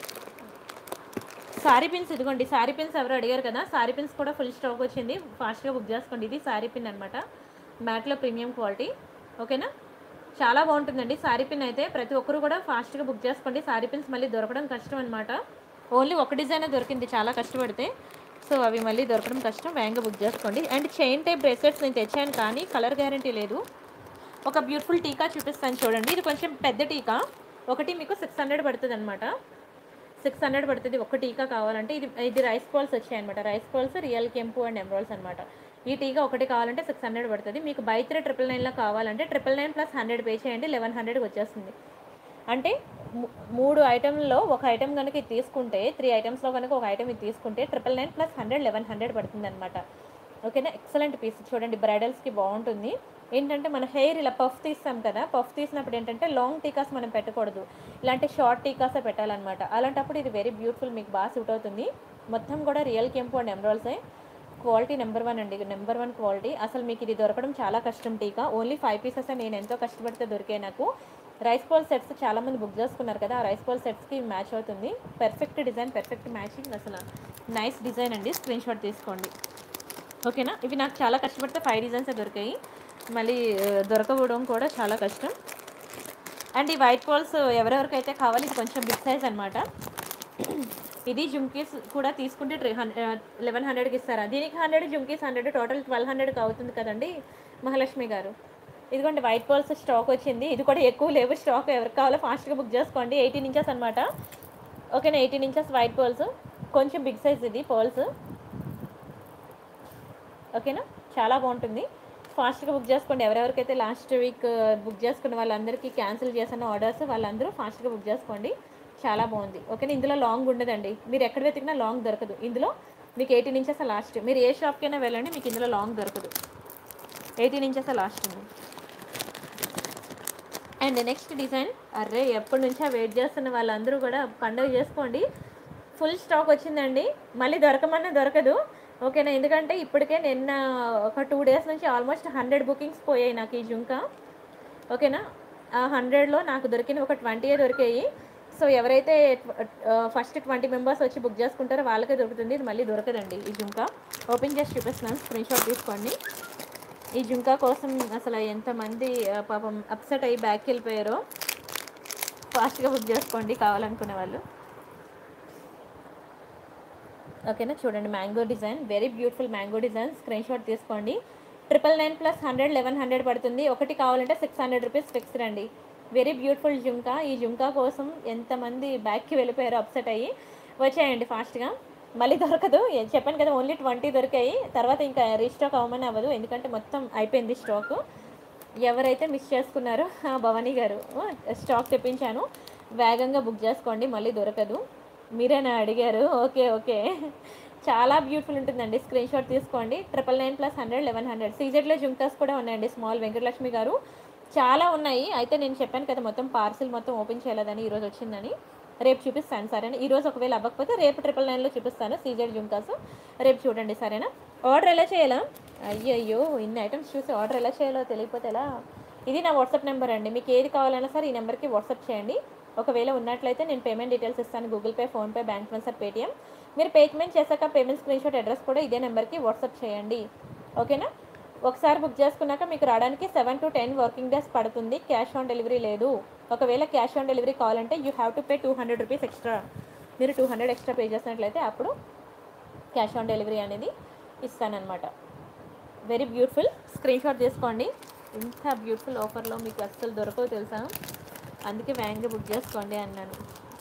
సారీ పిన్స్ ఇదిగోండి సారీ పిన్స్ ఎవరు అడిగారు కదా సారీ పిన్స్ కూడా ఫుల్ స్టాక్ వచ్చింది ఫాస్ట్గా బుక్ చేసుకోండి ఇది సారీ పిన్ అనమాట మ్యాట్లో ప్రీమియం క్వాలిటీ ఓకేనా చాలా బాగుంటుందండి సారీ పిన్ అయితే ప్రతి ఒక్కరు కూడా ఫాస్ట్గా బుక్ చేసుకోండి సారీ పిన్స్ మళ్ళీ దొరకడం కష్టం అనమాట ఓన్లీ ఒక డిజైన్ దొరికింది చాలా కష్టపడితే సో అవి మళ్ళీ దొరకడం కష్టం వేగంగా బుక్ చేసుకోండి అండ్ చైన్ టైప్ బ్రేస్లెట్స్ నేను తెచ్చాను కానీ కలర్ గ్యారంటీ లేదు ఒక బ్యూటిఫుల్ టీకా చూపిస్తాను చూడండి ఇది కొంచెం పెద్ద టీకా ఒకటి మీకు సిక్స్ హండ్రెడ్ పడుతుంది అనమాట సిక్స్ హండ్రెడ్ పడుతుంది ఒక టీకా కావాలంటే ఇది ఇది రైస్ బాల్స్ వచ్చాయి అనమాట రైస్ బాల్స్ రియల్ కెంపు అండ్ ఎమరాల్స్ అనమాట ఈ టీకా ఒకటి కావాలంటే సిక్స్ హండ్రెడ్ పడుతుంది మీకు బై త్రీ ట్రిపుల్ నైన్లో కావాలంటే triple nine plus hundred pay చేయండి లెవెన్ హండ్రెడ్కి వచ్చేస్తుంది అంటే ము- మూడు ఐటెంలో ఒక ఐటెం కనుక ఇది తీసుకుంటే త్రీ ఐటమ్స్లో కనుక ఒక ఐటెం ఇది తీసుకుంటే triple nine plus hundred eleven hundred పడుతుంది అనమాట ఓకేనా ఎక్సలెంట్ పీస్ చూడండి బ్రైడల్స్కి బాగుంటుంది ఏంటంటే మన హెయిర్ ఇలా పఫ్ తీస్తాం కదా పఫ్ తీసినప్పుడు ఏంటంటే లాంగ్ టీకాస్ మనం పెట్టకూడదు ఇలాంటి షార్ట్ టీకాసే పెట్టాలన్నమాట అలాంటప్పుడు ఇది వెరీ బ్యూటిఫుల్ మీకు బాగా సూట్ అవుతుంది మొత్తం కూడా రియల్ కెంపు అండ్ ఎమరాల్సే క్వాలిటీ నెంబర్ వన్ అండి నెంబర్ వన్ క్వాలిటీ అసలు మీకు ఇది దొరకడం చాలా కష్టం టీకా ఓన్లీ ఫైవ్ పీసెస్ నేను ఎంతో కష్టపడితే దొరికాయి నాకు రైస్ బాల్ సెట్స్ చాలా మంది బుక్ చేసుకున్నారు కదా ఆ రైస్ బాల్ సెట్స్కి మ్యాచ్ అవుతుంది పర్ఫెక్ట్ డిజైన్ పర్ఫెక్ట్ మ్యాచింగ్ అసలు నైస్ డిజైన్ అండి స్క్రీన్ షాట్ తీసుకోండి ఓకేనా ఇవి నాకు చాలా కష్టపడితే ఫైవ్ డిజైన్సే దొరికాయి మళ్ళీ ఆ, దొరకవడం కూడా చాలా కష్టం అండ్ ఈ వైట్ బాల్స్ ఎవరెవరికైతే కావాలి ఇది కొంచెం బిగ్ సైజ్ అనమాట ఇది జుమ్కీస్ కూడా తీసుకుంటే ట్రీ హండ్రెడ్ లెవెన్ హండ్రెడ్కి ఇస్తారా దీనికి hundred jhumkis hundred total twelve హండ్రెడ్కి అవుతుంది కదండి మహాలక్ష్మి గారు ఇదిగోండి వైట్ బాల్స్ స్టాక్ వచ్చింది ఇది కూడా ఎక్కువ లేవు స్టాక్ ఎవరికి కావాలో ఫాస్ట్గా బుక్ చేసుకోండి ఎయిటీన్ ఇంచెస్ అనమాట ఓకేనా ఎయిటీన్ ఇంచెస్ వైట్ బాల్స్ కొంచెం బిగ్ సైజ్ ఇది బాల్స్ ఓకేనా చాలా బాగుంటుంది ఫాస్ట్గా బుక్ చేసుకోండి ఎవరెవరికైతే లాస్ట్ వీక్ బుక్ చేసుకున్న వాళ్ళందరికీ క్యాన్సిల్ చేసిన ఆర్డర్స్ వాళ్ళందరూ ఫాస్ట్గా బుక్ చేసుకోండి చాలా బాగుంది ఓకేనా ఇందులో లాంగ్ ఉండదండి మీరు ఎక్కడ వెతికినా లాంగ్ దొరకదు ఇందులో మీకు ఎయిటీన్ ఇంచెస్ లాస్ట్ మీరు ఏ షాప్కైనా వెళ్ళండి మీకు ఇందులో లాంగ్ దొరకదు ఎయిటీన్ ఇంచెస్ లాస్ట్ ఉంది అండ్ నెక్స్ట్ డిజైన్ అర్రే ఎప్పటి నుంచో వెయిట్ చేస్తున్న వాళ్ళందరూ కూడా పండుగ చేసుకోండి ఫుల్ స్టాక్ వచ్చిందండి మళ్ళీ దొరకమన్నా దొరకదు ఓకేనా ఎందుకంటే ఇప్పటికే నిన్న ఒక టూ డేస్ నుంచి ఆల్మోస్ట్ హండ్రెడ్ బుకింగ్స్ పోయాయి నాకు ఈ జుంకా ఓకేనా ఆ హండ్రెడ్లో నాకు దొరికిన ఒక ట్వంటీయే దొరికాయి సో ఎవరైతే ఫస్ట్ ట్వంటీ మెంబర్స్ వచ్చి బుక్ చేసుకుంటారో వాళ్ళకే దొరుకుతుంది ఇది మళ్ళీ దొరకదండి ఈ జుంకా ఓపెన్ చేసి చూపిస్తున్నాను స్క్రీన్ షాట్ తీసుకోండి ఈ జుంకా కోసం అసలు ఎంతమంది ఆ, పాపం అప్సెట్ అయ్యి బ్యాక్ వెళ్ళిపోయారో ఫాస్ట్గా బుక్ చేసుకోండి కావాలనుకునే వాళ్ళు ఓకేనా చూడండి mango design very beautiful mango design screen shot తీసుకోండి triple nine plus hundred eleven hundred పడుతుంది ఒకటి కావాలంటే సిక్స్ హండ్రెడ్ రూపీస్ ఫిక్స్డ్ అండి వెరీ బ్యూటిఫుల్ జుంకా ఈ జుంకా కోసం ఎంతమంది బ్యాక్కి వెళ్ళిపోయారో అప్సెట్ అయ్యి వచ్చాయండి ఫాస్ట్గా మళ్ళీ దొరకదు ఏ- చెప్పాను కదా ఓన్లీ ట్వంటీ దొరికాయి తర్వాత ఇంకా రీస్టాక్ అవ్వమని అవ్వదు ఎందుకంటే మొత్తం అయిపోయింది స్టాక్ ఎవరైతే మిస్ చేసుకున్నారో ఆ భవానీ గారు స్టాక్ తెప్పించాను వేగంగా బుక్ చేసుకోండి మళ్ళీ దొరకదు మీరేనా అడిగారు ఓకే ఓకే చాలా బ్యూటిఫుల్ ఉంటుందండి స్క్రీన్ షాట్ తీసుకోండి triple nine plus hundred eleven hundred సీజెడ్లో జుంకాస్ కూడా ఉన్నాయండి స్మాల్ వెంకటలక్ష్మి గారు చాలా ఉన్నాయి అయితే నేను చెప్పాను కదా మొత్తం పార్సిల్ మొత్తం ఓపెన్ చేయలేదని ఈరోజు వచ్చిందని రేపు చూపిస్తాను సరేనా ఈరోజు ఒకవేళ అవ్వకపోతే రేపు ట్రిపుల్ నైన్లో చూపిస్తాను సీజెడ్ జుంకాస్ రేపు చూడండి సరేనా ఆర్డర్ ఎలా చేయాలా అయ్యయ్యో ఇన్ని ఐటమ్స్ చూసి ఆర్డర్ ఎలా చేయాలో తెలియకపోతే ఎలా ఇది నా వాట్సాప్ నెంబర్ అండి మీకు ఏది కావాలన్నా సరే ఈ నెంబర్కి వాట్సాప్ చేయండి ఒకవేళ ఉన్నట్లయితే నేను పేమెంట్ డీటెయిల్స్ ఇస్తాను Google Pay PhonePe bank transfer Paytm మీరు పేమెంట్ చేశాక పేమెంట్ స్క్రీన్ షాట్ అడ్రస్ కూడా ఇదే నెంబర్కి వాట్సాప్ చేయండి ఓకేనా ఒకసారి బుక్ చేసుకున్నాక మీకు రావడానికి seven to ten working days పడుతుంది క్యాష్ ఆన్ డెలివరీ లేదు ఒకవేళ క్యాష్ ఆన్ డెలివరీ కావాలంటే you have to pay two hundred rupees extra మీరు టూ హండ్రెడ్ ఎక్స్ట్రా పే చేసినట్లయితే అప్పుడు క్యాష్ ఆన్ డెలివరీ అనేది ఇస్తానన్నమాట వెరీ బ్యూటిఫుల్ స్క్రీన్ షాట్ తీసుకోండి ఇంత బ్యూటిఫుల్ ఆఫర్లో మీకు అస్సలు దొరకవు తెలుసా అందుకే వ్యాంగ్గా బుక్ చేసుకోండి అన్నాను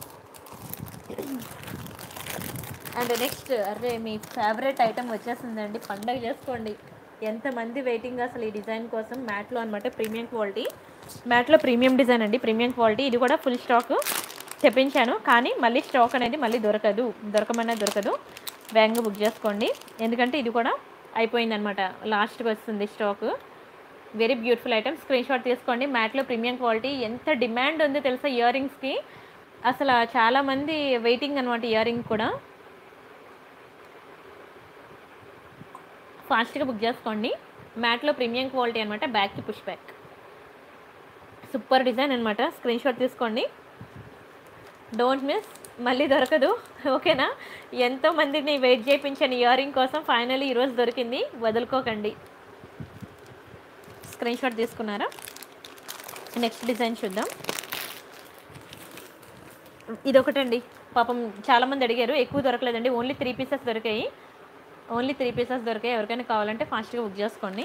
అండ్ నెక్స్ట్ అరే మీ ఫేవరెట్ ఐటమ్ వచ్చేసిందండి పండగ చేసుకోండి ఎంతమంది వెయిటింగ్ అసలు ఈ డిజైన్ కోసం మ్యాట్లో అనమాట ప్రీమియం క్వాలిటీ మ్యాట్లో ప్రీమియం డిజైన్ అండి ప్రీమియం క్వాలిటీ ఇది కూడా ఫుల్ స్టాక్ తెప్పించాను కానీ మళ్ళీ స్టాక్ అనేది మళ్ళీ దొరకదు దొరకమన్నా దొరకదు వేగంగా బుక్ చేసుకోండి ఎందుకంటే ఇది కూడా అయిపోయిందనమాట లాస్ట్కి వస్తుంది stock very beautiful item screen shot తీసుకోండి మ్యాట్లో ప్రీమియం క్వాలిటీ ఎంత డిమాండ్ ఉందో తెలుసా ఇయర్ రింగ్స్కి అసలు చాలామంది వెయిటింగ్ అనమాట ఇయర్ రింగ్ కూడా ఫాస్ట్గా బుక్ చేసుకోండి మ్యాట్లో ప్రీమియం క్వాలిటీ అనమాట బ్యాక్కి పుష్ బ్యాక్ సూపర్ డిజైన్ అనమాట స్క్రీన్ షాట్ తీసుకోండి డోంట్ మిస్ మళ్ళీ దొరకదు ఓకేనా ఎంతో మందిని వెయిట్ చేయించిన ఇయర్ రింగ్ కోసం ఫైనల్లీ ఈరోజు దొరికింది వదులుకోకండి స్క్రీన్ షాట్ తీసుకున్నారా నెక్స్ట్ డిజైన్ చూద్దాం ఇది ఒకటండి పాపం చాలామంది అడిగారు ఎక్కువ దొరకలేదండి ఓన్లీ త్రీ పీసెస్ దొరికాయి ఓన్లీ త్రీ పీసెస్ దొరికాయి ఎవరికైనా కావాలంటే ఫాస్ట్గా బుక్ చేసుకోండి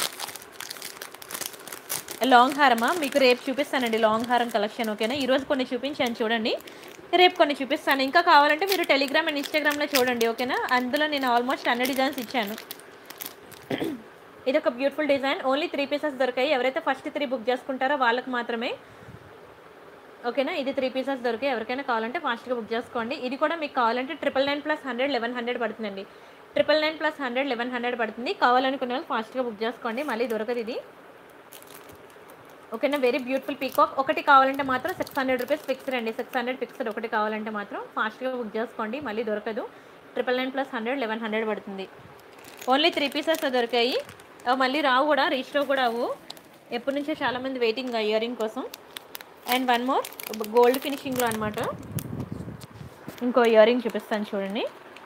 లాంగ్ హారమా మీకు రేపు చూపిస్తానండి లాంగ్ హారం కలెక్షన్ ఓకేనా ఈరోజు కొన్ని చూపించాను చూడండి రేపు కొన్ని చూపిస్తాను ఇంకా కావాలంటే మీరు టెలిగ్రామ్ అండ్ ఇన్స్టాగ్రామ్లో చూడండి ఓకేనా అందులో నేను ఆల్మోస్ట్ అన్ని డిజైన్స్ ఇచ్చాను ఇది ఒక beautiful design only three pieces దొరికాయి ఎవరైతే ఫస్ట్ త్రీ బుక్ చేసుకుంటారో వాళ్ళకి మాత్రమే ఓకేనా ఇది త్రీ పీసెస్ దొరికాయి ఎవరికైనా కావాలంటే ఫాస్ట్గా బుక్ చేసుకోండి ఇది కూడా మీకు కావాలంటే triple nine plus hundred eleven hundred పడుతుందండి triple nine plus hundred eleven hundred పడుతుంది కావాలనుకునే వాళ్ళు ఫాస్ట్గా బుక్ చేసుకోండి మళ్ళీ దొరకదు ఇది ఓకేనా వెరీ బ్యూటిఫుల్ పీకాక్ ఒకటి కావాలంటే మాత్రం సిక్స్ హండ్రెడ్ రూపీస్ ఫిక్స్డ్ అండి సిక్స్ హండ్రెడ్ ఫిక్స్డ్ ఒకటి కావాలంటే మాత్రం ఫాస్ట్గా బుక్ చేసుకోండి మళ్ళీ దొరకదు triple nine plus hundred eleven hundred పడుతుంది ఓన్లీ త్రీ పీసెస్ దొరికాయి అవి మళ్ళీ రావు కూడా రీస్టో కూడా అవు ఎప్పటి నుంచో చాలామంది వెయిటింగ్ ఇయర్ రింగ్ కోసం అండ్ వన్ మోర్ గోల్డ్ ఫినిషింగ్లో అనమాట ఇంకో ఇయర్ రింగ్ చూపిస్తాను చూడండి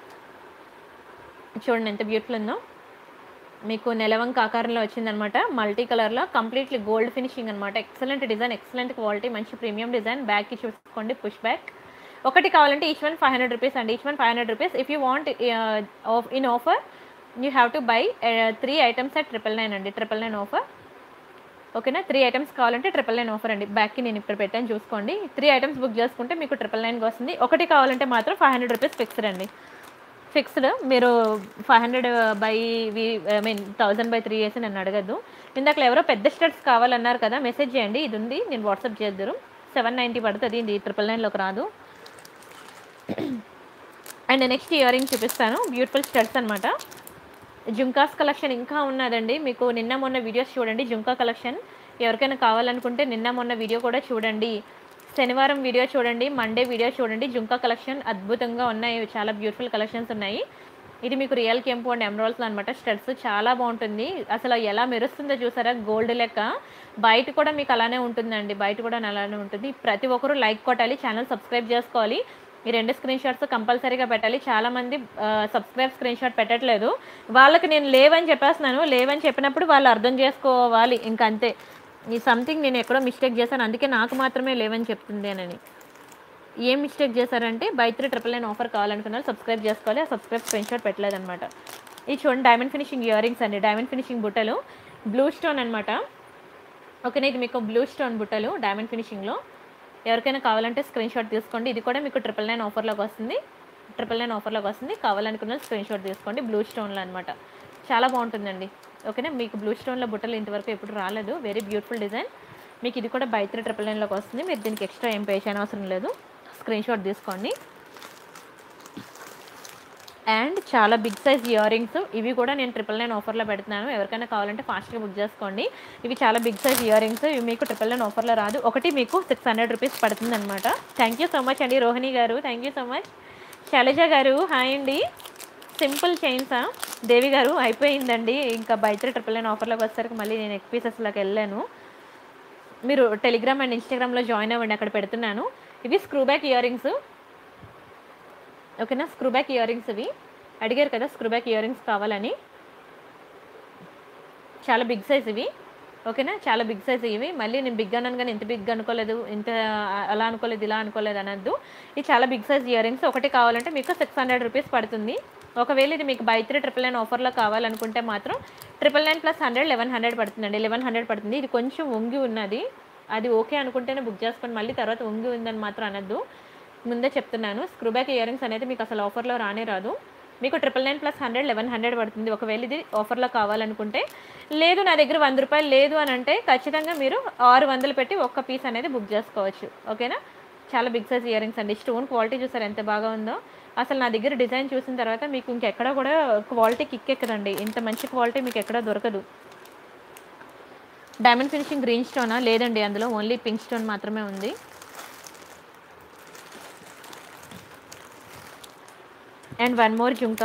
చూడండి ఎంత బ్యూటిఫుల్ ఉందో మీకు నెలవంక ఆకారంలో వచ్చిందనమాట మల్టీ కలర్లో కంప్లీట్లీ గోల్డ్ ఫినిషింగ్ అనమాట ఎక్సలెంట్ డిజైన్ ఎక్సలెంట్ క్వాలిటీ మంచి ప్రీమియం డిజైన్ బ్యాక్కి చూసుకోండి పుష్ బ్యాక్ ఒకటి కావాలంటే each one five hundred rupees అండి each one five hundred rupees if you want in offer you have to buy three items at triple nine అండి triple nine offer ఓకేనా three items కావాలంటే triple nine offer అండి బ్యాక్కి నేను ఇప్పుడు పెట్టాను చూసుకోండి త్రీ ఐటమ్స్ బుక్ చేసుకుంటే మీకు ట్రిపుల్ నైన్కి వస్తుంది ఒకటి కావాలంటే మాత్రం ఫైవ్ హండ్రెడ్ రూపీస్ ఫిక్స్డ్ అండి ఫిక్స్డ్ మీరు five hundred buy we I mean thousand buy three వేసి నన్ను అడగద్దు ఇందాక ఎవరో పెద్ద స్టడ్స్ కావాలన్నారు కదా మెసేజ్ చేయండి ఇది ఉంది నేను వాట్సాప్ చేద్దరు సెవెన్ నైంటీ పడుతుంది ఇది ట్రిపుల్ నైన్లోకి రాదు అండ్ నెక్స్ట్ ఇయర్ రింగ్ చూపిస్తాను బ్యూటిఫుల్ స్టడ్స్ అనమాట జుంకాస్ కలెక్షన్ ఇంకా ఉన్నదండి మీకు నిన్న మొన్న వీడియోస్ చూడండి జుంకా కలెక్షన్ ఎవరికైనా కావాలనుకుంటే నిన్న మొన్న వీడియో కూడా చూడండి శనివారం వీడియో చూడండి మండే వీడియో చూడండి జుంకా కలెక్షన్ అద్భుతంగా ఉన్నాయి చాలా బ్యూటిఫుల్ కలెక్షన్స్ ఉన్నాయి ఇది మీకు రియల్ కెంపు అండ్ ఎమరాల్స్ అనమాట స్టడ్స్ చాలా బాగుంటుంది అసలు ఎలా మెరుస్తుందో చూసారా గోల్డ్ లెక్క బయట కూడా మీకు అలానే ఉంటుందండి బయట కూడా అలానే ఉంటుంది ప్రతి ఒక్కరూ లైక్ కొట్టాలి ఛానల్ సబ్స్క్రైబ్ చేసుకోవాలి ఈ రెండు స్క్రీన్ షాట్స్ కంపల్సరీగా పెట్టాలి చాలామంది సబ్స్క్రైబ్ స్క్రీన్ షాట్ పెట్టట్లేదు వాళ్ళకి నేను లేవని చెప్పేస్తున్నాను లేవని చెప్పినప్పుడు వాళ్ళు అర్థం చేసుకోవాలి ఇంకా అంతే ఈ సంథింగ్ నేను ఎక్కడో మిస్టేక్ చేశాను అందుకే నాకు మాత్రమే లేవని చెప్తుంది అని ఏం మిస్టేక్ చేశారంటే buy three triple nine offer కావాలనుకున్నారు సబ్స్క్రైబ్ చేసుకోవాలి ఆ సబ్స్క్రైబ్ స్క్రీన్ షాట్ పెట్టలేదన్నమాట ఇది చూడండి డైమండ్ ఫినిషింగ్ ఇయర్ రింగ్స్ అండి డైమండ్ ఫినిషింగ్ బుట్టలు బ్లూ స్టోన్ అనమాట ఓకేనా ఇది మీకు బ్లూ స్టోన్ బుట్టలు డైమండ్ ఫినిషింగ్లో ఎవరికైనా కావాలంటే స్క్రీన్ షాట్ తీసుకోండి ఇది కూడా మీకు ట్రిపుల్ నైన్ ఆఫర్లోకి వస్తుంది ట్రిపుల్ నైన్ ఆఫర్లోకి వస్తుంది కావాలనుకున్న స్క్రీన్ షాట్ తీసుకోండి బ్లూ స్టోన్లో అనమాట చాలా బాగుంటుందండి ఓకేనా మీకు బ్లూ స్టోన్లో బుట్టలు ఇంతవరకు ఎప్పుడు రాలేదు వెరీ బ్యూటిఫుల్ డిజైన్ మీకు ఇది కూడా బై త్రీ ట్రిపుల్ నైన్లోకి వస్తుంది మీరు దీనికి ఎక్స్ట్రా ఏం పే చేయని అవసరం లేదు స్క్రీన్ షాట్ తీసుకోండి అండ్ చాలా బిగ్ సైజ్ ఇయర్ రింగ్స్ ఇవి కూడా నేను ట్రిపుల్ నైన్ ఆఫర్లో పెడుతున్నాను ఎవరికైనా కావాలంటే ఫాస్ట్గా బుక్ చేసుకోండి ఇవి చాలా బిగ్ సైజ్ ఇయర్ రింగ్స్ ఇవి మీకు ట్రిపుల్ నైన్ ఆఫర్లో రాదు ఒకటి మీకు సిక్స్ హండ్రెడ్ రూపీస్ పడుతుంది అనమాట థ్యాంక్ యూ సో మచ్ అండి రోహిణి గారు thank you so much Shailaja గారు హాయ్ అండి సింపుల్ చైన్సా దేవి గారు అయిపోయిందండి ఇంకా బయట ట్రిపుల్ నైన్ ఆఫర్లోకి వచ్చేసరికి మళ్ళీ నేను ఎక్ పీసెస్లోకి వెళ్ళాను మీరు టెలిగ్రామ్ అండ్ ఇన్స్టాగ్రామ్లో జాయిన్ అవ్వండి అక్కడ పెడుతున్నాను ఇవి స్క్రూ బ్యాక్ ఇయర్ రింగ్స్ ఓకేనా స్క్రూ బ్యాక్ ఇయర్ రింగ్స్ ఇవి అడిగారు కదా స్క్రూ బ్యాక్ ఇయర్ రింగ్స్ కావాలని చాలా బిగ్ సైజ్ ఇవి ఓకేనా చాలా బిగ్ సైజ్ ఇవి మళ్ళీ నేను బిగ్ అన్నాను కానీ ఇంత బిగ్ అనుకోలేదు ఇంత అలా అనుకోలేదు ఇలా అనుకోలేదు అనద్దు ఇది చాలా బిగ్ సైజ్ ఇయర్ రింగ్స్ ఒకటి కావాలంటే మీకు సిక్స్ హండ్రెడ్ రూపీస్ పడుతుంది ఒకవేళ ఇది మీకు బై త్రీ ట్రిపుల్ నైన్ ఆఫర్లో కావాలనుకుంటే మాత్రం triple nine plus hundred eleven hundred పడుతుందండి లెవెన్ హండ్రెడ్ పడుతుంది ఇది కొంచెం వంగి ఉన్నది అది ఓకే అనుకుంటేనే బుక్ చేసుకొని మళ్ళీ తర్వాత వంగి ఉందని మాత్రం అనద్దు ముందే చెప్తున్నాను స్క్రూ బ్యాక్ ఇయర్ రింగ్స్ అనేది మీకు అసలు ఆఫర్లో రానే రాదు మీకు triple nine plus hundred eleven hundred పడుతుంది ఒకవేళ ఇది ఆఫర్లో కావాలనుకుంటే లేదు నా దగ్గర వంద రూపాయలు లేదు అని అంటే ఖచ్చితంగా మీరు ఆరు వందలు పెట్టి ఒక్క పీస్ అనేది బుక్ చేసుకోవచ్చు ఓకేనా చాలా బిగ్ సైజ్ ఇయర్ రింగ్స్ అండి స్టోన్ క్వాలిటీ చూసారు ఎంత బాగా ఉందో అసలు నా దగ్గర డిజైన్ చూసిన తర్వాత మీకు ఇంకెక్కడ కూడా క్వాలిటీ కిక్ ఎక్కదండి ఇంత మంచి క్వాలిటీ మీకు ఎక్కడ దొరకదు డైమండ్ ఫినిషింగ్ గ్రీన్ స్టోనా లేదండి అందులో ఓన్లీ పింక్ స్టోన్ మాత్రమే ఉంది అండ్ వన్ మోర్ జుంకా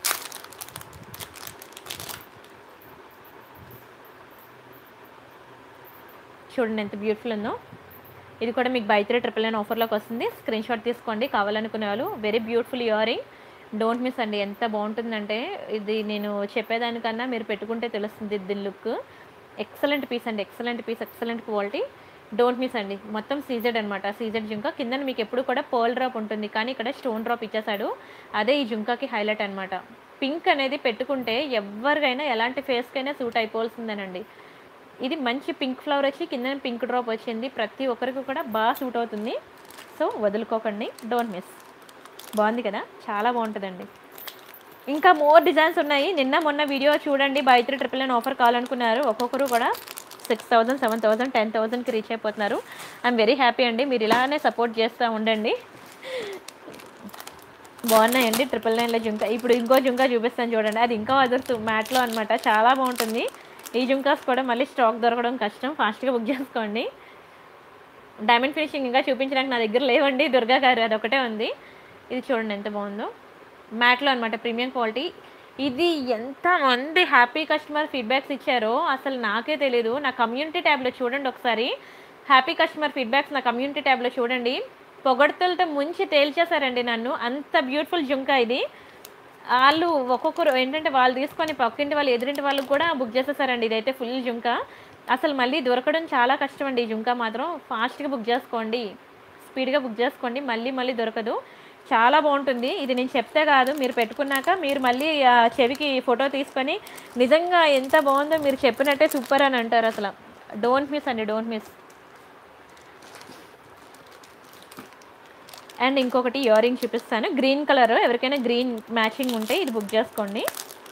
చూడండి ఎంత బ్యూటిఫుల్ ఉందో ఇది కూడా మీకు బై త్రీ ట్రిపుల్ నైన్ ఆఫర్లోకి వస్తుంది స్క్రీన్ షాట్ తీసుకోండి కావాలనుకునే వాళ్ళు very beautiful earring don't miss అండి ఎంత బాగుంటుందంటే ఇది నేను చెప్పేదానికన్నా మీరు పెట్టుకుంటే తెలుస్తుంది దీని లుక్ ఎక్సలెంట్ పీస్ అండి excellent piece excellent quality don't miss అండి మొత్తం సీజెడ్ అనమాట సీజెడ్ జుంకా కింద మీకు ఎప్పుడు కూడా పర్ల్ డ్రాప్ ఉంటుంది కానీ ఇక్కడ స్టోన్ డ్రాప్ ఇచ్చేసాడు అదే ఈ జుంకాకి హైలైట్ అనమాట పింక్ అనేది పెట్టుకుంటే ఎవరికైనా ఎలాంటి ఫేస్కైనా సూట్ అయిపోవాల్సిందేనండి ఇది మంచి పింక్ ఫ్లవర్ వచ్చి కింద పింక్ డ్రాప్ వచ్చింది ప్రతి ఒక్కరికి కూడా బాగా సూట్ అవుతుంది సో వదులుకోకండి డోంట్ మిస్ బాగుంది కదా చాలా బాగుంటుందండి ఇంకా మోర్ డిజైన్స్ ఉన్నాయి నిన్న మొన్న వీడియో చూడండి buy three triple nine offer కావాలనుకున్నారు ఒక్కొక్కరు కూడా six thousand seven thousand ten థౌసండ్కి రీచ్ అయిపోతున్నారు ఐఎమ్ వెరీ హ్యాపీ అండి మీరు ఇలానే సపోర్ట్ చేస్తూ ఉండండి బాగున్నాయండి ట్రిపుల్ నైన్లో జుంకా ఇప్పుడు ఇంకో జుంకా చూపిస్తాను చూడండి అది ఇంకా అదర్స్ మ్యాట్లో అనమాట చాలా బాగుంటుంది ఈ జుంకాస్ కూడా మళ్ళీ స్టాక్ దొరకడం కష్టం ఫాస్ట్గా బుక్ చేసుకోండి డైమండ్ ఫినిషింగ్ ఇంకా చూపించడానికి నా దగ్గర లేవండి దుర్గా గారు అది ఒకటే ఉంది ఇది చూడండి ఎంత బాగుందో మ్యాట్లో అనమాట ప్రీమియం క్వాలిటీ ఇది ఎంత మంది హ్యాపీ కస్టమర్ ఫీడ్బ్యాక్స్ ఇచ్చారో అసలు నాకే తెలీదు నా కమ్యూనిటీ ట్యాబ్లో చూడండి ఒకసారి హ్యాపీ కస్టమర్ ఫీడ్బ్యాక్స్ నా కమ్యూనిటీ ట్యాబ్లో చూడండి పొగడ్తలతో ముంచి తేల్చేశారండి నన్ను అంత బ్యూటిఫుల్ జుంకా ఇది వాళ్ళు ఒక్కొక్కరు ఏంటంటే వాళ్ళు తీసుకొని పక్కింటి వాళ్ళు ఎదురింటి వాళ్ళకి కూడా బుక్ చేసేసారండి ఇదైతే ఫుల్ జుంకా అసలు మళ్ళీ దొరకడం చాలా కష్టం అండి ఈ జుంకా మాత్రం ఫాస్ట్గా బుక్ చేసుకోండి స్పీడ్గా బుక్ చేసుకోండి మళ్ళీ మళ్ళీ దొరకదు చాలా బాగుంటుంది ఇది నేను చెప్తే కాదు మీరు పెట్టుకున్నాక మీరు మళ్ళీ ఆ చెవికి ఫోటో తీసుకొని నిజంగా ఎంత బాగుందో మీరు చెప్పినట్టే సూపర్ అని అంటారు అసలు డోంట్ మిస్ అండి డోంట్ మిస్ అండ్ ఇంకొకటి ఇయర్ రింగ్ చూపిస్తాను గ్రీన్ కలర్ ఎవరికైనా గ్రీన్ మ్యాచింగ్ ఉంటే ఇది బుక్ చేసుకోండి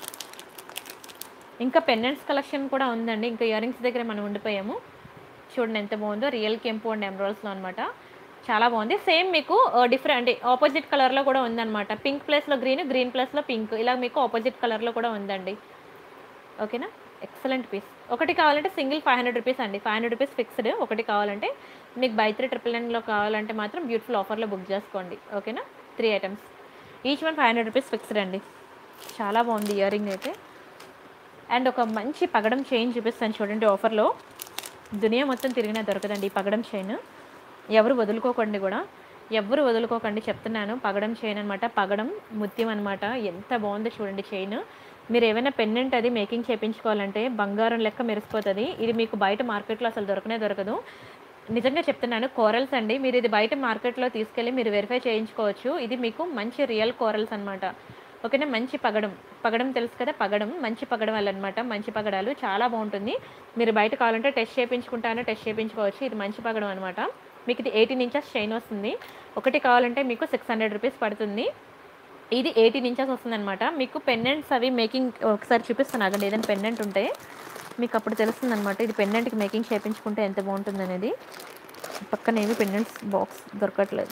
ఇంకా పెండెంట్స్ కలెక్షన్ కూడా ఉందండి ఇంకా ఇయర్ రింగ్స్ దగ్గర మనం ఉండిపోయాము చూడండి ఎంత బాగుందో రియల్ కెంపు అండ్ ఎమరాల్స్లో అనమాట చాలా బాగుంది సేమ్ మీకు డిఫరెంట్ అంటే ఆపోజిట్ కలర్లో కూడా ఉందన్నమాట పింక్ ప్లేస్లో గ్రీన్ గ్రీన్ ప్లేస్లో పింక్ ఇలా మీకు ఆపోజిట్ కలర్లో కూడా ఉందండి ఓకేనా ఎక్సలెంట్ పీస్ ఒకటి కావాలంటే సింగిల్ ఫైవ్ హండ్రెడ్ రూపీస్ అండి ఫైవ్ హండ్రెడ్ రూపీస్ ఫిక్స్డ్ ఒకటి కావాలంటే మీకు బై త్రీ ట్రిపుల్ నైన్లో కావాలంటే మాత్రం బ్యూటిఫుల్ ఆఫర్లో బుక్ చేసుకోండి ఓకేనా three items each one five hundred rupees fixed అండి చాలా బాగుంది ఇయర్ రింగ్ అయితే అండ్ ఒక మంచి పగడం చైన్ చూపిస్తాను చూడండి ఆఫర్లో దునియా మొత్తం తిరిగినా దొరకదండి ఈ పగడం చైన్ ఎవరు వదులుకోకండి కూడా ఎవరు వదులుకోకండి చెప్తున్నాను పగడం చైన్ అనమాట పగడం ముత్యం అనమాట ఎంత బాగుందో చూడండి చైన్ మీరు ఏమైనా పెన్నెంట్ అది మేకింగ్ చేయించుకోవాలంటే బంగారం లెక్క మెరిసిపోతుంది ఇది మీకు బయట మార్కెట్లో అసలు దొరకనే దొరకదు నిజంగా చెప్తున్నాను కోరల్స్ అండి మీరు ఇది బయట మార్కెట్లో తీసుకెళ్ళి మీరు వెరిఫై చేయించుకోవచ్చు ఇది మీకు మంచి రియల్ కోరల్స్ అనమాట ఓకేనా మంచి పగడం పగడం తెలుసు కదా పగడం మంచి పగడం అనమాట మంచి పగడాలు చాలా బాగుంటుంది మీరు బయట కావాలంటే టెస్ట్ చేయించుకుంటానో టెస్ట్ చేయించుకోవచ్చు ఇది మంచి పగడం అనమాట మీకు ఇది ఎయిటీన్ ఇంచెస్ చైన్ వస్తుంది ఒకటి కావాలంటే మీకు సిక్స్ హండ్రెడ్ రూపీస్ పడుతుంది ఇది ఎయిటీన్ ఇంచెస్ వస్తుందన్నమాట మీకు పెండెంట్స్ అవి మేకింగ్ ఒకసారి చూపిస్తాను అదండి ఏదైనా పెండెంట్ ఉంటే మీకు అప్పుడు తెలుస్తుంది అనమాట ఇది పెండెంట్కి మేకింగ్ చేయించుకుంటే ఎంత బాగుంటుంది అనేది పక్కన ఏమి పెండెంట్స్ బాక్స్ దొరకట్లేదు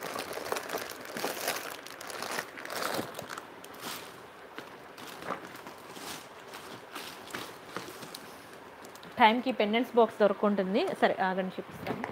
టైంకి పెండెంట్స్ బాక్స్ దొరుకుంటుంది సరే ఆగండి చూపిస్తాను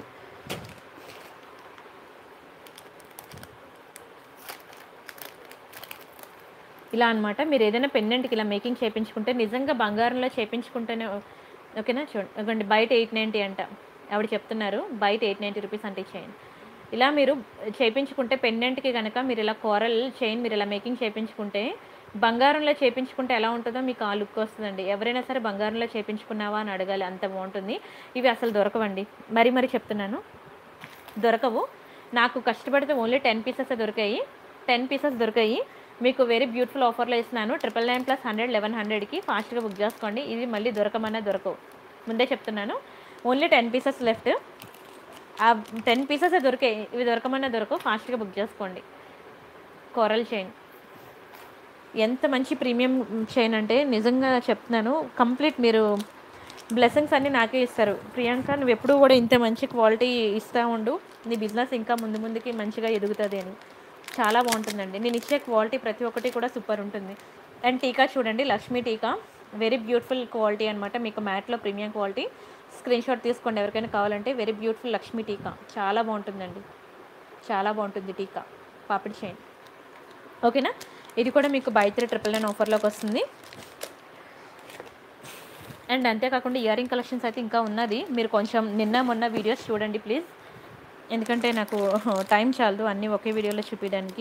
ఇలా అనమాట మీరు ఏదైనా పెండెంట్కి ఇలా మేకింగ్ చేయించుకుంటే నిజంగా బంగారంలో చేయించుకుంటేనే ఓకేనా చూడండి ఇదిగోండి బయట ఎయిట్ నైంటీ అంట ఆవిడ చెప్తున్నారు బయట ఎయిట్ నైంటీ రూపీస్ అంటే చైన్ ఇలా మీరు చేయించుకుంటే పెండెంట్కి కనుక మీరు ఇలా కోరల్ చైన్ మీరు ఇలా మేకింగ్ చేయించుకుంటే బంగారంలో చేయించుకుంటే ఎలా ఉంటుందో మీకు ఆ లుక్ వస్తుందండి ఎవరైనా సరే బంగారంలో చేయించుకున్నావా అని అడగాలి అంత బాగుంటుంది ఇవి అసలు దొరకవండి మరీ మరీ చెప్తున్నాను దొరకవు నాకు కష్టపడితే ఓన్లీ టెన్ పీసెస్ దొరికాయి టెన్ పీసెస్ దొరికాయి మీకు వెరీ బ్యూటిఫుల్ ఆఫర్లో ఇస్తున్నాను triple nine plus hundred eleven హండ్రెడ్కి ఫాస్ట్గా బుక్ చేసుకోండి ఇది మళ్ళీ దొరకమన్నా దొరకవు ముందే చెప్తున్నాను ఓన్లీ టెన్ పీసెస్ లెఫ్ట్ ఆ టెన్ పీసెస్ దొరికాయి ఇవి దొరకమన్నా దొరకవు ఫాస్ట్గా బుక్ చేసుకోండి కోరల్ చైన్ ఎంత మంచి ప్రీమియం చైన్ అంటే నిజంగా చెప్తున్నాను కంప్లీట్ మీరు బ్లెస్సింగ్స్ అన్నీ నాకే ఇస్తారు ప్రియాంక నువ్వు ఎప్పుడూ కూడా ఇంత మంచి క్వాలిటీ ఇస్తూ ఉండు నీ బిజినెస్ ఇంకా ముందు ముందుకి మంచిగా ఎదుగుతుంది అని చాలా బాగుంటుందండి నేను ఇచ్చే క్వాలిటీ ప్రతి ఒక్కటి కూడా సూపర్ ఉంటుంది అండ్ టీకా చూడండి లక్ష్మీ టీకా వెరీ బ్యూటిఫుల్ క్వాలిటీ అనమాట మీకు మ్యాట్లో ప్రీమియం క్వాలిటీ స్క్రీన్ షాట్ తీసుకోండి ఎవరికైనా కావాలంటే వెరీ బ్యూటిఫుల్ లక్ష్మీ టీకా చాలా బాగుంటుందండి చాలా బాగుంటుంది టీకా పాపిడి చైన్ ఓకేనా ఇది కూడా మీకు బై త్రీ ట్రిపుల్ నైన్ ఆఫర్లోకి వస్తుంది అండ్ అంతేకాకుండా ఇయర్ రింగ్ కలెక్షన్స్ అయితే ఇంకా ఉన్నది మీరు కొంచెం నిన్న మొన్న వీడియోస్ చూడండి ప్లీజ్ ఎందుకంటే నాకు టైం చాలదు అన్నీ ఒకే వీడియోలో చూపించడానికి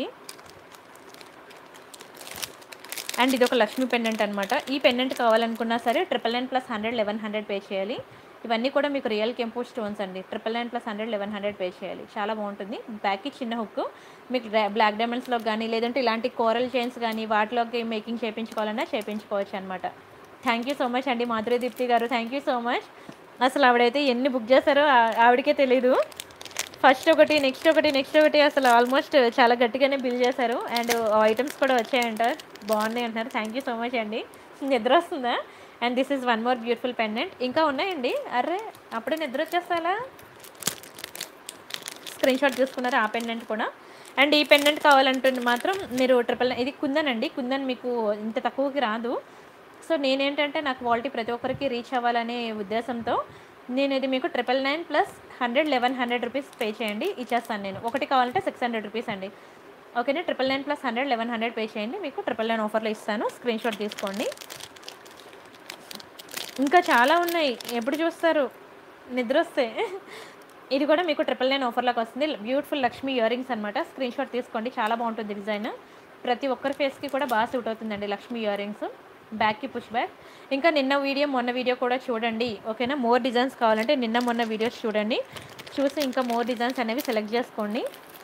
అండ్ ఇది ఒక లక్ష్మీ పెండెంట్ అనమాట ఈ పెండెంట్ కావాలనుకున్నా సరే triple nine plus hundred eleven hundred pay చేయాలి ఇవన్నీ కూడా మీకు రియల్ కెంపో స్టోన్స్ అండి triple nine plus hundred eleven hundred pay చేయాలి చాలా బాగుంటుంది బ్యాక్కి చిన్న హుక్ మీకు బ్లాక్ డైమండ్స్లో కానీ లేదంటే ఇలాంటి కోరల్ చైన్స్ కానీ వాటిలోకి మేకింగ్ చేయించుకోవాలన్నా చేయించుకోవచ్చు అనమాట థ్యాంక్ యూ సో మచ్ అండి మాధురి దీప్తి గారు థ్యాంక్ యూ సో మచ్ అసలు ఆవిడైతే ఎన్ని బుక్ చేశారో ఆ- ఆవిడకే తెలీదు ఫస్ట్ ఒకటి నెక్స్ట్ ఒకటి నెక్స్ట్ ఒకటి అసలు ఆల్మోస్ట్ చాలా గట్టిగానే బిల్ చేశారు అండ్ ఐటమ్స్ కూడా వచ్చాయంట బాగున్నాయి అంటున్నారు థ్యాంక్ యూ సో మచ్ అండి నిద్ర వస్తుందా and this is one more beautiful pendant ఇంకా ఉన్నాయండి అర్రే అప్పుడే నిద్ర వచ్చేస్తాలా స్క్రీన్ షాట్ తీసుకున్నారు ఆ పెండెంట్ కూడా అండ్ ఈ పెండెంట్ కావాలంటే మాత్రం మీరు ట్రిపుల్ ఇది కుందన్ అండి కుందన్ మీకు ఇంత తక్కువకి రాదు సో నేనేంటంటే నాకు క్వాలిటీ ప్రతి ఒక్కరికి రీచ్ అవ్వాలనే ఉద్దేశంతో నేను ఇది మీకు triple nine plus hundred eleven hundred rupees pay చేయండి ఇచ్చేస్తాను నేను ఒకటి కావాలంటే సిక్స్ హండ్రెడ్ రూపీస్ అండి ఓకేనా triple nine plus hundred eleven hundred pay చేయండి మీకు ట్రిపుల్ నైన్ ఆఫర్లో ఇస్తాను స్క్రీన్ షాట్ తీసుకోండి ఇంకా చాలా ఉన్నాయి ఎప్పుడు చూస్తారు నిద్ర వస్తే ఇది కూడా మీకు ట్రిపుల్ నైన్ ఆఫర్లోకి వస్తుంది బ్యూటిఫుల్ లక్ష్మీ ఇయర్ రింగ్స్ అనమాట స్క్రీన్ షాట్ తీసుకోండి చాలా బాగుంటుంది డిజైన్ ప్రతి ఒక్కరి ఫేస్కి కూడా బాగా సూట్ అవుతుందండి లక్ష్మీ ఇయర్ రింగ్స్ బ్యాక్కి పుష్ బ్యాక్ ఇంకా నిన్న వీడియో మొన్న వీడియో కూడా చూడండి ఓకేనా మోర్ డిజైన్స్ కావాలంటే నిన్న మొన్న వీడియోస్ చూడండి చూసి ఇంకా మోర్ డిజైన్స్ అనేవి సెలెక్ట్ చేసుకోండి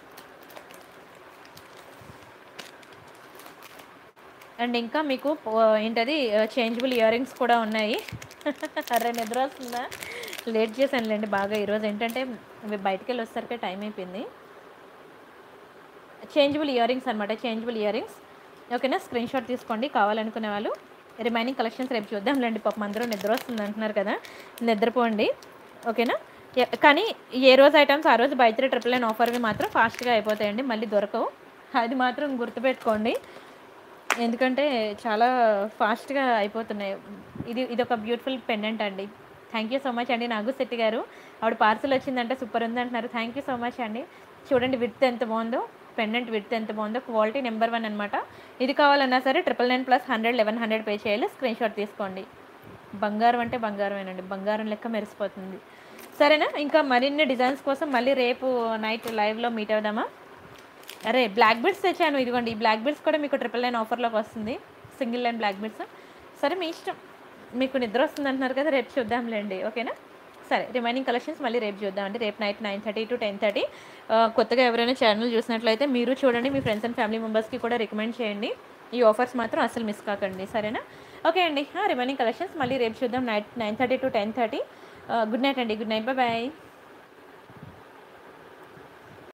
అండ్ ఇంకా మీకు పో- ఏంటది చేంజబుల్ ఇయర్ రింగ్స్ కూడా ఉన్నాయి అరే నిద్ర వస్తుందా లేట్ చేశానులేండి బాగా ఈరోజు ఏంటంటే ఇవి బయటికి వెళ్ళి వచ్చేసరికి టైం అయిపోయింది చేంజబుల్ ఇయర్ రింగ్స్ అనమాట చేంజబుల్ ఇయర్ రింగ్స్ ఓకేనా స్క్రీన్ షాట్ తీసుకోండి కావాలనుకునే వాళ్ళు రిమైనింగ్ కలెక్షన్స్ రేపు చూద్దాంలేండి పాపం అందరూ నిద్ర వస్తుంది అంటున్నారు కదా నిద్రపోండి ఓకేనా ఎ- కానీ ఏ రోజు ఐటమ్స్ ఆ రోజు బయట ట్రిపుల్ నైన్ ఆఫర్వి మాత్రం ఫాస్ట్గా అయిపోతాయండి మళ్ళీ దొరకవు అది మాత్రం గుర్తుపెట్టుకోండి ఎందుకంటే చాలా ఫాస్ట్గా అయిపోతున్నాయి ఇది ఇది ఒక బ్యూటిఫుల్ పెండెంట్ అండి థ్యాంక్ యూ సో మచ్ అండి నాగు శెట్టి గారు ఆవిడ పార్సల్ వచ్చిందంటే సూపర్ ఉంది అంటున్నారు థ్యాంక్ యూ సో మచ్ అండి చూడండి విత్ ఎంత బాగుందో పెండెంట్ విత్ ఎంత బాగుందో క్వాలిటీ నెంబర్ వన్ అనమాట ఇది కావాలన్నా సరే triple nine plus hundred eleven hundred pay చేయాలి స్క్రీన్ షాట్ తీసుకోండి బంగారం అంటే బంగారమేనండి బంగారం లెక్క మెరిసిపోతుంది సరేనా ఇంకా మరిన్ని డిజైన్స్ కోసం మళ్ళీ రేపు నైట్ లైవ్లో మీట్ అవుదామా అరే బ్లాక్ బీడ్స్ తెచ్చాను ఇదిగోండి ఈ బ్లాక్ బీడ్స్ కూడా మీకు ట్రిపుల్ లైన్ ఆఫర్లోకి వస్తుంది సింగిల్ లైన్ బ్లాక్ బీడ్స్ సరే మీ ఇష్టం మీకు నిద్ర వస్తుంది అంటున్నారు కదా రేపు చూద్దాంలేండి ఓకేనా సరే రిమైనింగ్ కలెక్షన్స్ మళ్ళీ రేపు చూద్దామండి రేపు night nine thirty to ten thirty కొత్తగా ఎవరైనా ఛానల్ చూసినట్లయితే మీరు చూడండి మీ ఫ్రెండ్స్ అండ్ ఫ్యామిలీ మెంబర్స్కి కూడా రికమెండ్ చేయండి ఈ ఆఫర్స్ మాత్రం అసలు మిస్ కాకండి సరేనా ఓకే అండి రిమైనింగ్ కలెక్షన్స్ మళ్ళీ రేపు చూద్దాం night nine thirty to ten thirty good night అండి గుడ్ నైట్ బాయ్